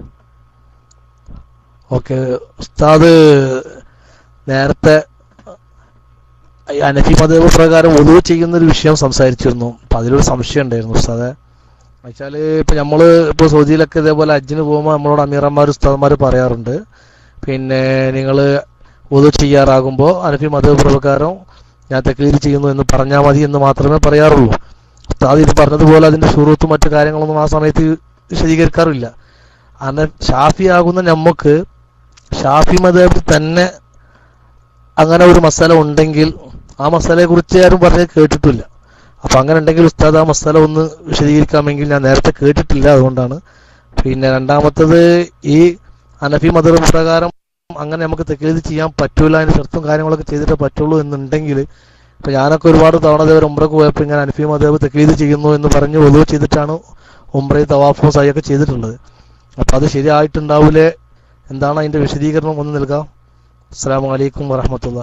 ഓക്കെ ഉസ്താദ് നേരത്തെ ഈ അനഫി മതേബ് പ്രകാരം ഒതുവ് ചെയ്യുന്ന ഒരു വിഷയം സംസാരിച്ചിരുന്നു അപ്പൊ അതിലൊരു സംശയം ഉണ്ടായിരുന്നു ഉസ്താദെ വെച്ചാല് ഇപ്പൊ നമ്മള് ഇപ്പൊ സൗദിയിലൊക്കെ ഇതേപോലെ ഹജ്ജിന് പോകുമ്പോൾ നമ്മളോട് അമീറന്മാർ ഉസ്താദന്മാർ പറയാറുണ്ട് പിന്നെ നിങ്ങൾ ഒതു ചെയ്യാറാകുമ്പോൾ അനഫി മതേബ് പ്രകാരം ഞാൻ തെക്ലീർ ചെയ്യുന്നു എന്ന് പറഞ്ഞാൽ മതി എന്ന് മാത്രമേ പറയാറുള്ളൂ ഉസ്താദ് ഇത് പറഞ്ഞതുപോലെ അതിന്റെ സുഹൃത്തും മറ്റു കാര്യങ്ങളൊന്നും ആ സമയത്ത് വിശദീകരിക്കാറില്ല അന ഷാഫി ആകുന്ന നമുക്ക് ഷാഫി മതേബിൽ തന്നെ അങ്ങനെ ഒരു മസാല ഉണ്ടെങ്കിൽ ആ മസാലയെ കുറിച്ച് ആരും പറഞ്ഞ് കേട്ടിട്ടില്ല അപ്പൊ അങ്ങനെ ഉണ്ടെങ്കിൽ ഉസ്താദ് ആ മസാല ഒന്ന് വിശദീകരിക്കാമെങ്കിൽ ഞാൻ നേരത്തെ കേട്ടിട്ടില്ല അതുകൊണ്ടാണ് പിന്നെ രണ്ടാമത്തത് ഈ അനഫി മതർ പ്രകാരം അങ്ങനെ നമുക്ക് തെക്കീത് ചെയ്യാൻ പറ്റൂല അതിന്റെ ഷർത്തും കാര്യങ്ങളൊക്കെ ചെയ്തിട്ടേ പറ്റുള്ളൂ എന്നുണ്ടെങ്കിൽ ഇപ്പൊ ഞാനൊക്കെ ഒരുപാട് തവണ അതേവരെ ഉംറക്ക് പോയപ്പോൾ ഇങ്ങനെ അനഫി മതേബ് തെക്കീത് ചെയ്യുന്നു എന്ന് പറഞ്ഞ് ഒതുവ് ചെയ്തിട്ടാണ് ഉംറയും തവാഫും സൈയൊക്കെ ചെയ്തിട്ടുള്ളത് അപ്പൊ അത് ശരിയായിട്ടുണ്ടാവൂലേ എന്താണ് അതിന്റെ വിശദീകരണം ഒന്ന് നൽകാം അസ്സാം വലൈക്കും വറഹമത്തുള്ള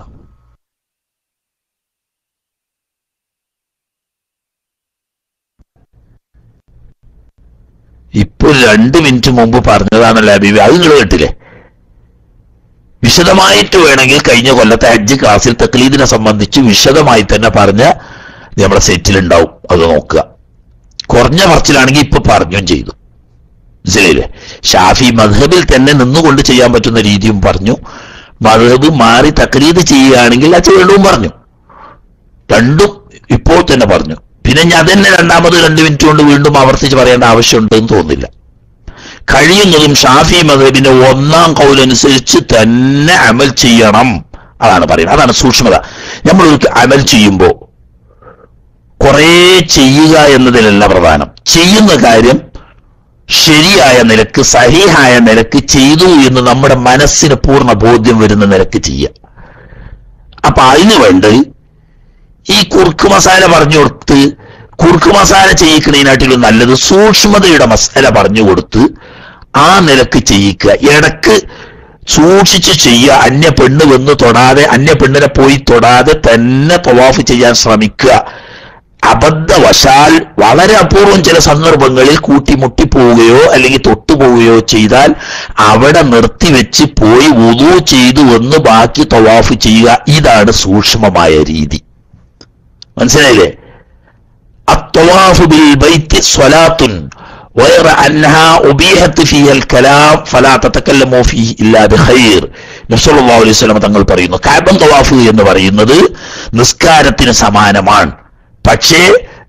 ഇപ്പൊ രണ്ട് മിനിറ്റ് മുമ്പ് പറഞ്ഞതാണല്ലോ അബീബി അത് നിങ്ങൾ കേട്ടില്ലേ വിശദമായിട്ട് വേണമെങ്കിൽ കഴിഞ്ഞ കൊല്ലത്തെ ഹജ്ജ് ക്ലാസ്സിൽ തക്ലീദിനെ സംബന്ധിച്ച് വിശദമായി തന്നെ പറഞ്ഞ നമ്മളെ സെറ്റിലുണ്ടാവും അത് നോക്കുക കുറഞ്ഞ പറച്ചിലാണെങ്കിൽ ഇപ്പൊ പറഞ്ഞും ചെയ്തു മനസ്സിലായില്ലേ ഷാഫി മധബിൽ തന്നെ നിന്നുകൊണ്ട് ചെയ്യാൻ പറ്റുന്ന രീതിയും പറഞ്ഞു മധബ് മാറി തക്ലീദ് ചെയ്യുകയാണെങ്കിൽ അത് ചെയ്യണവും പറഞ്ഞു രണ്ടും ഇപ്പോൾ തന്നെ പറഞ്ഞു പിന്നെ ഞാൻ അതന്നെ രണ്ടാമത് രണ്ട് മിനിറ്റ് കൊണ്ട് വീണ്ടും ആവർത്തിച്ച് പറയേണ്ട ആവശ്യമുണ്ടെന്ന് തോന്നുന്നില്ല കഴിയുന്നതും ഷാഫി മദബിന്റെ ഒന്നാം കൗലനുസരിച്ച് തന്നെ അമൽ ചെയ്യണം അതാണ് പറയുന്നത് അതാണ് സൂക്ഷ്മത നമ്മൾ ഒരു അമൽ ചെയ്യുമ്പോൾ കുറേ ചെയ്യുക എന്നതിലല്ല പ്രധാനം ചെയ്യുന്ന കാര്യം ശരിയായ നിലക്ക് സഹിഹായ നിലക്ക് ചെയ്തു എന്ന് നമ്മുടെ മനസ്സിന് പൂർണ്ണ ബോധ്യം വരുന്ന നിലക്ക് ചെയ്യുക അപ്പൊ അതിന് വേണ്ടത് ഈ കുറുക്ക് മസാല പറഞ്ഞു കൊടുത്ത് കുറുക്ക് മസാല ചെയ്യിക്കുന്നതിനാട്ടിലും നല്ലത് സൂക്ഷ്മതയുടെ മസാല പറഞ്ഞു കൊടുത്ത് ആ നിലക്ക് ചെയ്യിക്കുക ഇടക്ക് സൂക്ഷിച്ച് ചെയ്യുക അന്യ പെണ്ണ് വന്ന് തൊടാതെ അന്യ പെണ്ണിനെ പോയി തൊടാതെ തന്നെ തവാഫ് ചെയ്യാൻ ശ്രമിക്കുക അബദ്ധവശാൽ വളരെ അപൂർവം ചില സന്ദർഭങ്ങളിൽ കൂട്ടിമുട്ടി പോവുകയോ അല്ലെങ്കിൽ തൊട്ടുപോവുകയോ ചെയ്താൽ അവിടെ നിർത്തിവെച്ച് പോയി ഉദു ചെയ്തു വന്ന് ബാക്കി തവാഫ് ചെയ്യുക ഇതാണ് സൂക്ഷ്മമായ രീതി മനസ്സിലായില്ലേ الطواف بالبيت صلاة غير أنها أبيحت فيها الكلام فلا تتكلموا فيه إلا بخير നബ്സൽ അലൈഹി സ്വലമ തങ്ങൾ പറയുന്നു കാബൻ തവാഫ് എന്ന് പറയുന്നത് നിസ്കാരത്തിന് സമാനമാണ് പക്ഷേ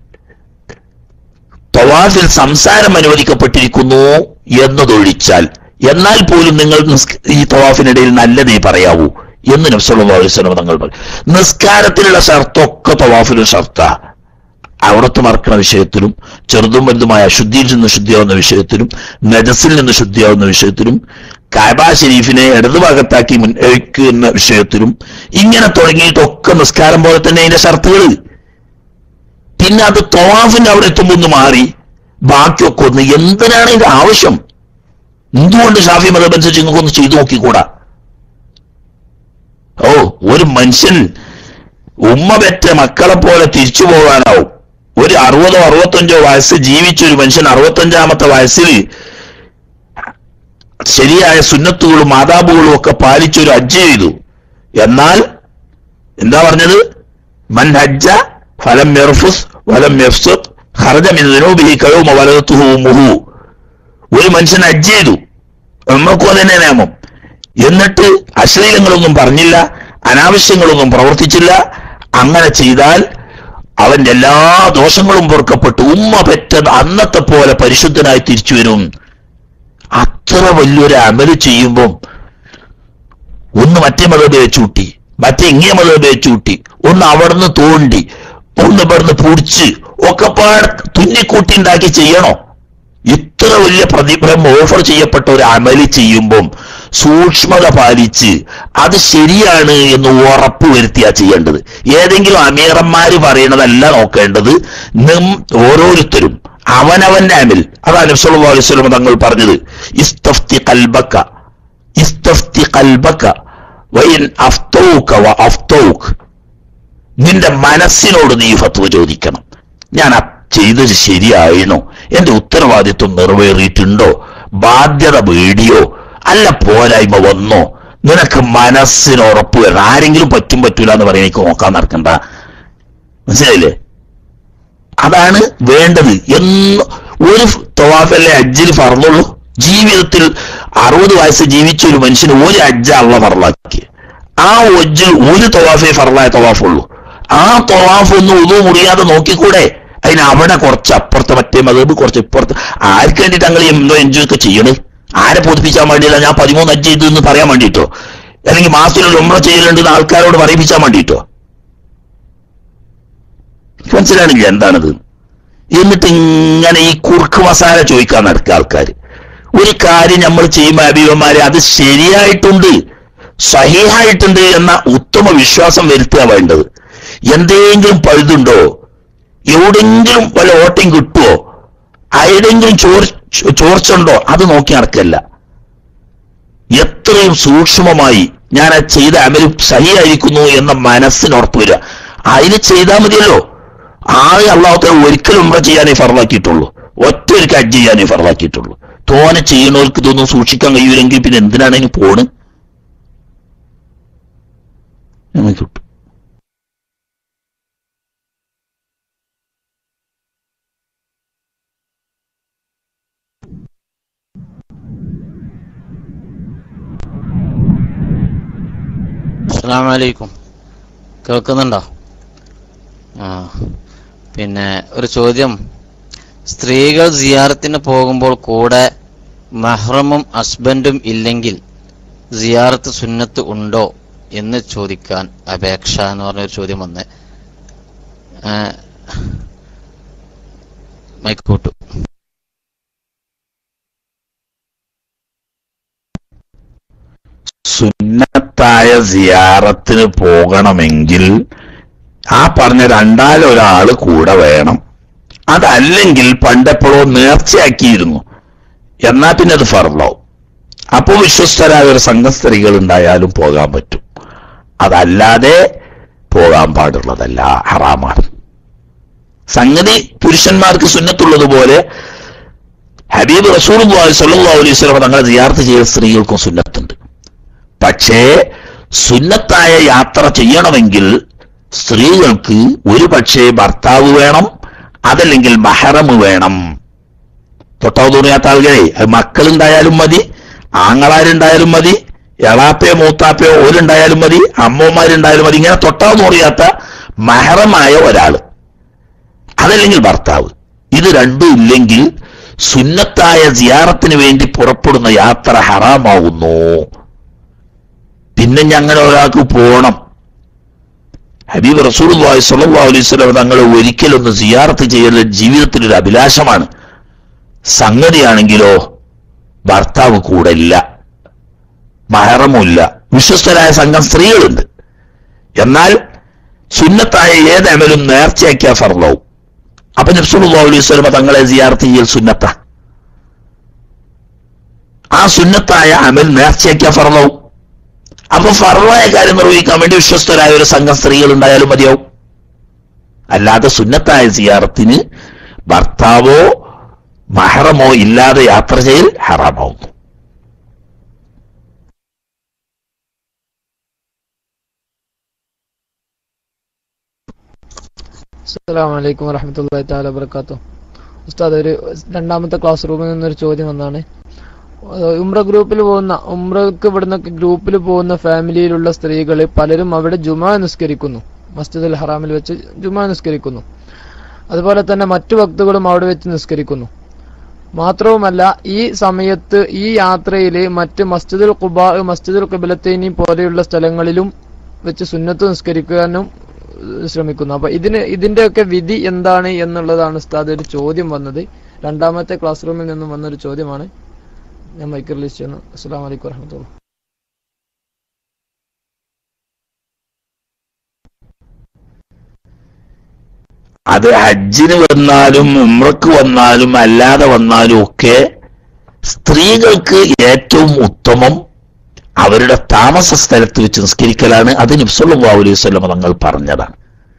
തവാഫിൽ സംസാരം അനുവദിക്കപ്പെട്ടിരിക്കുന്നു എന്നതൊഴിച്ചാൽ എന്നാൽ പോലും നിങ്ങൾ നിസ്ക- ഈ തവാഫിനിടയിൽ നല്ലതേ പറയാവൂ എന്ന് നബ്സല്ലാ അലൈഹി സ്വലമ തങ്ങൾ പറയും നിസ്കാരത്തിലുള്ള ഷർത്തൊക്കെ തവാഫിലും ഷർത്താ അവിടത്ത് മറക്കുന്ന വിഷയത്തിലും ചെറുതും വലുതുമായ അശുദ്ധിയിൽ നിന്ന് ശുദ്ധിയാവുന്ന വിഷയത്തിലും നജസിൽ നിന്ന് ശുദ്ധിയാവുന്ന വിഷയത്തിലും കാബ ഷെരീഫിനെ ഇടതുഭാഗത്താക്കി മുന്നേക്കുന്ന വിഷയത്തിലും ഇങ്ങനെ തുടങ്ങിയിട്ടൊക്കെ നിസ്കാരം പോലെ തന്നെ അതിന്റെ ഷർത്തുകൾ പിന്നെ അത് തവാഫിന്റെ അവിടെ എത്തുമ്പോൾ ഒന്ന് മാറി ബാക്കിയൊക്കെ ഒന്ന് എന്തിനാണ് ഇതിന്റെ ആവശ്യം എന്തുകൊണ്ട് ഷാഫി മതം അനുസരിച്ച് നിങ്ങൾക്കൊന്ന് ചെയ്തു നോക്കിക്കൂടാ ഓ ഒരു മനുഷ്യൻ ഉമ്മ പെറ്റ മക്കളെ പോലെ തിരിച്ചു പോകാനാവും ഒരു അറുപതോ അറുപത്തഞ്ചോ വയസ്സ് ജീവിച്ച ഒരു മനുഷ്യൻ അറുപത്തഞ്ചാമത്തെ വയസ്സിൽ ശരിയായ സുന്നത്തുകളും മാതാബുകളും ഒക്കെ പാലിച്ചൊരു ഹജ്ജ് ചെയ്തു എന്നാൽ എന്താ പറഞ്ഞത് മൻ ഹജ്ജ ഫലം യർഫുസ് വലം യഫ്സുഖ് ഖറജ മിൻ ദുനൂബിഹി കയൗമ വലദത്തുഹു ഉമ്മുഹു ഒരു മനുഷ്യൻ ഹജ്ജ് ചെയ്തു നമ്മൾക്കും അതന്നെ നിയമം എന്നിട്ട് അശ്ലീലങ്ങളൊന്നും പറഞ്ഞില്ല അനാവശ്യങ്ങളൊന്നും പ്രവർത്തിച്ചില്ല അങ്ങനെ ചെയ്താൽ അവന്റെ എല്ലാ ദോഷങ്ങളും പൊറുക്കപ്പെട്ടു ഉമ്മ പെറ്റത് അന്നത്തെ പോലെ പരിശുദ്ധനായി തിരിച്ചു വരും അത്ര വലിയൊരു അമല് ചെയ്യുമ്പം ഒന്ന് മറ്റേ മതം വെച്ചൂട്ടി മറ്റേ ഇങ്ങേ മതം വെച്ചൂട്ടി ഒന്ന് അവിടുന്ന് തോണ്ടി ഒന്ന് ഇവിടുന്ന് പൊടിച്ച് ഒക്കെ പാട് തുന്നിക്കൂട്ടി ഉണ്ടാക്കി ചെയ്യണോ ഇത്ര വലിയ പ്രതിഫലം ഓഫർ ചെയ്യപ്പെട്ട ഒരു അമല് ചെയ്യുമ്പം സൂക്ഷ്മത പാലിച്ച് അത് ശരിയാണ് എന്ന് ഉറപ്പ് വരുത്തിയാ ചെയ്യേണ്ടത് ഏതെങ്കിലും അമീറന്മാര് പറയണതല്ല നോക്കേണ്ടത് നം ഓരോരുത്തരും അവനവന്റെ അമിൽ അതാണ് നബ്സല്ലാ അലൈഹി സ്വലം തങ്ങൾ പറഞ്ഞത് ഇസ്തഫ്തി കൽബക്ക ഇസ്തഫ്തി കൽബക്ക വൈൻ അഫ്തൗക വ അഫ്തൗക് നിന്റെ മനസ്സിനോട് നീ ഫത്വ ചോദിക്കണം ഞാൻ ആ ചെയ്തത് ശരിയായിരുന്നോ എന്റെ ഉത്തരവാദിത്വം നിറവേറിയിട്ടുണ്ടോ ബാധ്യത വീടിയോ അല്ല പോരായ്മ വന്നോ നിനക്ക് മനസ്സിന് ഉറപ്പ് വരണം ആരെങ്കിലും പറ്റും പറ്റൂല എന്ന് പറയാൻ എനിക്ക് നോക്കാൻ നടക്കണ്ട മനസ്സിലായില്ലേ അതാണ് വേണ്ടത് എന്ന് ഒരു തവാഫല്ലേ അജ്ജിൽ ഫറന്നുള്ളൂ ജീവിതത്തിൽ അറുപത് വയസ്സ് ജീവിച്ച ഒരു മനുഷ്യന് ഒരു അജ്ജ അള്ള ഫറലാക്കി ആ ഒജ്ജിൽ ഒരു തവാഫേ ഫറലായ തവാഫുള്ളൂ ആ തവാഫ് ഒന്ന് ഉതു മുറിയാതെ നോക്കിക്കൂടെ അതിന് അവിടെ കുറച്ച് അപ്പുറത്ത് മറ്റേ മതബ് കുറച്ച് ഇപ്പുറത്ത് ആർക്ക് വേണ്ടിയിട്ട് ഞങ്ങൾ എന്തോ എൻജോയ് ഒക്കെ ചെയ്യണേ ആരെ പൊതിപ്പിച്ചാൻ വേണ്ടിയില്ല ഞാൻ പതിമൂന്ന് അജ്ജ് ചെയ്തു എന്ന് പറയാൻ വേണ്ടിയിട്ടോ അല്ലെങ്കിൽ മാസത്തിൽ ഉമ്ര ചെയ്യലുണ്ടെന്ന് ആൾക്കാരോട് പറയിപ്പിച്ചാൻ വേണ്ടിയിട്ടോ മനസ്സിലാണില്ല എന്താണത് എന്നിട്ട് ഇങ്ങനെ ഈ കുറുക്ക് മസാല ചോദിക്കാൻ നടക്കുക ആൾക്കാർ ഒരു കാര്യം നമ്മൾ ചെയ്യുമ്പോൾ അബീവന്മാരെ അത് ശരിയായിട്ടുണ്ട് സഹിഹായിട്ടുണ്ട് എന്ന ഉത്തമ വിശ്വാസം വരുത്തുക വേണ്ടത് എന്തെങ്കിലും പഴുതുണ്ടോ എവിടെങ്കിലും വല്ല ഓട്ടയും കിട്ടുമോ ആരുടെങ്കിലും ചോർ ചോർച്ചുണ്ടോ അത് നോക്കി നടക്കല്ല എത്രയും സൂക്ഷ്മമായി ഞാൻ ആ ചെയ്ത അമല് സഹിയായിരിക്കുന്നു എന്ന മനസ്സിന് ഉറപ്പ് വരിക അതിന് ചെയ്താൽ മതിയല്ലോ ആകെ അള്ളാഹത്തെ ഒരിക്കലും ഉമ്ര ചെയ്യാനേ ഫറലാക്കിയിട്ടുള്ളൂ ഒറ്റ ഒരു ഹജ്ജ് ചെയ്യാനേ ഫറലാക്കിയിട്ടുള്ളൂ തോനെ ചെയ്യണവർക്ക് ഇതൊന്നും സൂക്ഷിക്കാൻ കഴിയൂലെങ്കിൽ പിന്നെ എന്തിനാണ് അതിന് പോണ് നമുക്ക് കിട്ടും അസ്സാം വലൈക്കും കേൾക്കുന്നുണ്ടോ ആ പിന്നെ ഒരു ചോദ്യം സ്ത്രീകൾ സിയാറത്തിന് പോകുമ്പോൾ കൂടെ മഹ്റമും ഹസ്ബൻഡും ഇല്ലെങ്കിൽ സിയാറത്ത് സുന്നത്ത് ഉണ്ടോ എന്ന് ചോദിക്കാൻ അപേക്ഷ എന്ന് പറഞ്ഞൊരു ചോദ്യം വന്ന് മൈക്കൂട്ടു സുന്നത്തായ സിയാറത്തിന് പോകണമെങ്കിൽ ആ പറഞ്ഞ രണ്ടാലൊരാള് കൂടെ വേണം അതല്ലെങ്കിൽ പണ്ടെപ്പോഴോ നേർച്ചയാക്കിയിരുന്നു എന്നാ പിന്നെ അത് ഫർലാവും അപ്പോൾ വിശ്വസ്തരായ ഒരു സംഘം സ്ത്രീകൾ ഉണ്ടായാലും പോകാൻ പറ്റും അതല്ലാതെ പോകാൻ പാടുള്ളതല്ല ഹറാമാണ് സംഗതി പുരുഷന്മാർക്ക് സുന്നത്തുള്ളതുപോലെ ഹബീബ് റസൂൽ സല്ലല്ലാഹു അലൈഹി വസല്ലം തങ്ങളെ സിയാർത്ത് ചെയ്ത സ്ത്രീകൾക്കും സുന്നത്തുണ്ട് പക്ഷേ സുന്നത്തായ യാത്ര ചെയ്യണമെങ്കിൽ സ്ത്രീകൾക്ക് ഒരു പക്ഷേ ഭർത്താവ് വേണം അതല്ലെങ്കിൽ മഹറമ് വേണം തൊട്ടാവ് തോന്നിയാത്ത ആളുകളെ അത് മക്കളുണ്ടായാലും മതി ആങ്ങളാരുണ്ടായാലും മതി എളാപ്പയോ മൂത്താപ്പയോ ഓരുണ്ടായാലും മതി അമ്മമാരുണ്ടായാലും മതി ഇങ്ങനെ തൊട്ടാവ് തോറിയാത്ത മഹറമായ ഒരാള് അതല്ലെങ്കിൽ ഭർത്താവ് ഇത് രണ്ടും ഇല്ലെങ്കിൽ സുന്നത്തായ സിയാറത്തിന് വേണ്ടി പുറപ്പെടുന്ന യാത്ര ഹറാമാവുന്നു പിന്നെ ഞങ്ങൾ ഒരാൾക്ക് പോണം ഹബീബ് റസൂൽ സല്ലല്ലാഹു അലൈഹി വസല്ലം തങ്ങൾ ഒരിക്കലൊന്ന് സിയാറത്ത് ചെയ്യൽ ജീവിതത്തിൽ ഒരു അഭിലാഷമാണ് സംഗതിയാണെങ്കിലോ ഭർത്താവ് കൂടെ ഇല്ല മഹറമുമില്ല വിശ്വസ്തരായ സംഘം സ്ത്രീകളുണ്ട് എന്നാൽ സുന്നത്തായ ഏത് അമലും നേർച്ചയാക്കിയ ഫർലാവും അപ്പൊ നബ്സുല്ലാ അലൈഹി സ്വലമ തങ്ങളെ സിയാർത്ത് ചെയ്യൽ സുന്നത്ത ആ സുന്നത്തായ അമൽ നേർച്ചയാക്കിയ ഫർലാവും അപ്പൊ ഫർവായ കാര്യം നിർവഹിക്കാൻ വേണ്ടി വിശ്വസ്തരായ ഒരു സംഘം സ്ത്രീകൾ ഉണ്ടായാലും മതിയാവും അല്ലാതെ സുന്നത്തായ സിയാറത്തിന് ഭർത്താവോ മഹറമോ ഇല്ലാതെ യാത്ര ചെയ്യൽ ഹറാമാവുന്നു അസ്സലാമു അലൈക്കും വറഹ്മത്തുള്ളാഹി തആല വബറകാതുഹു ഉസ്താദ് ഒരു രണ്ടാമത്തെ ക്ലാസ് റൂമിൽ നിന്നൊരു ചോദ്യം വന്നാണ് ഏഹ് ഉംറ ഗ്രൂപ്പിൽ പോകുന്ന ഉംറക്ക് ഇവിടുന്ന് ഗ്രൂപ്പിൽ പോകുന്ന ഫാമിലിയിലുള്ള സ്ത്രീകൾ പലരും അവിടെ ജുമാ നിസ്കരിക്കുന്നു മസ്ജിദുൽ ഹറാമിൽ വെച്ച് ജുമാ നിസ്കരിക്കുന്നു അതുപോലെ തന്നെ മറ്റു ഭക്തുകളും അവിടെ വെച്ച് നിസ്കരിക്കുന്നു മാത്രവുമല്ല ഈ സമയത്ത് ഈ യാത്രയിൽ മറ്റ് മസ്ജിദുൽ ഖുബാ മസ്ജിദുൽ ഖിബലത്തൈനി പോലെയുള്ള സ്ഥലങ്ങളിലും വെച്ച് സുന്നത്ത് നിസ്കരിക്കാനും ഏഹ് ശ്രമിക്കുന്നു അപ്പൊ ഇതിന് ഇതിന്റെയൊക്കെ വിധി എന്താണ് എന്നുള്ളതാണ് ഉസ്താദ് ഒരു ചോദ്യം വന്നത് രണ്ടാമത്തെ ക്ലാസ് റൂമിൽ നിന്നും വന്നൊരു ചോദ്യമാണ് ഞാൻ മൈക്ക് റിലീസ് ചെയ്യുന്നു അസ്സാം വലൈക്കും വരഹമത്തുള്ള അത് ഹജ്ജിന് വന്നാലും ഉമ്രക്ക് വന്നാലും അല്ലാതെ വന്നാലും ഒക്കെ സ്ത്രീകൾക്ക് ഏറ്റവും ഉത്തമം അവരുടെ താമസ സ്ഥലത്ത് വെച്ച് നിസ്കരിക്കലാണ് അത് നബ്സല്ലാ അലൈഹി സ്വലം തങ്ങൾ പറഞ്ഞതാണ്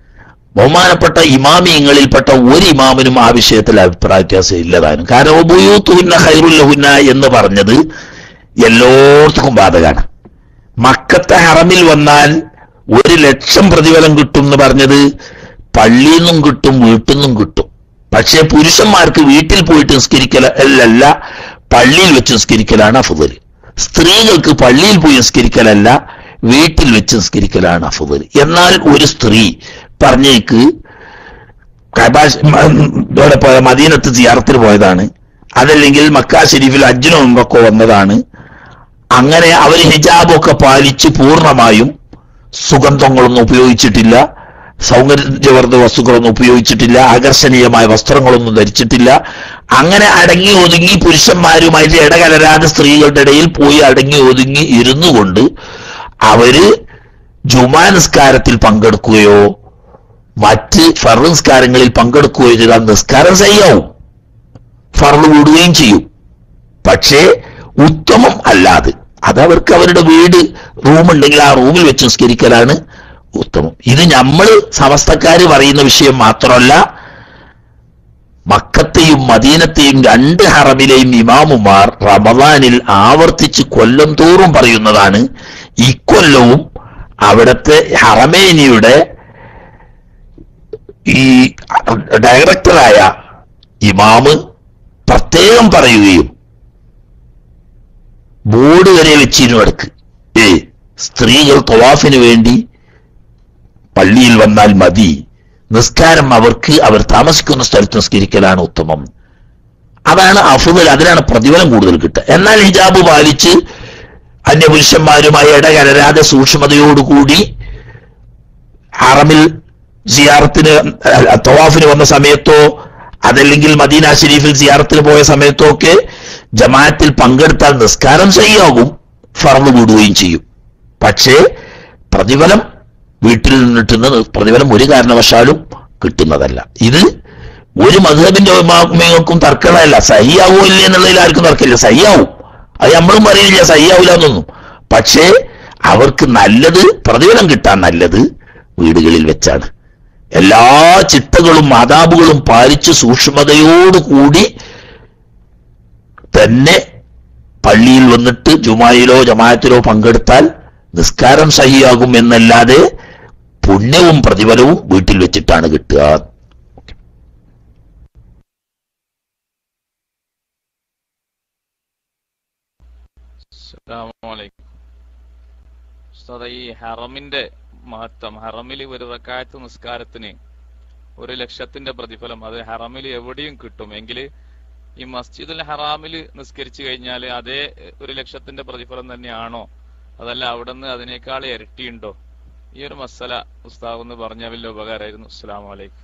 ബഹുമാനപ്പെട്ട ഇമാമിയങ്ങളിൽപ്പെട്ട ഒരു ഇമാമിനും ആ വിഷയത്തിൽ അഭിപ്രായ വ്യത്യാസം ഇല്ലതാനും കാരണം ഉപയൂത്തുഹുന്ന ഹൈറുല്ലഹുന്ന എന്ന് പറഞ്ഞത് എല്ലായിടത്തും ബാധകാണ് മക്കത്തെ ഹറമിൽ വന്നാൽ ഒരു ലക്ഷം പ്രതിഫലം കിട്ടും എന്ന് പറഞ്ഞത് പള്ളിയിൽ നിന്നും കിട്ടും വീട്ടിൽ നിന്നും കിട്ടും പക്ഷേ പുരുഷന്മാർക്ക് വീട്ടിൽ പോയിട്ട് നിസ്കരിക്കലല്ല പള്ളിയിൽ വെച്ച് നിസ്കരിക്കലാണ് അഫുദൽ സ്ത്രീകൾക്ക് പള്ളിയിൽ പോയി നിസ്കരിക്കലല്ല വീട്ടിൽ വെച്ച് നിസ്കരിക്കലാണ് അഫുദൽ എന്നാൽ ഒരു സ്ത്രീ പറഞ്ഞേക്ക് കബാഷ് ഇവിടെ പോയ മദീനത്ത് സിയാറത്തിന് പോയതാണ് അതല്ലെങ്കിൽ മക്ക ഷെരീഫിൽ അജ്ജിനോ ഉംറക്കോ വന്നതാണ് അങ്ങനെ അവർ ഹിജാബൊക്കെ പാലിച്ച് പൂർണ്ണമായും സുഗന്ധങ്ങളൊന്നും ഉപയോഗിച്ചിട്ടില്ല സൗന്ദര്യവർദ്ധ വസ്തുക്കളൊന്നും ഉപയോഗിച്ചിട്ടില്ല ആകർഷണീയമായ വസ്ത്രങ്ങളൊന്നും ധരിച്ചിട്ടില്ല അങ്ങനെ അടങ്ങി ഒതുങ്ങി പുരുഷന്മാരുമായിട്ട് ഇടകലരാതെ സ്ത്രീകളുടെ ഇടയിൽ പോയി അടങ്ങി ഒതുങ്ങി ഇരുന്നു കൊണ്ട് അവര് ജുമാ നിസ്കാരത്തിൽ പങ്കെടുക്കുകയോ മറ്റ് ഫർദ് നിസ്കാരങ്ങളിൽ പങ്കെടുക്കുകയോ ചെയ്താൽ നിസ്കാരം ചെയ്യാവും ഫർദ് വിടുകയും ചെയ്യും പക്ഷേ ഉത്തമം അല്ലാതെ അത് അവർക്ക് അവരുടെ വീട് റൂമുണ്ടെങ്കിൽ ആ റൂമിൽ വെച്ച് നിസ്കരിക്കലാണ് ഉത്തമം ഇത് നമ്മൾ സമസ്തക്കാര് പറയുന്ന വിഷയം മാത്രമല്ല മക്കത്തെയും മദീനത്തെയും രണ്ട് ഹറമിലെയും ഇമാമുമാർ റമദാനിൽ ആവർത്തിച്ച് കൊല്ലം തോറും പറയുന്നതാണ് ഇക്കൊല്ലവും അവിടുത്തെ ഹറമേനിയുടെ ഈ ഡയറക്ടറായ ഇമാമ് പ്രത്യേകം പറയുകയും ബോർഡ് വരെ വെച്ചിരുന്നു അടുക്ക് ഏ സ്ത്രീകൾ തവാഫിന് വേണ്ടി പള്ളിയിൽ വന്നാൽ മതി നിസ്കാരം അവർക്ക് അവർ താമസിക്കുന്ന സ്ഥലത്ത് നിസ്കരിക്കലാണ് ഉത്തമം അതാണ് അഫുദൽ അതിനാണ് പ്രതിഫലം കൂടുതൽ കിട്ടുക എന്നാൽ ഹിജാബ് പാലിച്ച് അന്യപുരുഷന്മാരുമായി ഇടകലരാതെ സൂക്ഷ്മതയോടുകൂടി ഹറമിൽ സിയാറത്തിന് തവാഫിന് വന്ന സമയത്തോ അതല്ലെങ്കിൽ മദീന ഷരീഫിൽ സിയാറത്തിന് പോയ സമയത്തോ ഒക്കെ ജമാഅത്തിൽ പങ്കെടുത്താൽ നിസ്കാരം ചെയ്യാകും ഫറന്ന് കൂടുകയും ചെയ്യും പക്ഷേ പ്രതിഫലം വീട്ടിൽ നിന്നിട്ടുന്ന പ്രതിഫലം ഒരു കാരണവശാലും കിട്ടുന്നതല്ല ഇത് ഒരു മധുഹബിന്റെ ഉമ്മാക്കും തർക്കമല്ല സഹിയാവോ ഇല്ലേ എന്നുള്ളതിൽ ആർക്കും തർക്കമില്ല സഹിയാവും അത് നമ്മളും പറയില്ല സഹിയാവില്ല എന്നൊന്നും പക്ഷേ അവർക്ക് നല്ലത് പ്രതിഫലം കിട്ടാൻ നല്ലത് വീടുകളിൽ വെച്ചാണ് എല്ലാ ചിട്ടകളും ആദാബുകളും പാലിച്ച് സൂക്ഷ്മതയോടുകൂടി തന്നെ പള്ളിയിൽ വന്നിട്ട് ജുമായിലോ ജമാഅത്തിലോ പങ്കെടുത്താൽ നിസ്കാരം സഹിയാകും എന്നല്ലാതെ പുണ്യവും പ്രതിഫലവും വീട്ടിൽ വെച്ചിട്ടാണ് കിട്ടുക അസ്സലാമലൈക്കും ഉസ്താദ ഈ ഹറമിന്റെ മഹത്വം ഹറമിൽ ഒരു റക്കായത്ത് നിസ്കാരത്തിന് ഒരു ലക്ഷത്തിന്റെ പ്രതിഫലം അത് ഹറമിൽ എവിടെയും കിട്ടും എങ്കിൽ ഈ മസ്ജിദുൽ ഹറാമിൽ നിസ്കരിച്ചു കഴിഞ്ഞാൽ അതേ ഒരു ലക്ഷത്തിന്റെ പ്രതിഫലം തന്നെയാണോ അതല്ല അവിടെ നിന്ന് അതിനേക്കാൾ ഇരട്ടിയുണ്ടോ ഈ ഒരു മസല ഉസ്താവ് എന്ന് പറഞ്ഞ വലിയ ഉപകാരമായിരുന്നു അസ്സലാമു അലൈക്കും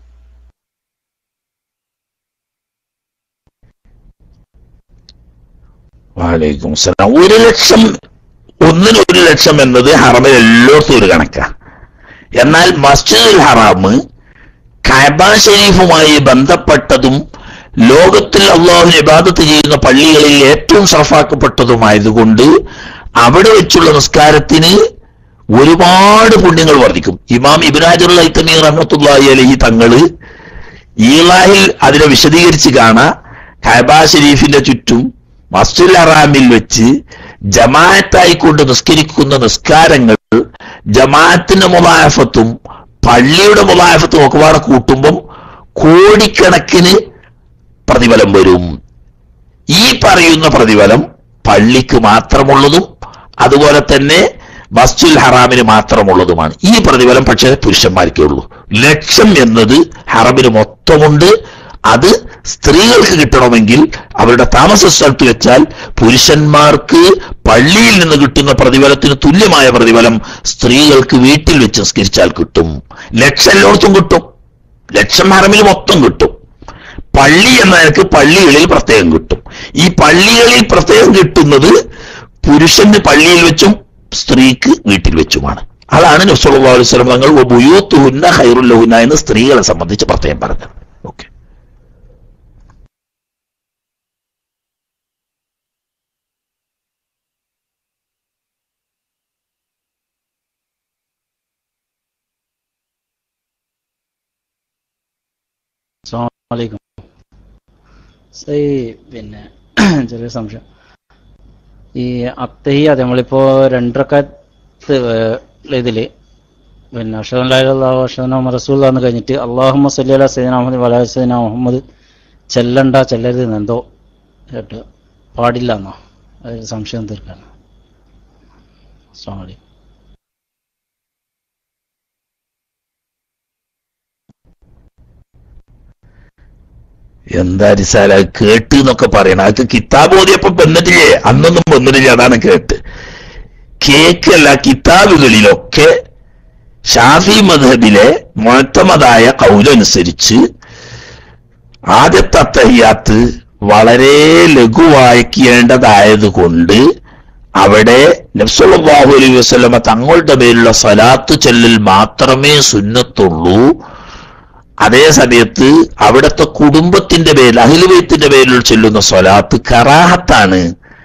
വാലൈക്കും സലാം ഒരു ലക്ഷം ഒന്നിന് ഒരു ലക്ഷം എന്നത് ഹറമിൽ എല്ലായിടത്തും ഒരു കണക്കാ എന്നാൽ മസ്ജിദുൽ ഹറാം കഅബ ഷരീഫുമായി ബന്ധപ്പെട്ടതും ലോകത്തിൽ അള്ളാഹു ഇബാദത്ത് ചെയ്യുന്ന പള്ളികളിൽ ഏറ്റവും ഷറഫാക്കപ്പെട്ടതുമായതുകൊണ്ട് അവിടെ വെച്ചുള്ള നിസ്കാരത്തിന് ഒരുപാട് പുണ്യങ്ങൾ വർദ്ധിക്കും ഇമാം ഇബ്രാജുൽ ഐത്തമീർ റഹ്മത്തുള്ളാഹി അലഹി തങ്ങള് ഈളാഹിൽ അതിനെ വിശദീകരിച്ച് കാണാ കഅബ ഷരീഫിന്റെ ചുറ്റും മസ്ജിദുൽ ഹറാമിൽ വെച്ച് ജമാഅത്തായിക്കൊണ്ട് നിസ്കരിക്കുന്ന നിസ്കാരങ്ങൾ ജമാഅത്തിന്റെ മുലാഫത്തും പള്ളിയുടെ മുലാഫത്തും ഒക്കെ പാടെ കൂട്ടുമ്പം കോടിക്കണക്കിന് പ്രതിഫലം വരും ഈ പറയുന്ന പ്രതിഫലം പള്ളിക്ക് മാത്രമുള്ളതും അതുപോലെ തന്നെ മസ്ജിദുൽ ഹറാമിന് മാത്രമുള്ളതുമാണ് ഈ പ്രതിഫലം പക്ഷേ പുരുഷന്മാർക്കേ ഉള്ളൂ ലക്ഷം എന്നത് ഹറമിന് മൊത്തമുണ്ട് അത് സ്ത്രീകൾക്ക് കിട്ടണമെങ്കിൽ അവരുടെ താമസ സ്ഥലത്ത് വെച്ചാൽ പുരുഷന്മാർക്ക് പള്ളിയിൽ നിന്ന് കിട്ടുന്ന പ്രതിഫലത്തിന് തുല്യമായ പ്രതിഫലം സ്ത്രീകൾക്ക് വീട്ടിൽ വെച്ച് നിസ്കരിച്ചാൽ കിട്ടും ലക്ഷം എല്ലായിടത്തും കിട്ടും ലക്ഷം ഹറമിൽ മൊത്തം കിട്ടും പള്ളി എന്ന നിലക്ക് പള്ളികളിൽ പ്രത്യേകം കിട്ടും ഈ പള്ളികളിൽ പ്രത്യേകം കിട്ടുന്നത് പുരുഷന് പള്ളിയിൽ വെച്ചും സ്ത്രീക്ക് വീട്ടിൽ വെച്ചുമാണ് അതാണ് നബ്സല്ലാ അലൈഹി സ്വലം തങ്ങൾ ബുയൂത്തുഹുന്ന ഹൈറുല്ലഹുന്ന എന്ന് സ്ത്രീകളെ സംബന്ധിച്ച് പ്രത്യേകം പറഞ്ഞത് ഓക്കെ വലൈക്കും ഈ പിന്നെ ചെറിയ സംശയം ഈ അത്തയ്യ നമ്മളിപ്പോ രണ്ടരക്കത്ത് ഇതില് പിന്നെ അഷദ് റസൂൽ എന്ന് കഴിഞ്ഞിട്ട് അള്ളാഹുമ്മ സല്ലി അല സൈദന മുഹമ്മദ് വലാ സൈദന മുഹമ്മദ് ചെല്ലണ്ട ചെല്ലരുത് എന്ന് എന്തോ കേട്ട് പാടില്ല എന്നോ അതൊരു സംശയം തീർക്കാണ് അസ്സാം വലൈക്കും എന്താ റിസാല കേട്ട് എന്നൊക്കെ പറയണം അതൊക്കെ കിതാബ് ഓതിയപ്പോ വന്നിട്ടില്ലേ അന്നൊന്നും വന്നിട്ടില്ല അതാണ് കേട്ട് കേക്കല്ല കിതാബുകളിലൊക്കെ ഷാഫി മധബിലെ മുഴത്തമതായ കൗലനുസരിച്ച് ആദ്യത്തെ അത്തഹിയാത്ത് വളരെ ലഘുവായിക്കേണ്ടതായത് കൊണ്ട് അവിടെ നബ്സല്ലാഹു അലൈഹി വസ്ലമ തങ്ങളുടെ പേരിലുള്ള സലാത്ത് ചെല്ലൽ മാത്രമേ സുന്നത്തുള്ളൂ അതേ സമയത്ത് അവിടുത്തെ കുടുംബത്തിന്റെ പേരിൽ അഹിലുബൈത്തിന്റെ പേരിൽ ചെല്ലുന്ന സ്വലാത്ത് കറാഹത്താണ്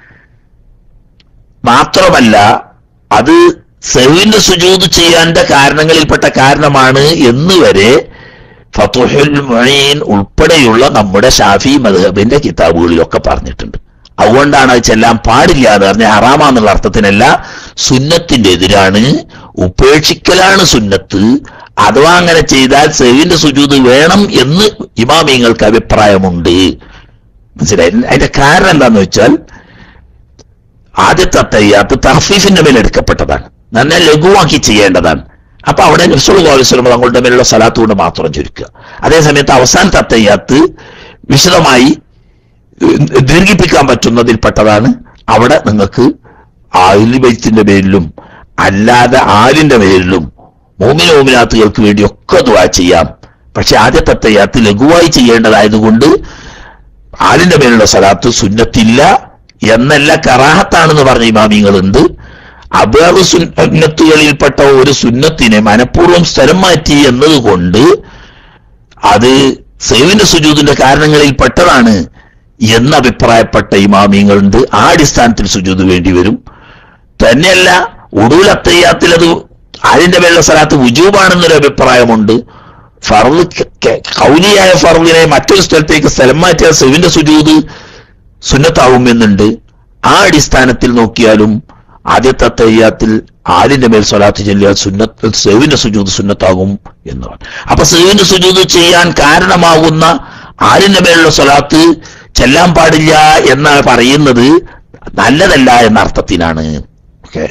മാത്രമല്ല അത് സെവിന്റെ സുജൂത് ചെയ്യാന്റെ കാരണങ്ങളിൽപ്പെട്ട കാരണമാണ് എന്ന് വരെ ഫതുഹുൽ മൊയ്ൻ ഉൾപ്പെടെയുള്ള നമ്മുടെ ഷാഫി മദ്ഹബിന്റെ കിതാബുകളിലൊക്കെ പറഞ്ഞിട്ടുണ്ട് അതുകൊണ്ടാണ് അത് ചെല്ലാൻ പാടില്ല എന്ന് പറഞ്ഞ ഹറാമാന്നുള്ള അർത്ഥത്തിനല്ല സുന്നത്തിന്റെ എതിരാണ് ഉപേക്ഷിക്കലാണ് സുന്നത്ത് അഥവാ അങ്ങനെ ചെയ്താൽ സെവിന്റെ സുജൂത് വേണം എന്ന് ഇമാമിങ്ങൾക്ക് അഭിപ്രായമുണ്ട് മനസ്സിലായി അതിന്റെ കാരണം എന്താന്ന് വെച്ചാൽ ആദ്യത്തെ തയ്യാത്ത് തഹഫീഫിന്റെ മേൽ എടുക്കപ്പെട്ടതാണ് നന്നെ ലഘുവാക്കി ചെയ്യേണ്ടതാണ് അപ്പൊ അവിടെ നബ്സുൽസ്ലം തങ്ങളുടെ മേലുള്ള സ്ഥലത്ത് കൊണ്ട് മാത്രം ചുരുക്കുക അതേസമയത്ത് അവസാനത്തെ തയ്യാത്ത് വിശദമായി ദീർഘിപ്പിക്കാൻ പറ്റുന്നതിൽപ്പെട്ടതാണ് അവിടെ നിങ്ങൾക്ക് ആയില് ബൈത്തിന്റെ പേരിലും അല്ലാതെ ആലിന്റെ പേരിലും മോമിന മോമിനാത്തുകൾക്ക് വേണ്ടി ഒക്കെ ദുവാ ചെയ്യാം പക്ഷെ ആദ്യത്തെ തയ്യാത്ത് ലഘുവായി ചെയ്യേണ്ടതായതുകൊണ്ട് ആലിന്റെ മേലുള്ള സലാത്ത് സുന്നത്തില്ല എന്നല്ല കറാഹത്താണെന്ന് പറഞ്ഞ ഇമാമിങ്ങളുണ്ട് അബേറ് സുന്നത്തുകളിൽപ്പെട്ട ഒരു സുന്നത്തിനെ മനഃപൂർവ്വം സ്ഥലം മാറ്റി എന്നതുകൊണ്ട് അത് സേവിന്റെ സുജൂതിന്റെ കാരണങ്ങളിൽ പെട്ടതാണ് എന്ന് അഭിപ്രായപ്പെട്ട ഇമാമിങ്ങളുണ്ട് ആ അടിസ്ഥാനത്തിൽ സുജൂത് വേണ്ടി വരും തന്നെയല്ല ഉടൂൽ അത്തയ്യാത്തിൽ അത് ആരിന്റെ മേലുള്ള സ്ഥലത്ത് വുജൂബാണെന്നൊരു അഭിപ്രായമുണ്ട് ഫർദ് കൗലിയായ ഫർദിനെ മറ്റൊരു സ്ഥലത്തേക്ക് സ്ഥലം മാറ്റിയാൽ സെവിന്റെ സുജൂത് സുന്നത്താവുമെന്നുണ്ട് ആ അടിസ്ഥാനത്തിൽ നോക്കിയാലും ആദ്യത്തെ തയ്യാത്തിൽ ആലിന്റെ മേൽ സ്വലാത്ത് ചെല്ലിയാൽ സുന്നത്ത് സെവിന്റെ സുജൂത് സുന്നത്താകും എന്നാണ് അപ്പൊ സെവിന്റെ സുജൂത് ചെയ്യാൻ കാരണമാകുന്ന ആലിന്റെ മേലുള്ള സ്വലാത്ത് ചെല്ലാൻ പാടില്ല എന്നാണ് പറയുന്നത് നല്ലതല്ല എന്ന അർത്ഥത്തിനാണ് ഓക്കെ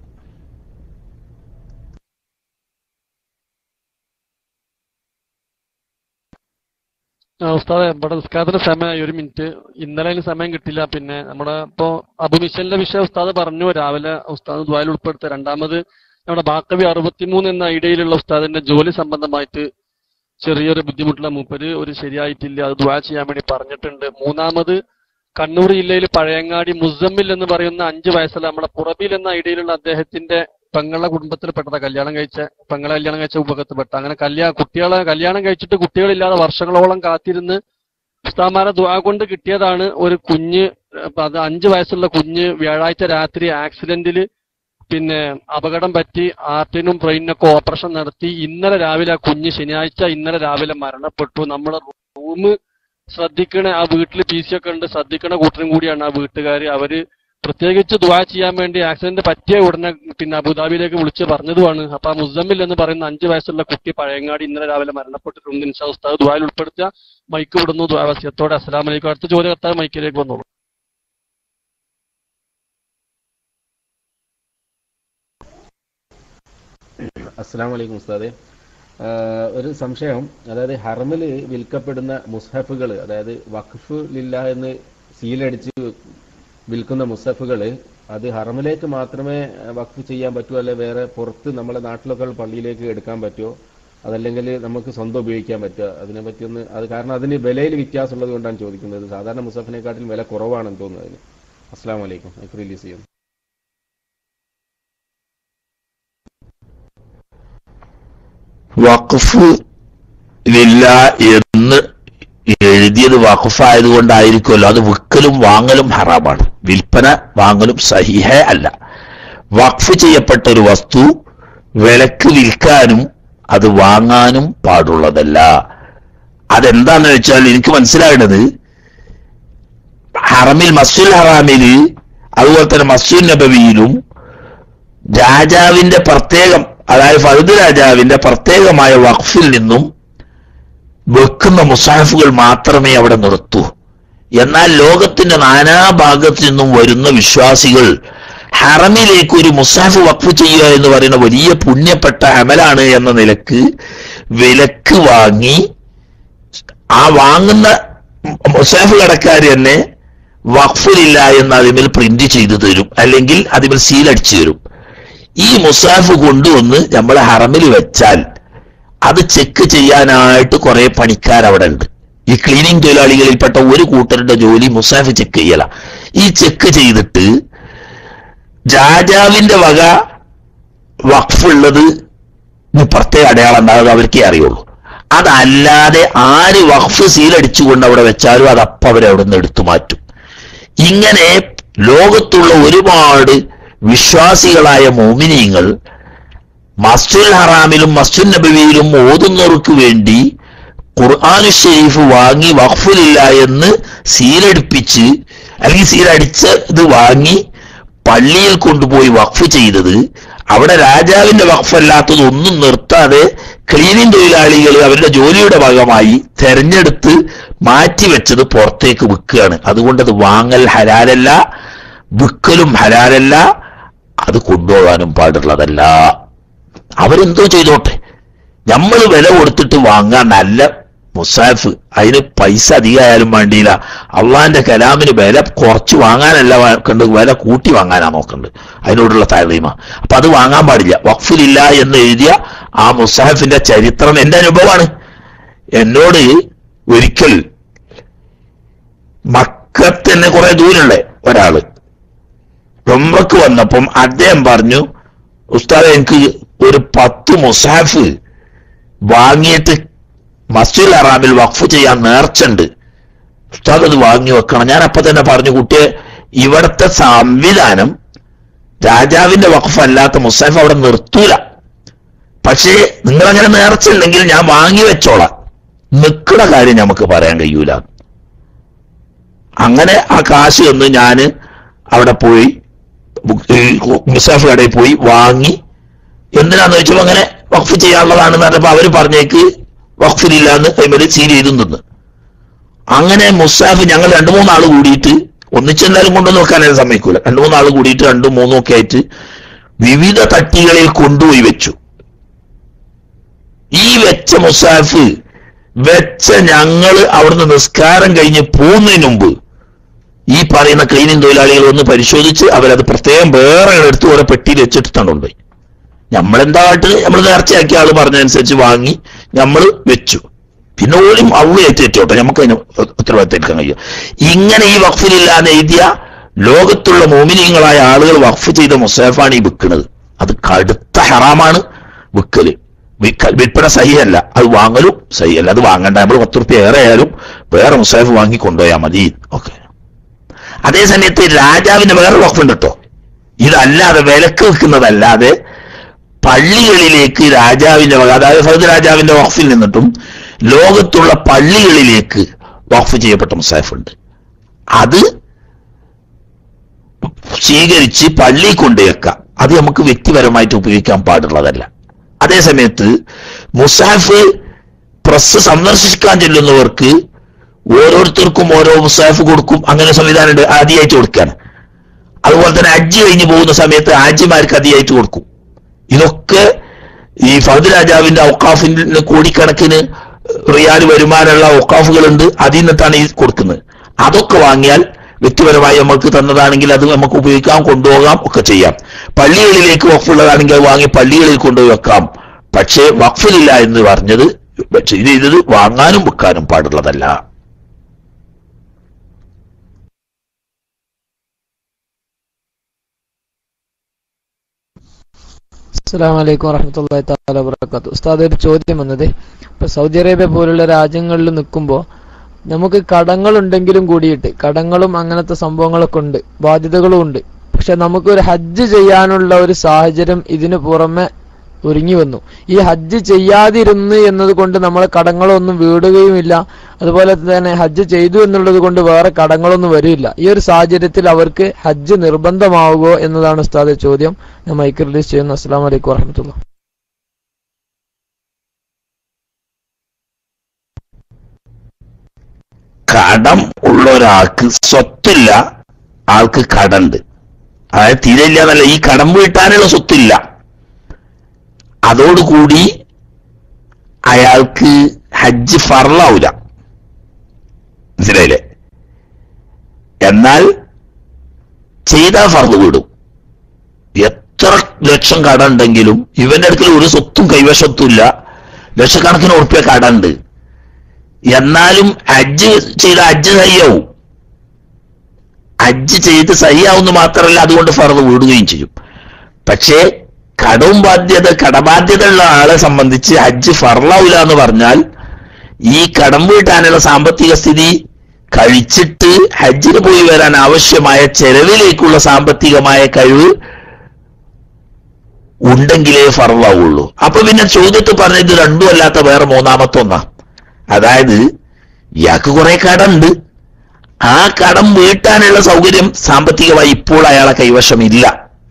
ആ, ഉസ്താദെ ഇവിടെ നിസ്കാരത്തിന് സമയമായി ഒരു മിനിറ്റ് ഇന്നലെ അതിന് സമയം കിട്ടില്ല പിന്നെ നമ്മുടെ ഇപ്പോ അബുമിഷലിന്റെ വിഷയം ഉസ്താദ് പറഞ്ഞു രാവിലെ ഉസ്താദ് ദ്വായിൽ ഉൾപ്പെടുത്ത രണ്ടാമത് നമ്മുടെ ബാക്കവി അറുപത്തിമൂന്ന് എന്ന ഐഡിയയിലുള്ള ഉസ്താദിന്റെ ജോലി സംബന്ധമായിട്ട് ചെറിയൊരു ബുദ്ധിമുട്ടുള്ള മൂപ്പര് ഒരു ശരിയായിട്ടില്ല അത് ദ്വാ ചെയ്യാൻ വേണ്ടി പറഞ്ഞിട്ടുണ്ട് മൂന്നാമത് കണ്ണൂർ ജില്ലയിൽ പഴയങ്ങാടി മുസമ്മിൽ എന്ന് പറയുന്ന അഞ്ച് വയസ്സുള്ള നമ്മുടെ പുറബിൽ എന്ന ഐഡിയയിലുള്ള അദ്ദേഹത്തിന്റെ പെങ്ങളെ കുടുംബത്തിൽപ്പെട്ടതാ കല്യാണം കഴിച്ച പെങ്ങളെ കല്യാണം കഴിച്ച ഉപകത്തിൽപ്പെട്ട അങ്ങനെ കല്യാണം കുട്ടികളെ കല്യാണം കഴിച്ചിട്ട് കുട്ടികളില്ലാതെ വർഷങ്ങളോളം കാത്തിരുന്ന് ഉസ്താമാരെ ദ്വാ കൊണ്ട് കിട്ടിയതാണ് ഒരു കുഞ്ഞ് അപ്പൊ അത് അഞ്ച് വയസ്സുള്ള കുഞ്ഞ് വ്യാഴാഴ്ച രാത്രി ആക്സിഡന്റിൽ പിന്നെ അപകടം പറ്റി ആർട്ടിനും ബ്രെയിനൊക്കെ ഓപ്പറേഷൻ നടത്തി ഇന്നലെ രാവിലെ ആ കുഞ്ഞ് ശനിയാഴ്ച ഇന്നലെ രാവിലെ മരണപ്പെട്ടു നമ്മുടെ റൂം ശ്രദ്ധിക്കണ ആ വീട്ടിൽ പി സി ഒക്കെ ഉണ്ട് ശ്രദ്ധിക്കണ കൂട്ടരും കൂടിയാണ് ആ വീട്ടുകാർ അവര് പ്രത്യേകിച്ച് ദ്വാ ചെയ്യാൻ വേണ്ടി ആക്സിഡന്റ് പറ്റിയ ഉടനെ പിന്നെ അബുദാബിയിലേക്ക് വിളിച്ച് പറഞ്ഞതുമാണ് അപ്പൊ ആ മുസമ്മിൽ എന്ന് പറയുന്ന അഞ്ചു വയസ്സുള്ള കുട്ടി പഴയങ്ങാടി ഇന്നലെ രാവിലെ മരണപ്പെട്ടിട്ടുണ്ട് ഇൻഷാ ഉസ്താദ് ദ്വായിൽ ഉൾപ്പെടുത്തുക മൈക്ക് വിടുന്നു ദ്വാവസ്യത്തോടെ അസ്സലാം വലൈക്കും അടുത്ത ചോദ്യം കത്താൻ മൈക്കിലേക്ക് വന്നോളൂ അസ്സാം വലൈക്കും ഉസ്താദെ ആഹ് ഒരു സംശയം അതായത് ഹറമിൽ വിൽക്കപ്പെടുന്ന മുസ്ഹഫുകൾ അതായത് വഖഫ് ലില്ല എന്ന് സീലടിച്ച് വിൽക്കുന്ന മുസ്ഹഫുകൾ അത് ഹറമിലേക്ക് മാത്രമേ വഖഫ് ചെയ്യാൻ പറ്റൂ അല്ലെ വേറെ പുറത്ത് നമ്മളെ നാട്ടിലൊക്കെ പള്ളിയിലേക്ക് എടുക്കാൻ പറ്റുമോ അതല്ലെങ്കിൽ നമുക്ക് സ്വന്തം ഉപയോഗിക്കാൻ പറ്റുക അതിനെ പറ്റി ഒന്ന് അത് കാരണം അതിന് വിലയിൽ വ്യത്യാസമുള്ളത് കൊണ്ടാണ് ചോദിക്കുന്നത് സാധാരണ മുസഫിനെക്കാട്ടിലും വില കുറവാണെന്ന് തോന്നുന്നത് അതിന് അസ്സാം വലൈക്കും റിലീസ് ചെയ്യുന്നു വഖഫ് ഇല്ല എന്ന് എഴുതിയത് വഖഫായത് കൊണ്ടായിരിക്കുമല്ലോ അത് വിൽക്കലും വാങ്ങലും ഹറാമാണ് വിൽപ്പന വാങ്ങലും സഹിഹ അല്ല വഖഫ് ചെയ്യപ്പെട്ട ഒരു വസ്തു വിലക്ക് വിൽക്കാനും അത് വാങ്ങാനും പാടുള്ളതല്ല അതെന്താന്ന് വെച്ചാൽ എനിക്ക് മനസ്സിലായത് ഹറമിൽ മസ്ജിദ് ഹറാമില് അതുപോലെ തന്നെ മസ്ജിദ് നബവിയിലും രാജാവിന്റെ പ്രത്യേകം അതായത് ഫഹദ് രാജാവിന്റെ പ്രത്യേകമായ വഖഫിൽ നിന്നും വെക്കുന്ന മുസാഫുകൾ മാത്രമേ അവിടെ നിർത്തൂ എന്നാൽ ലോകത്തിന്റെ നാനാഭാഗത്തു നിന്നും വരുന്ന വിശ്വാസികൾ ഹറമിലേക്ക് ഒരു മുസാഫ് വഖഫ് ചെയ്യുക എന്ന് പറയുന്ന വലിയ പുണ്യപ്പെട്ട അമലാണ് എന്ന നിലക്ക് വിലക്ക് വാങ്ങി ആ വാങ്ങുന്ന മുസാഫ് കടക്കാർ തന്നെ വഖഫിലില്ല എന്ന് അതിമേൽ പ്രിന്റ് ചെയ്തു തരും അല്ലെങ്കിൽ അതിമേൽ സീൽ അടിച്ചു തരും ഈ മുസാഫ് കൊണ്ടുവന്ന് നമ്മൾ ഹറമിൽ വെച്ചാൽ അത് ചെക്ക് ചെയ്യാനായിട്ട് കുറെ പണിക്കാർ അവിടെ ഉണ്ട് ഈ ക്ലീനിങ് തൊഴിലാളികളിൽപ്പെട്ട ഒരു കൂട്ടരുടെ ജോലി മുസാഫ് ചെക്ക് ചെയ്യല ഈ ചെക്ക് ചെയ്തിട്ട് രാജാവിന്റെ വക വഖഫുള്ളത് പ്രത്യേക അടയാളം ഉണ്ടാകുന്നത് അവർക്കേ അറിയുള്ളൂ അതല്ലാതെ ആര് വഖഫ് സീലടിച്ചുകൊണ്ട് അവിടെ വെച്ചാലും അത് അപ്പം അവരെ അവിടെ നിന്ന് എടുത്തു മാറ്റും ഇങ്ങനെ ലോകത്തുള്ള ഒരുപാട് വിശ്വാസികളായ മോമിനിയങ്ങൾ മസ്ജിദ് ഹറാമിലും മസ്ജിദ് നബവിയിലും ഓതുന്നവർക്ക് വേണ്ടി ഖുർആാനു ഷെരീഫ് വാങ്ങി വഖഫിലില്ല എന്ന് സീലടിപ്പിച്ച് അല്ലെങ്കിൽ സീലടിച്ച ഇത് വാങ്ങി പള്ളിയിൽ കൊണ്ടുപോയി വഖഫ് ചെയ്തത് അവിടെ രാജാവിന്റെ വഖഫല്ലാത്തത് ഒന്നും നിർത്താതെ ക്ലീനിങ് തൊഴിലാളികൾ അവരുടെ ജോലിയുടെ ഭാഗമായി തെരഞ്ഞെടുത്ത് മാറ്റിവെച്ചത് പുറത്തേക്ക് വിൽക്കുകയാണ് അതുകൊണ്ട് അത് വാങ്ങൽ ഹലാലല്ല വിൽക്കലും ഹലാലല്ല അത് കൊണ്ടുപോകാനും പാടുള്ളതല്ല അവരെന്തോ ചെയ്തോട്ടെ നമ്മൾ വില കൊടുത്തിട്ട് വാങ്ങാൻ നല്ല മുസാഫ് അതിന് പൈസ അധികമായാലും വേണ്ടിയില്ല അള്ളാന്റെ കലാമിന് വില കുറച്ച് വാങ്ങാനല്ല നോക്കേണ്ടത് വില കൂട്ടി വാങ്ങാനാ നോക്കേണ്ടത് അതിനോടുള്ള താഴ്മ അപ്പൊ അത് വാങ്ങാൻ പാടില്ല വഖഫിലില്ല എന്ന് എഴുതിയ ആ മുസാഫിന്റെ ചരിത്രം എന്റെ അനുഭവമാണ് എന്നോട് ഒരിക്കൽ മക്കത്തന്നെ കുറെ ദൂരമുള്ള ഒരാള് ഉംറക്ക് വന്നപ്പം അദ്ദേഹം പറഞ്ഞു ഉസ്താദ് എനിക്ക് ഒരു പത്ത് മുസാഫ് വാങ്ങിയിട്ട് മസ്ജിദ് അറാമിൽ വഖഫ് ചെയ്യാൻ നേർച്ചുണ്ട് ഉസ്താദ് അത് വാങ്ങി വെക്കണം ഞാൻ അപ്പൊ തന്നെ പറഞ്ഞു കുട്ടിയെ ഇവിടുത്തെ സംവിധാനം രാജാവിന്റെ വഖഫ് അല്ലാത്ത മുസാഫ് അവിടെ നിർത്തൂല പക്ഷേ നിങ്ങൾ അങ്ങനെ നേർച്ചുണ്ടെങ്കിൽ ഞാൻ വാങ്ങി വെച്ചോളാം നിൽക്കുന്ന കാര്യം നമുക്ക് പറയാൻ കഴിയൂല അങ്ങനെ ആ കാശ് ഒന്ന് ഞാന് അവിടെ പോയി മുസാഫ് കടയിൽ പോയി വാങ്ങി എന്തിനാന്ന് വെച്ചപ്പോ അങ്ങനെ വഖഫ് ചെയ്യാനുള്ളതാണെന്ന് പറഞ്ഞപ്പോ അവര് പറഞ്ഞേക്ക് വഖഫിലില്ല എന്ന് കൈമല് സീൽ ചെയ്തും തന്നു അങ്ങനെ മുസാഫ് ഞങ്ങൾ രണ്ടു മൂന്നാള് കൂടിയിട്ട് ഒന്നിച്ചെന്തായാലും കൊണ്ടുവന്ന് വെക്കാനേ സമ്മതിക്കൂല രണ്ടു മൂന്നാള് കൂടിയിട്ട് രണ്ടും മൂന്നും ഒക്കെ ആയിട്ട് വിവിധ തട്ടികളിൽ കൊണ്ടുപോയി വെച്ചു ഈ വെച്ച മുസാഫ് വെച്ച ഞങ്ങള് അവിടുന്ന് നിസ്കാരം കഴിഞ്ഞ് പോകുന്നതിന് മുമ്പ് ഈ പറയുന്ന ക്ലീനിങ് തൊഴിലാളികൾ ഒന്ന് പരിശോധിച്ച് അവരത് പ്രത്യേകം വേറെ എടുത്ത് ഓരോ പെട്ടിയിൽ വെച്ചിട്ടുണ്ടുണ്ടായി നമ്മളെന്താ കാട്ടില് നമ്മൾ നേർച്ചയാക്കിയ ആള് പറഞ്ഞതനുസരിച്ച് വാങ്ങി നമ്മൾ വെച്ചു പിന്നെ ഓരും അവയായിട്ട് ഏറ്റോട്ടെ നമുക്ക് അതിന് ഉത്തരവാദിത്തം കഴിയും ഇങ്ങനെ ഈ വഖഫിലില്ലാതെ എഴുതിയ ലോകത്തുള്ള മോമിനിയങ്ങളായ ആളുകൾ വഖഫ് ചെയ്ത മുസാഫാണ് ഈ വിൽക്കുന്നത് അത് കടുത്ത ഹറാമാണ് വിൽക്കല് വിൽക്ക- വിൽപ്പന സഹിയല്ല അത് വാങ്ങലും സഹിയല്ല അത് വാങ്ങണ്ട നമ്മൾ പത്ത് റുപ്യ ഏറെ ആയാലും വേറെ മുസാഫ് വാങ്ങി കൊണ്ടുപോയാൽ മതി ഓക്കെ അതേ സമയത്ത് രാജാവിന്റെ വേറെ വഖഫുണ്ട് കേട്ടോ ഇതല്ലാതെ വിലക്ക് വെക്കുന്നതല്ലാതെ പള്ളികളിലേക്ക് രാജാവിന്റെ വക അതായത് ഫഹദ് രാജാവിന്റെ വഖഫിൽ നിന്നിട്ടും ലോകത്തുള്ള പള്ളികളിലേക്ക് വഖഫ് ചെയ്യപ്പെട്ട മുസാഫുണ്ട് അത് സ്വീകരിച്ച് പള്ളി കൊണ്ടുവെക്കാം അത് നമുക്ക് വ്യക്തിപരമായിട്ട് ഉപയോഗിക്കാൻ പാടുള്ളതല്ല അതേ സമയത്ത് മുസാഫ് പ്രസ് സന്ദർശിക്കാൻ ചെല്ലുന്നവർക്ക് ഓരോരുത്തർക്കും ഓരോ മുസാഫ് കൊടുക്കും അങ്ങനെ സംവിധാനമുണ്ട് ആദ്യമായിട്ട് കൊടുക്കാൻ അതുപോലെ തന്നെ ഹജ്ജ് കഴിഞ്ഞ് പോകുന്ന സമയത്ത് ഹാജിമാർക്ക് ആദ്യമായിട്ട് കൊടുക്കും ഇതൊക്കെ ഈ ഫഹദ് രാജാവിന്റെ ഔക്കാഫിന് കോടിക്കണക്കിന് റിയാൽ വരുമാനമുള്ള ഔക്കാഫുകളുണ്ട് അതിൽ നിന്നിട്ടാണ് ഈ കൊടുക്കുന്നത് അതൊക്കെ വാങ്ങിയാൽ വ്യക്തിപരമായി നമുക്ക് തന്നതാണെങ്കിൽ അത് നമുക്ക് ഉപയോഗിക്കാം കൊണ്ടുപോകാം ഒക്കെ ചെയ്യാം പള്ളികളിലേക്ക് വഖഫുള്ളതാണെങ്കിൽ അത് വാങ്ങി പള്ളികളിൽ കൊണ്ടുപോയി വെക്കാം പക്ഷേ വഖഫിലില്ല എന്ന് പറഞ്ഞത് ഇത് ചെയ്തത് വാങ്ങാനും വെക്കാനും പാടുള്ളതല്ല അസ്സാം വലൈക്കും വറഹമത്തല്ലാ താല വബർക്കാത്തു ഉസ്താദ് ഒരു ചോദ്യം വന്നത് ഇപ്പൊ സൗദി അറേബ്യ പോലുള്ള രാജ്യങ്ങളിൽ നിൽക്കുമ്പോൾ നമുക്ക് കടങ്ങളുണ്ടെങ്കിലും കൂടിയിട്ട് കടങ്ങളും അങ്ങനത്തെ സംഭവങ്ങളൊക്കെ ഉണ്ട് ബാധ്യതകളും ഉണ്ട് പക്ഷെ നമുക്ക് ഒരു ഹജ്ജ് ചെയ്യാനുള്ള ഒരു സാഹചര്യം ഇതിനു പുറമെ ഒരുങ്ങി വന്നു ഈ ഹജ്ജ് ചെയ്യാതിരുന്നു എന്നതുകൊണ്ട് നമ്മൾ കടങ്ങളൊന്നും വീടുകയുമില്ല അതുപോലെ തന്നെ ഹജ്ജ് ചെയ്തു എന്നുള്ളത് കൊണ്ട് വേറെ കടങ്ങളൊന്നും വരില്ല ഈ ഒരു സാഹചര്യത്തിൽ അവർക്ക് ഹജ്ജ് നിർബന്ധമാവുകയോ എന്നതാണ് ഉസ്താദ് ചോദ്യം ഞാൻ മൈക്ക് റിലീസ് ചെയ്യുന്നു അസ്സാം വലൈക്കും വാഹമത്തുള്ള കടം ഉള്ള ഒരാൾക്ക് സ്വത്തില്ല ആൾക്ക് കടണ്ട് അതായത് തീരെ ഇല്ല എന്നല്ല ഈ കടം വീട്ടാനുള്ള സ്വത്തില്ല അതോടുകൂടി അയാൾക്ക് ഹജ്ജ് ഫറലാവൂല മനസ്സിലായില്ലേ എന്നാൽ ചെയ്താൽ ഫർദ് വിടും എത്ര ലക്ഷം കട ഉണ്ടെങ്കിലും ഇവന്റെ അടുക്കൽ ഒരു സ്വത്തും കൈവശത്തുമില്ല ലക്ഷക്കണക്കിന് ഉറുപ്പ്യ കട ഉണ്ട് എന്നാലും ഹജ്ജ് ചെയ്ത ഹജ്ജ് സഹിയാവും ഹജ്ജ് ചെയ്ത് സഹിയാവുന്ന മാത്രമല്ല അതുകൊണ്ട് ഫറദ് വീടുകയും ചെയ്യും പക്ഷേ കടവും ബാധ്യത കടബാധ്യത ഉള്ള ആളെ സംബന്ധിച്ച് ഹജ്ജ് ഫറലാവില്ല എന്ന് പറഞ്ഞാൽ ഈ കടം വീട്ടാനുള്ള സാമ്പത്തിക സ്ഥിതി കഴിച്ചിട്ട് ഹജ്ജിന് പോയി വരാൻ ആവശ്യമായ ചെലവിലേക്കുള്ള സാമ്പത്തികമായ കഴിവ് ഉണ്ടെങ്കിലേ ഫറലാവുള്ളൂ അപ്പൊ പിന്നെ ചോദ്യത്തിൽ പറഞ്ഞത് രണ്ടും അല്ലാത്ത വേറെ മൂന്നാമത്തെ ഒന്നാ അതായത് ഇയാൾക്ക് കുറെ കടമുണ്ട് ആ കടം വീട്ടാനുള്ള സൗകര്യം സാമ്പത്തികമായി ഇപ്പോൾ അയാളെ കൈവശം ഇല്ല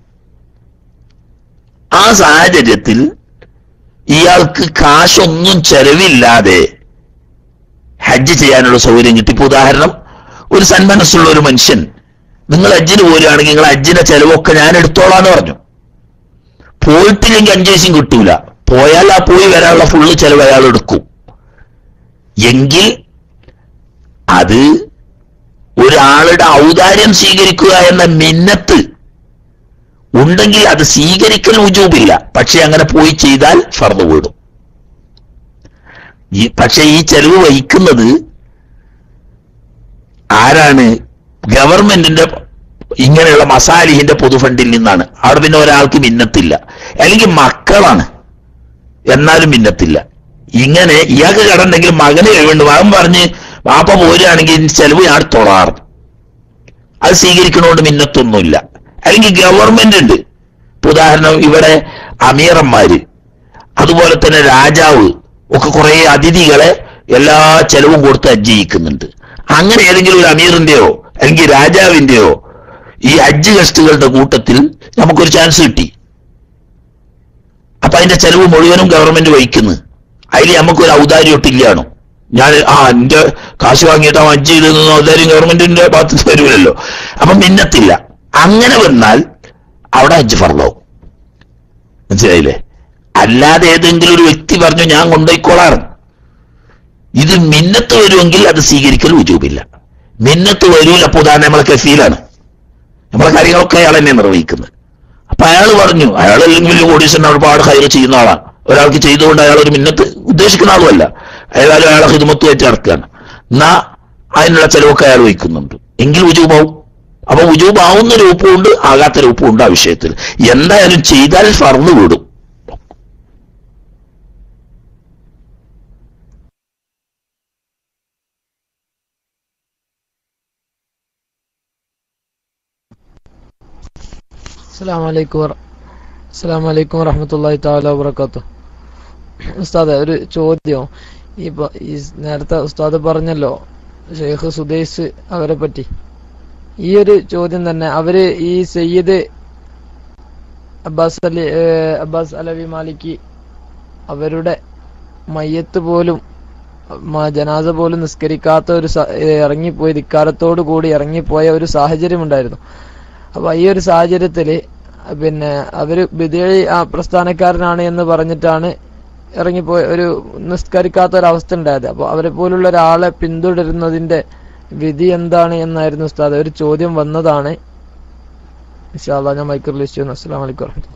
ആ സാഹചര്യത്തിൽ ഇയാൾക്ക് കാശൊന്നും ചെലവില്ലാതെ ഹജ്ജ് ചെയ്യാനുള്ള സൗകര്യം കിട്ടി ഇപ്പൊ ഉദാഹരണം ഒരു സന്മനസ്സുള്ള ഒരു മനുഷ്യൻ നിങ്ങൾ ഹജ്ജിന് പോരുകയാണെങ്കിൽ നിങ്ങൾ ഹജ്ജിന്റെ ചെലവൊക്കെ ഞാൻ എടുത്തോളാന്ന് പറഞ്ഞു പോയിട്ടില്ലെങ്കിൽ അഞ്ച് ദിവസം കിട്ടൂല പോയാൽ ആ പോയി വരാനുള്ള ഫുള്ള് ചെലവ് അയാൾ എടുക്കും എങ്കിൽ അത് ഒരാളുടെ ഔദാര്യം സ്വീകരിക്കുക എന്ന മിന്നത്ത് ഉണ്ടെങ്കിൽ അത് സ്വീകരിക്കൽ ഉജൂബില്ല പക്ഷെ അങ്ങനെ പോയി ചെയ്താൽ ഫർദ് വീടും ഈ പക്ഷെ ഈ ചെലവ് വഹിക്കുന്നത് ആരാണ് ഗവൺമെന്റിന്റെ ഇങ്ങനെയുള്ള മസാലിഹിന്റെ പൊതുഫണ്ടിൽ നിന്നാണ് അവിടെ പിന്നെ ഒരാൾക്ക് മിന്നത്തില്ല അല്ലെങ്കിൽ മക്കളാണ് എന്നാലും മിന്നത്തില്ല ഇങ്ങനെ ഇയാൾക്ക് കടണ്ടെങ്കിൽ മകന് കഴിവുണ്ട് മകൻ പറഞ്ഞ് വാപ്പ പോരുകയാണെങ്കിൽ ചെലവ് ഞാൻ തൊടാറ് അത് സ്വീകരിക്കണോണ്ട് മിന്നത്തൊന്നുമില്ല അല്ലെങ്കിൽ ഗവൺമെന്റ് ഉണ്ട് ഇപ്പൊ ഉദാഹരണം ഇവിടെ അമീറന്മാര് അതുപോലെ തന്നെ രാജാവ് ഒക്കെ കുറെ അതിഥികളെ എല്ലാ ചെലവും കൊടുത്ത് ഹജ്ജ് ചെയ്യിക്കുന്നുണ്ട് അങ്ങനെ ഏതെങ്കിലും ഒരു അമീറിന്റെയോ അല്ലെങ്കിൽ രാജാവിന്റെയോ ഈ ഹജ്ജ് ഗസ്റ്റുകളുടെ കൂട്ടത്തിൽ നമുക്കൊരു ചാൻസ് കിട്ടി അപ്പൊ അതിന്റെ ചെലവ് മുഴുവനും ഗവൺമെന്റ് വഹിക്കുന്നു അതിൽ നമുക്കൊരു ഔദാര്യമൊട്ടില്ലാണോ ഞാൻ ആ എന്റെ കാശ് വാങ്ങിയിട്ട് അവൻ ഹജ്ജ് ചെയ്തെന്ന് ഔദാര്യം ഗവൺമെന്റിന്റെ ഭാഗത്ത് വരുമല്ലോ അപ്പൊ മിന്നത്തില്ല അങ്ങനെ വന്നാൽ അവിടെ ഹജ്ജ് ഫർലാവും മനസ്സിലായില്ലേ അല്ലാതെ ഏതെങ്കിലും ഒരു വ്യക്തി പറഞ്ഞു ഞാൻ കൊണ്ടുപോയിക്കോളാറ് ഇത് മിന്നത്ത് വരുമെങ്കിൽ അത് സ്വീകരിക്കൽ ഉജൂബില്ല മിന്നത്ത് വരൂല അപ്പൊ ഉദാഹരണം നമ്മളെ കഫീലാണ് നമ്മളെ കാര്യങ്ങളൊക്കെ അയാൾ തന്നെ നിർവഹിക്കുന്നത് അപ്പൊ അയാൾ പറഞ്ഞു അയാൾ അല്ലെങ്കിൽ വലിയ കോടീശ്വരൻ ഒരുപാട് ഹൈർ ചെയ്യുന്ന ആളാണ് ഒരാൾക്ക് ചെയ്തുകൊണ്ട് അയാൾ ഒരു മിന്നത്ത് ഉദ്ദേശിക്കുന്ന ആളുമല്ല അയാൾ അയാളെ ഹിദ്മത്ത് വെച്ച് നടക്കുകയാണ് എന്നാ അതിനുള്ള ചെലവൊക്കെ അയാൾ വഹിക്കുന്നുണ്ട് എങ്കിൽ ഉജൂബാവും അപ്പൊ ഉജൂബാവുന്ന രൂപമുണ്ട് ആകാത്ത രൂപമുണ്ട് ആ വിഷയത്തിൽ എന്തായാലും ചെയ്താൽ ഫർന്ന് വിടും അസ്സാം വലൈക്കും അസ്സാം വലൈക്കും വറഹമത്തല്ലാഹി താല വബർക്കാത്തു ഉസ്താദ് ഒരു ചോദ്യം ഈ പ- ഈ നേരത്തെ ഉസ്താദ് പറഞ്ഞല്ലോ ഷെയ്ഖ് സുദേശ് അവരെ പറ്റി ഈ ഒരു ചോദ്യം തന്നെ അവര് ഈ സയ്യിദ് അബ്ബാസ് അലി ഏഹ് അബ്ബാസ് അലവി മാലിക്കി അവരുടെ മയ്യത്ത് പോലും മ- ജനാസ പോലും നിസ്കരിക്കാത്ത ഒരു സ- ഏഹ് ഇറങ്ങിപ്പോയി ധിക്കാരത്തോടു കൂടി ഇറങ്ങിപ്പോയ ഒരു സാഹചര്യം ഉണ്ടായിരുന്നു അപ്പൊ ഈ ഒരു സാഹചര്യത്തില് പിന്നെ അവര് ബിദേഴി ആ പ്രസ്ഥാനക്കാരനാണ് എന്ന് പറഞ്ഞിട്ടാണ് ഇറങ്ങിപ്പോയ ഒരു നിസ്കരിക്കാത്ത ഒരു അവസ്ഥ ഉണ്ടായത് അപ്പൊ അവരെ പോലുള്ള ഒരാളെ പിന്തുടരുന്നതിന്റെ വിധി എന്താണ് എന്നായിരുന്നു ഉസ്താദ് ഒരു ചോദ്യം വന്നതാണ് ഇൻഷാല്ലാ ഞാൻ മൈക്ക് റിലീസ് ചെയ്യുന്നു അസ്സാം വലൈക്കും വറഹ്മത്തുള്ളാഹി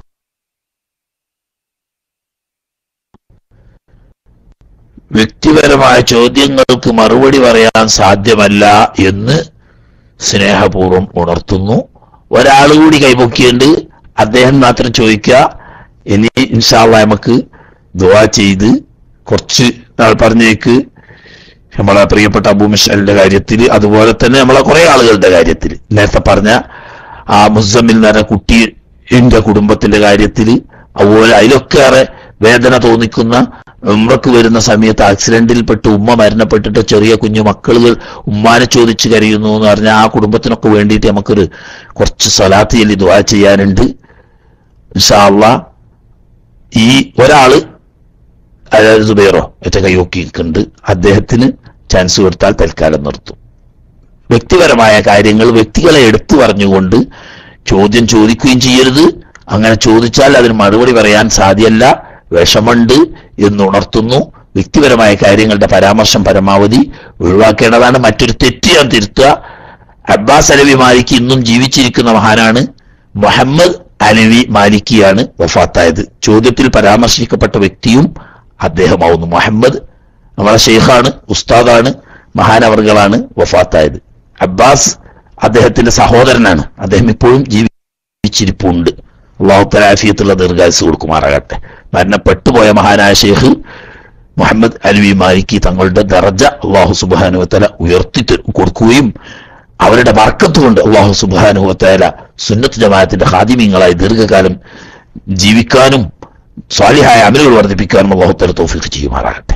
വ്യക്തിപരമായ ചോദ്യങ്ങൾക്ക് മറുപടി പറയാൻ സാധ്യമല്ല എന്ന് സ്നേഹപൂർവ്വം ഉണർത്തുന്നു ഒരാൾ കൂടി കൈപൊക്കിയുണ്ട് അദ്ദേഹം മാത്രം ചോദിക്കുക ഇനി ഇൻഷാള്ള നമുക്ക് ദുവാ ചെയ്ത് കുറച്ച് നാൾ പറഞ്ഞേക്ക് നമ്മളെ പ്രിയപ്പെട്ട അബൂ മിഷലിന്റെ കാര്യത്തിൽ അതുപോലെ തന്നെ നമ്മളെ കുറെ ആളുകളുടെ കാര്യത്തിൽ നേരത്തെ പറഞ്ഞ ആ മുസമ്മിൽ എന്ന് പറഞ്ഞ കുട്ടിയുടെ കുടുംബത്തിന്റെ കാര്യത്തിൽ അതുപോലെ അതിലൊക്കെ ഏറെ വേദന തോന്നിക്കുന്ന ഉമ്മക്ക് വരുന്ന സമയത്ത് ആക്സിഡന്റിൽപ്പെട്ട് ഉമ്മ മരണപ്പെട്ടിട്ട് ചെറിയ കുഞ്ഞു മക്കൾ ഉമ്മാനെ ചോദിച്ച് കരയുന്നു എന്ന് പറഞ്ഞാൽ ആ കുടുംബത്തിനൊക്കെ വേണ്ടിയിട്ട് നമുക്കൊരു കുറച്ച് സ്വലാത്ത് ചൊല്ലി ദുആ ചെയ്യാനുണ്ട് ഇൻഷാ അള്ളാ ഈ ഒരാള് അതായത് സുബൈറോ ഒറ്റ കൈയൊക്കിയിട്ടുണ്ട് അദ്ദേഹത്തിന് ചാൻസ് കൊടുത്താൽ തൽക്കാലം നിർത്തും വ്യക്തിപരമായ കാര്യങ്ങൾ വ്യക്തികളെ എടുത്തു പറഞ്ഞുകൊണ്ട് ചോദ്യം ചോദിക്കുകയും ചെയ്യരുത് അങ്ങനെ ചോദിച്ചാൽ അതിന് മറുപടി പറയാൻ സാധ്യല്ല വിഷമുണ്ട് എന്ന് ഉണർത്തുന്നു വ്യക്തിപരമായ കാര്യങ്ങളുടെ പരാമർശം പരമാവധി ഒഴിവാക്കേണ്ടതാണ് മറ്റൊരു തെറ്റ് ഞാൻ തിരുത്തുക അബ്ബാസ് അലവി മാലിക്ക് ഇന്നും ജീവിച്ചിരിക്കുന്ന മഹാനാണ് മുഹമ്മദ് അലവി മാലിക്കിയാണ് വഫാത്തായത് ചോദ്യത്തിൽ പരാമർശിക്കപ്പെട്ട വ്യക്തിയും അദ്ദേഹമാവുന്നു മുഹമ്മദ് നമ്മളെ ഷെയ്ഖാണ് ഉസ്താദാണ് മഹാനവർകളാണ് വഫാത്തായത് അബ്ബാസ് അദ്ദേഹത്തിന്റെ സഹോദരനാണ് അദ്ദേഹം ഇപ്പോഴും ജീവിച്ചിരിപ്പുണ്ട് അള്ളാഹു തലാഫിയത്തുള്ള ദീർഘായുസ് കൊടുക്കുമാറാകട്ടെ മരണപ്പെട്ടുപോയ മഹാനായ ഷെയ്ഖ് മുഹമ്മദ് അൽവി മാലിക്കി തങ്ങളുടെ ദർജ അള്ളാഹു സുബാനുവത്തല ഉയർത്തി ത- കൊടുക്കുകയും അവരുടെ ബർക്കത്ത് കൊണ്ട് അള്ളാഹു സുബാനുവത്തല സുന്നത്ത് ജമാഅത്തിന്റെ ഹാദിമീങ്ങളായി ദീർഘകാലം ജീവിക്കാനും സ്വാലിഹായ അമലുകൾ വർദ്ധിപ്പിക്കാനും അള്ളാഹു തല തോഫിക്ക് ചെയ്യുമാറാകട്ടെ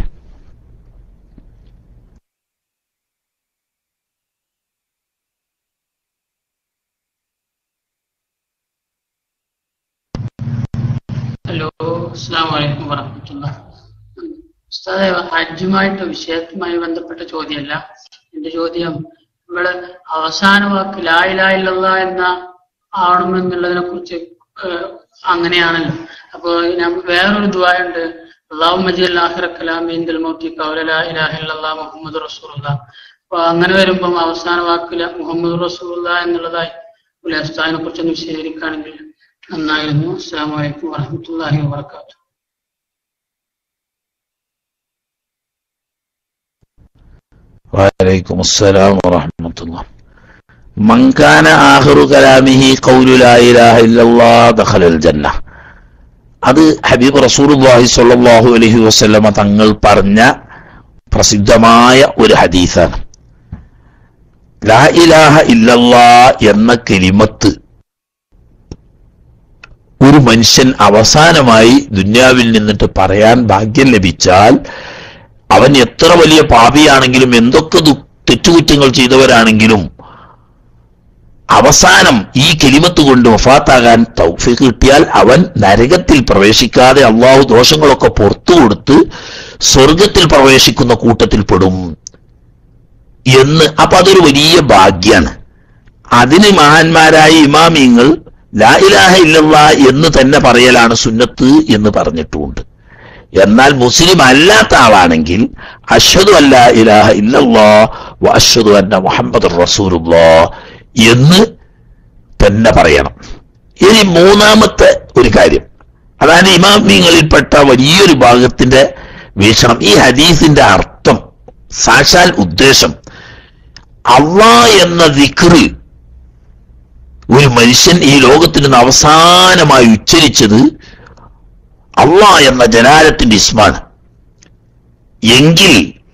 ഹലോ അസ്സാം വലൈക്കും വറഹമത്തുള്ള ഉസ്താദെ ഹജ്ജുമായിട്ട് വിഷയത്തുമായി ബന്ധപ്പെട്ട ചോദ്യമല്ല എന്റെ ചോദ്യം ഇവിടെ അവസാന വാക്ക് ലാ ഇലാഹ ഇല്ലല്ലാഹ് എന്ന ആവണമെന്നുള്ളതിനെ കുറിച്ച് അങ്ങനെയാണല്ലോ അപ്പൊ ഞാൻ വേറൊരു ദുആയുണ്ട് അള്ളാഹു മജീൽ ആഹിറ കലാമീന്ദൽ മൗത്തി കൗല ലാ ഇലാഹ ഇല്ലല്ലാഹ് മുഹമ്മദ് റസൂലുള്ളാഹ് അപ്പൊ അങ്ങനെ വരുമ്പം അവസാന വാക്കിൽ മുഹമ്മദ് റസൂലുള്ളാഹ് എന്നുള്ളതായി ഉസ്താദിനെ കുറിച്ചൊന്ന് വിശദീകരിക്കുകയാണെങ്കിൽ നന്നായിരുന്നു അസ്സാം വലൈക്കും വറഹമത്തല്ലാഹി വാബർക്കാത്തു وعليكم السلام ورحمة الله من كان آخر كلامه قول لا إله إلا الله دخل الجنة അത് ഹബീബ് റസൂലുള്ളാഹി സ്വല്ലല്ലാഹു അലൈഹി വസല്ലമ തങ്ങൾ പറഞ്ഞ പ്രസിദ്ധമായ ഒരു ഹദീസാണ് ലാ ഇലാഹ ഇല്ലല്ലാ എന്ന കെലിമത്ത് ഒരു മനുഷ്യൻ അവസാനമായി ദുന്യാവിൽ നിന്നിട്ട് പറയാൻ ഭാഗ്യം ലഭിച്ചാൽ അവൻ എത്ര വലിയ പാപിയാണെങ്കിലും എന്തൊക്കെ ദു- തെറ്റുകുറ്റങ്ങൾ ചെയ്തവരാണെങ്കിലും അവസാനം ഈ കെലിമത്ത് കൊണ്ട് വഫാത്താകാൻ തൗഫീഖ് കിട്ടിയാൽ അവൻ നരകത്തിൽ പ്രവേശിക്കാതെ അള്ളാഹു ദോഷങ്ങളൊക്കെ പുറത്തു കൊടുത്ത് സ്വർഗത്തിൽ പ്രവേശിക്കുന്ന കൂട്ടത്തിൽ പെടും എന്ന് അപ്പൊ അതൊരു വലിയ ഭാഗ്യാണ് അതിന് മഹാന്മാരായ ഇമാമിയങ്ങൾ ലാ ഇലാഹ ഇല്ലല്ലാ എന്ന് തന്നെ പറയലാണ് സുന്നത്ത് എന്ന് പറഞ്ഞിട്ടുമുണ്ട് എന്നാൽ മുസ്ലിം അല്ലാത്ത ആളാണെങ്കിൽ അഷ്ഹദു അല്ല ഇലാഹ ഇല്ലല്ലാ വ അഷ്ഹദു അന്ന മുഹമ്മദ് റസൂലുള്ളാ എന്ന് തന്നെ പറയണം ഇനി മൂന്നാമത്തെ ഒരു കാര്യം അതാണ് ഇമാമിങ്ങളിൽപ്പെട്ട വലിയൊരു ഭാഗത്തിന്റെ വീക്ഷണം ഈ ഹദീസിന്റെ അർത്ഥം സാക്ഷാൽ ഉദ്ദേശം അള്ളാ എന്ന ദിക്റ് ഒരു മനുഷ്യൻ ഈ ലോകത്തിൽ നിന്ന് അവസാനമായി ഉച്ചരിച്ചത് അള്ളാ എന്ന ജലാലത്തിന്റെ ഇസ്മാണ് എങ്കിൽ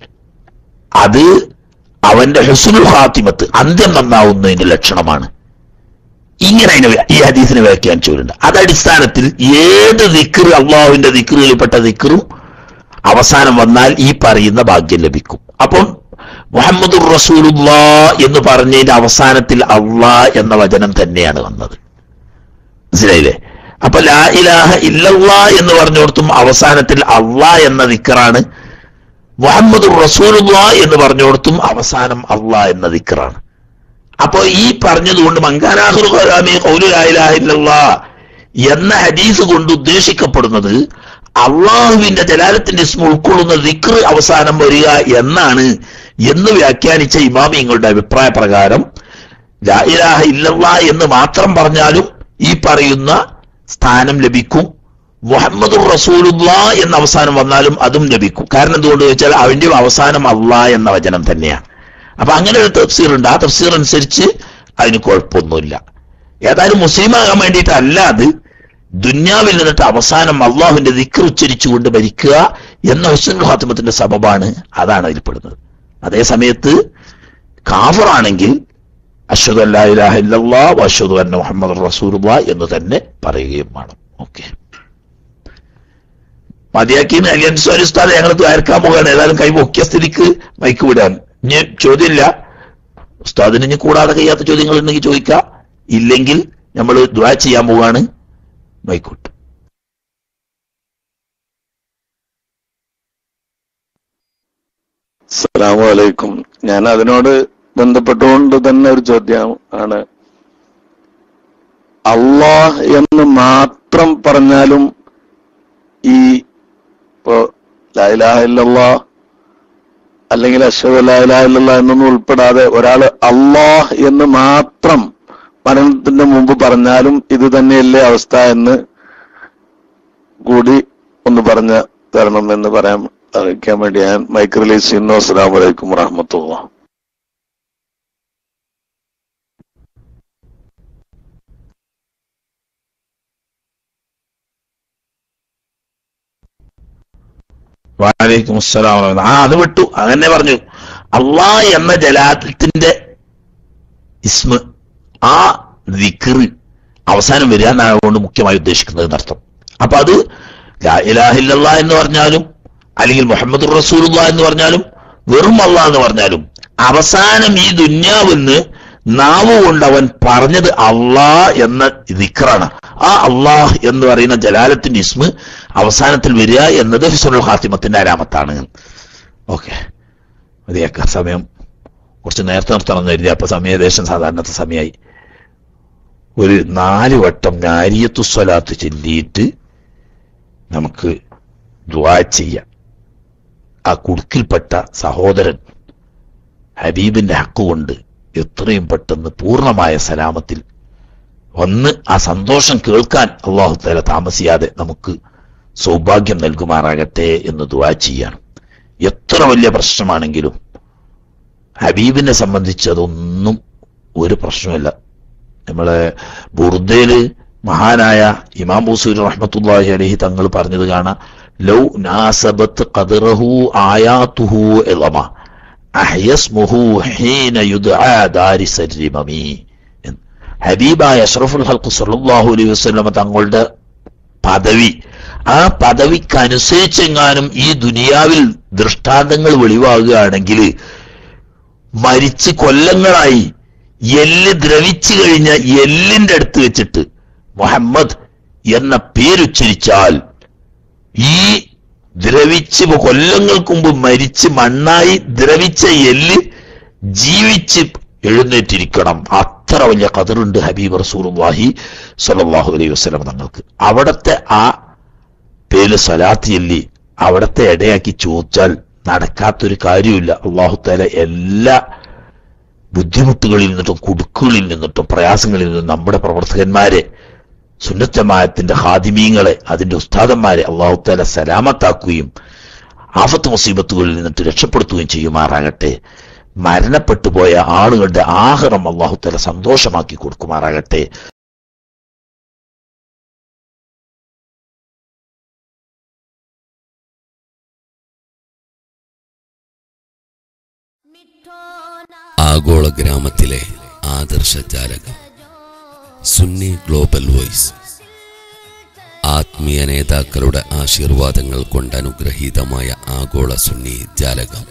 അത് അവന്റെ ഹുസ്നുൽ ഹാത്തിമത്ത് അന്ത്യം നന്നാവുന്നതിന്റെ ലക്ഷണമാണ് ഇങ്ങനെ അതിനെ വ്യ- ഈ ഹദീസിനെ വ്യാഖ്യാനിച്ചവരുണ്ട് അത് അടിസ്ഥാനത്തിൽ ഏത് ദിക്റ് അള്ളാഹുവിന്റെ ദിക്റുകളിൽപ്പെട്ട ദിക്റും അവസാനം വന്നാൽ ഈ പറയുന്ന ഭാഗ്യം ലഭിക്കും അപ്പം മുഹമ്മദ് റസൂലുല്ലാ എന്ന് പറഞ്ഞതിന്റെ അവസാനത്തിൽ അള്ളാ എന്ന വചനം തന്നെയാണ് വന്നത് മനസ്സിലായില്ലേ അപ്പൊ ലാ ഇലാഹ ഇല്ലല്ലാ എന്ന് പറഞ്ഞോടത്തും അവസാനത്തിൽ അള്ളാ എന്ന ദിക്കറാണ് മുഹമ്മദ് റസൂലുല്ലാ എന്ന് പറഞ്ഞോടത്തും അവസാനം അള്ളാ എന്ന ദിക്കറാണ് അപ്പൊ ഈ പറഞ്ഞതുകൊണ്ട് മങ്കാനാഹുർ കലാമി ഖൗലു ലാ ഇലാഹ ഇല്ലല്ലാ എന്ന ഹദീസ് കൊണ്ട് ഉദ്ദേശിക്കപ്പെടുന്നത് അള്ളാഹുവിന്റെ ജലാലത്തിന്റെ ഇസ്മ ഉൾക്കൊള്ളുന്ന ദിക്ർ അവസാനം വരിക എന്നാണ് എന്ന് വ്യാഖ്യാനിച്ച ഇമാമിയങ്ങളുടെ അഭിപ്രായ പ്രകാരം ലാ ഇലാഹ ഇല്ലല്ലാ എന്ന് മാത്രം പറഞ്ഞാലും ഈ പറയുന്ന സ്ഥാനം ലഭിക്കും മുഹമ്മദ് റസൂലുല്ല എന്ന അവസാനം വന്നാലും അതും ലഭിക്കും കാരണം എന്തുകൊണ്ട് ചോദിച്ചാൽ അവന്റെ അവസാനം അള്ളാ എന്ന വചനം തന്നെയാണ് അപ്പൊ അങ്ങനെ ഒരു തഫ്സീർ ഉണ്ട് ആ തഫ്സീർ അനുസരിച്ച് അതിന് കുഴപ്പമൊന്നുമില്ല ഏതായാലും മുസ്ലിമാകാൻ വേണ്ടിയിട്ടല്ല അത് ദുന്യാവിൽ നിന്നിട്ട് അവസാനം അള്ളാഹുവിന്റെ ദിക്കർ ഉച്ചരിച്ചുകൊണ്ട് മരിക്കുക എന്ന ഹുസ്നുൽ ഖാത്തിമത്തിന്റെ സബബാണ് അതാണ് അതിൽപ്പെടുന്നത് അതേ സമയത്ത് കാഫറാണെങ്കിൽ അഷ്ഹദു അല്ലാ ഇലാഹ ഇല്ലല്ലാ വ അഷ്ഹദു അന്ന മുഹമ്മദ് റസൂലുള്ളാ എന്ന് തന്നെ പറയുകയും വേണം ഓക്കെ മതിയാക്കിന്ന് അലിയൻ സ്വാരി ഉസ്താദ് ഞങ്ങൾ ദ്വാരക്കാൻ പോവുകയാണ് ഏതായാലും കൈ പൊക്കിയ സ്ഥിതിക്ക് മൈക്ക് വിടാൻ ഇനി ചോദ്യമില്ല ഉസ്താദിന് ഇനി കൂടാതെ കഴിയാത്ത ചോദ്യങ്ങൾ ഉണ്ടെങ്കിൽ ചോദിക്കാം ഇല്ലെങ്കിൽ നമ്മൾ ദ്വാ ചെയ്യാൻ പോവാണ് മൈക്കോട്ട് അസ്സലാമു അലൈക്കും ഞാൻ അതിനോട് ബന്ധപ്പെട്ടുകൊണ്ട് തന്നെ ഒരു ചോദ്യം ആണ് അള്ളാഹ് എന്ന് മാത്രം പറഞ്ഞാലും ഈ ഇപ്പോ ലായിലാഹില്ലാ അല്ലെങ്കിൽ അഷദ് ലായിലാഹില്ല എന്നൊന്നും ഉൾപ്പെടാതെ ഒരാള് അള്ളാഹ് എന്ന് മാത്രം മരണത്തിന്റെ മുമ്പ് പറഞ്ഞാലും ഇത് തന്നെയല്ലേ അവസ്ഥ എന്ന് കൂടി ഒന്ന് പറഞ്ഞ തരണം എന്ന് പറയാൻ അറിയിക്കാൻ വേണ്ടി ഞാൻ മൈക്ക് റിലീസ് ചെയ്യുന്നു അസ്സാം വലൈക്കും വറഹമത്തുള്ള വാലേക്കും അസ്സലാം വറഹ്മത്തുള്ളാഹി. ആ അത് വിട്ടു അങ്ങനെ പറഞ്ഞു അള്ളാ എന്ന ജലാത്തിന്റെ ഇസ്മ ആ ദിക്റ് അവസാനം വരിക എന്നാണ് മുഖ്യമായി ഉദ്ദേശിക്കുന്നത് എന്നർത്ഥം അപ്പൊ അത് ലാ ഇലാഹ ഇല്ലല്ലാഹ് എന്ന് പറഞ്ഞാലും അല്ലെങ്കിൽ മുഹമ്മദ് റസൂലുള്ള എന്ന് പറഞ്ഞാലും വെറും അള്ളാഹ് എന്ന് പറഞ്ഞാലും അവസാനം ഈ ദുന്യാവെന്ന് നാവ് കൊണ്ട് അവൻ പറഞ്ഞത് അള്ളാ എന്ന ദിക്റാണ് ആ അള്ളാഹ് എന്ന് പറയുന്ന ജലാലത്തിന്റെ ഇസ്മ അവസാനത്തിൽ വരിക എന്നത് ഹിസുൽ ഹാത്തിമത്തിന്റെ അരാമത്താണ് ഓക്കെ മതിയാക്ക സമയം കുറച്ച് നേരത്തെ നിർത്തണം കരുതി അപ്പൊ സമയ ഏകദേശം സാധാരണത്തെ സമയമായി ഒരു നാല് വട്ടം നാരിയത്തു സ്വലാത്ത് ചൊല്ലിയിട്ട് നമുക്ക് ദ്വാ ചെയ്യാം ആ കുടുക്കിൽപ്പെട്ട സഹോദരൻ ഹബീബിന്റെ ഹക്ക് കൊണ്ട് എത്രയും പെട്ടെന്ന് പൂർണ്ണമായ സലാമത്തിൽ വന്ന് ആ സന്തോഷം കേൾക്കാൻ അള്ളാഹു തല താമസിയാതെ നമുക്ക് സൗഭാഗ്യം നൽകുമാറാകട്ടെ എന്ന് ദുവാ ചെയ്യാണ് എത്ര വലിയ പ്രശ്നമാണെങ്കിലും ഹബീബിനെ സംബന്ധിച്ച് അതൊന്നും ഒരു പ്രശ്നമല്ല നമ്മളെ ബുർദയില് മഹാനായ ഇമാം ബൂസൂർ റഹ്മത്തുല്ലാഹി അലഹി തങ്ങൾ പറഞ്ഞത് കാണാം ലൗ നാസബത്ത് ഖദറഹു ആയാതുഹു ഇളമ അഹ്യസ്മുഹു ഹീന യുദ്ആ ദാരിസൽ രിമമി എന്ന്. ഹബീബായ അഷ്റഫുൽ ഹൽഖ് സല്ലല്ലാഹു അലൈഹി വസല്ലമ തങ്ങളുടെ പദവി ആ പദവിക്കനുസരിച്ചെങ്ങാനും ഈ ദുനിയാവിൽ ദൃഷ്ടാന്തങ്ങൾ വെളിവാകുകയാണെങ്കിൽ മരിച്ച് കൊല്ലങ്ങളായി എല്ല് ദ്രവിച്ചു കഴിഞ്ഞ എല്ലിന്റെ അടുത്ത് വെച്ചിട്ട് മുഹമ്മദ് എന്ന പേരുച്ചരിച്ചാൽ ഈ ദ്രവിച്ച് കൊല്ലങ്ങൾക്ക് മുമ്പ് മരിച്ച് മണ്ണായി ദ്രവിച്ച എല്ല് ജീവിച്ച് എഴുന്നേറ്റിരിക്കണം അത്ര വലിയ കതിറുണ്ട് ഹബീബ് റസൂലുള്ളാഹി സ്വല്ലല്ലാഹു അലൈഹി വസല്ലം തങ്ങൾക്ക് അവിടത്തെ ആ പേര് സലാത്ത് ചൊല്ലി അവിടത്തെ ഇടയാക്കി ചോദിച്ചാൽ നടക്കാത്തൊരു കാര്യമില്ല അള്ളാഹു താല എല്ലാ ബുദ്ധിമുട്ടുകളിൽ നിന്നിട്ടും കുടുക്കുകളിൽ നിന്നിട്ടും പ്രയാസങ്ങളിൽ നിന്നും നമ്മുടെ പ്രവർത്തകന്മാരെ സുന്നത്തമായത്തിന്റെ ഹാദിമീങ്ങളെ അതിന്റെ ഉസ്താദന്മാരെ അള്ളാഹു താല സലാമത്താക്കുകയും ആഫത്ത് മുസീബത്തുകളിൽ നിന്നിട്ട് രക്ഷപ്പെടുത്തുകയും ചെയ്യുമാറാകട്ടെ മരണപ്പെട്ടു പോയ ആളുകളുടെ ആഹാരം അള്ളാഹു താല സന്തോഷമാക്കി കൊടുക്കുമാറാകട്ടെ ആഗോള ഗ്രാമത്തിലെ ആദർശ ജാലകം സുന്നി ഗ്ലോബൽ വോയിസ് ആത്മീയ നേതാക്കളുടെ ആശീർവാദങ്ങൾ കൊണ്ട് അനുഗ്രഹീതമായ ആഗോള സുന്നി ജാലകം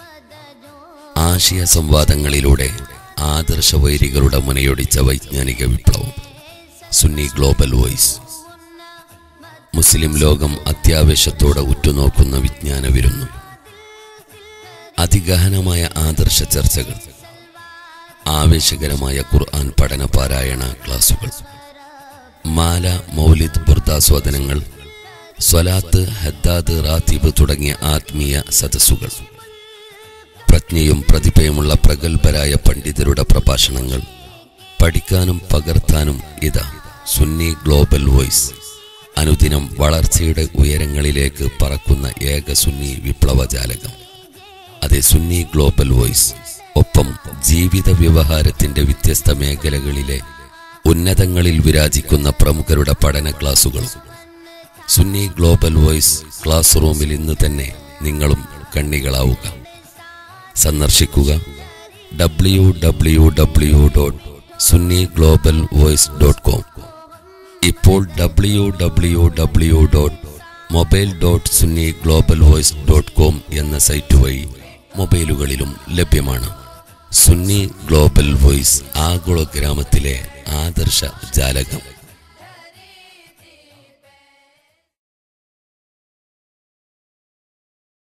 ആശയ സംവാദങ്ങളിലൂടെ ആദർശ വൈരികളുടെ മുനയൊടിച്ച വൈജ്ഞാനിക വിപ്ലവം സുന്നി ഗ്ലോബൽ വോയിസ് മുസ്ലിം ലോകം അത്യാവേശത്തോടെ ഉറ്റുനോക്കുന്ന വിജ്ഞാന വിരുന്നു അതിഗഹനമായ ആദർശ ചർച്ചകൾ ആവേശകരമായ ഖുർആൻ പഠന പാരായണ ക്ലാസുകൾ മാല മൗലിദ് ബുർദാസ്വാദനങ്ങൾ സ്വലാത്ത് ഹദ്ദാദ് റാത്തീബ് തുടങ്ങിയ ആത്മീയ സദസ്സുകൾ പ്രജ്ഞയും പ്രതിഭയുമുള്ള പ്രഗത്ഭരായ പണ്ഡിതരുടെ പ്രഭാഷണങ്ങൾ പഠിക്കാനും പകർത്താനും ഇതാ സുന്നി ഗ്ലോബൽ വോയിസ് അനുദിനം വളർച്ചയുടെ ഉയരങ്ങളിലേക്ക് പറക്കുന്ന ഏക സുന്നി വിപ്ലവജാലകം അതെ സുന്നി ഗ്ലോബൽ വോയിസ് ഒപ്പം ജീവിത വ്യവഹാരത്തിന്റെ വ്യത്യസ്ത മേഖലകളിലെ ഉന്നതങ്ങളിൽ വിരാജിക്കുന്ന പ്രമുഖരുടെ പഠന ക്ലാസുകളും സുന്നി ഗ്ലോബൽ വോയിസ് ക്ലാസ് റൂമിൽ ഇന്ന് തന്നെ നിങ്ങളും കണ്ണികളാവുക സന്ദർശിക്കുക W W W dot Sunni global voice dot com ഇപ്പോൾ W W W dot mobile dot Sunni global voice dot com എന്ന സൈറ്റ് വഴി മൊബൈലുകളിലും ലഭ്യമാണ് സുന്നി ഗ്ലോബൽ വോയിസ് ആഗോള ഗ്രാമത്തിലെ ആദർശ ജാലകം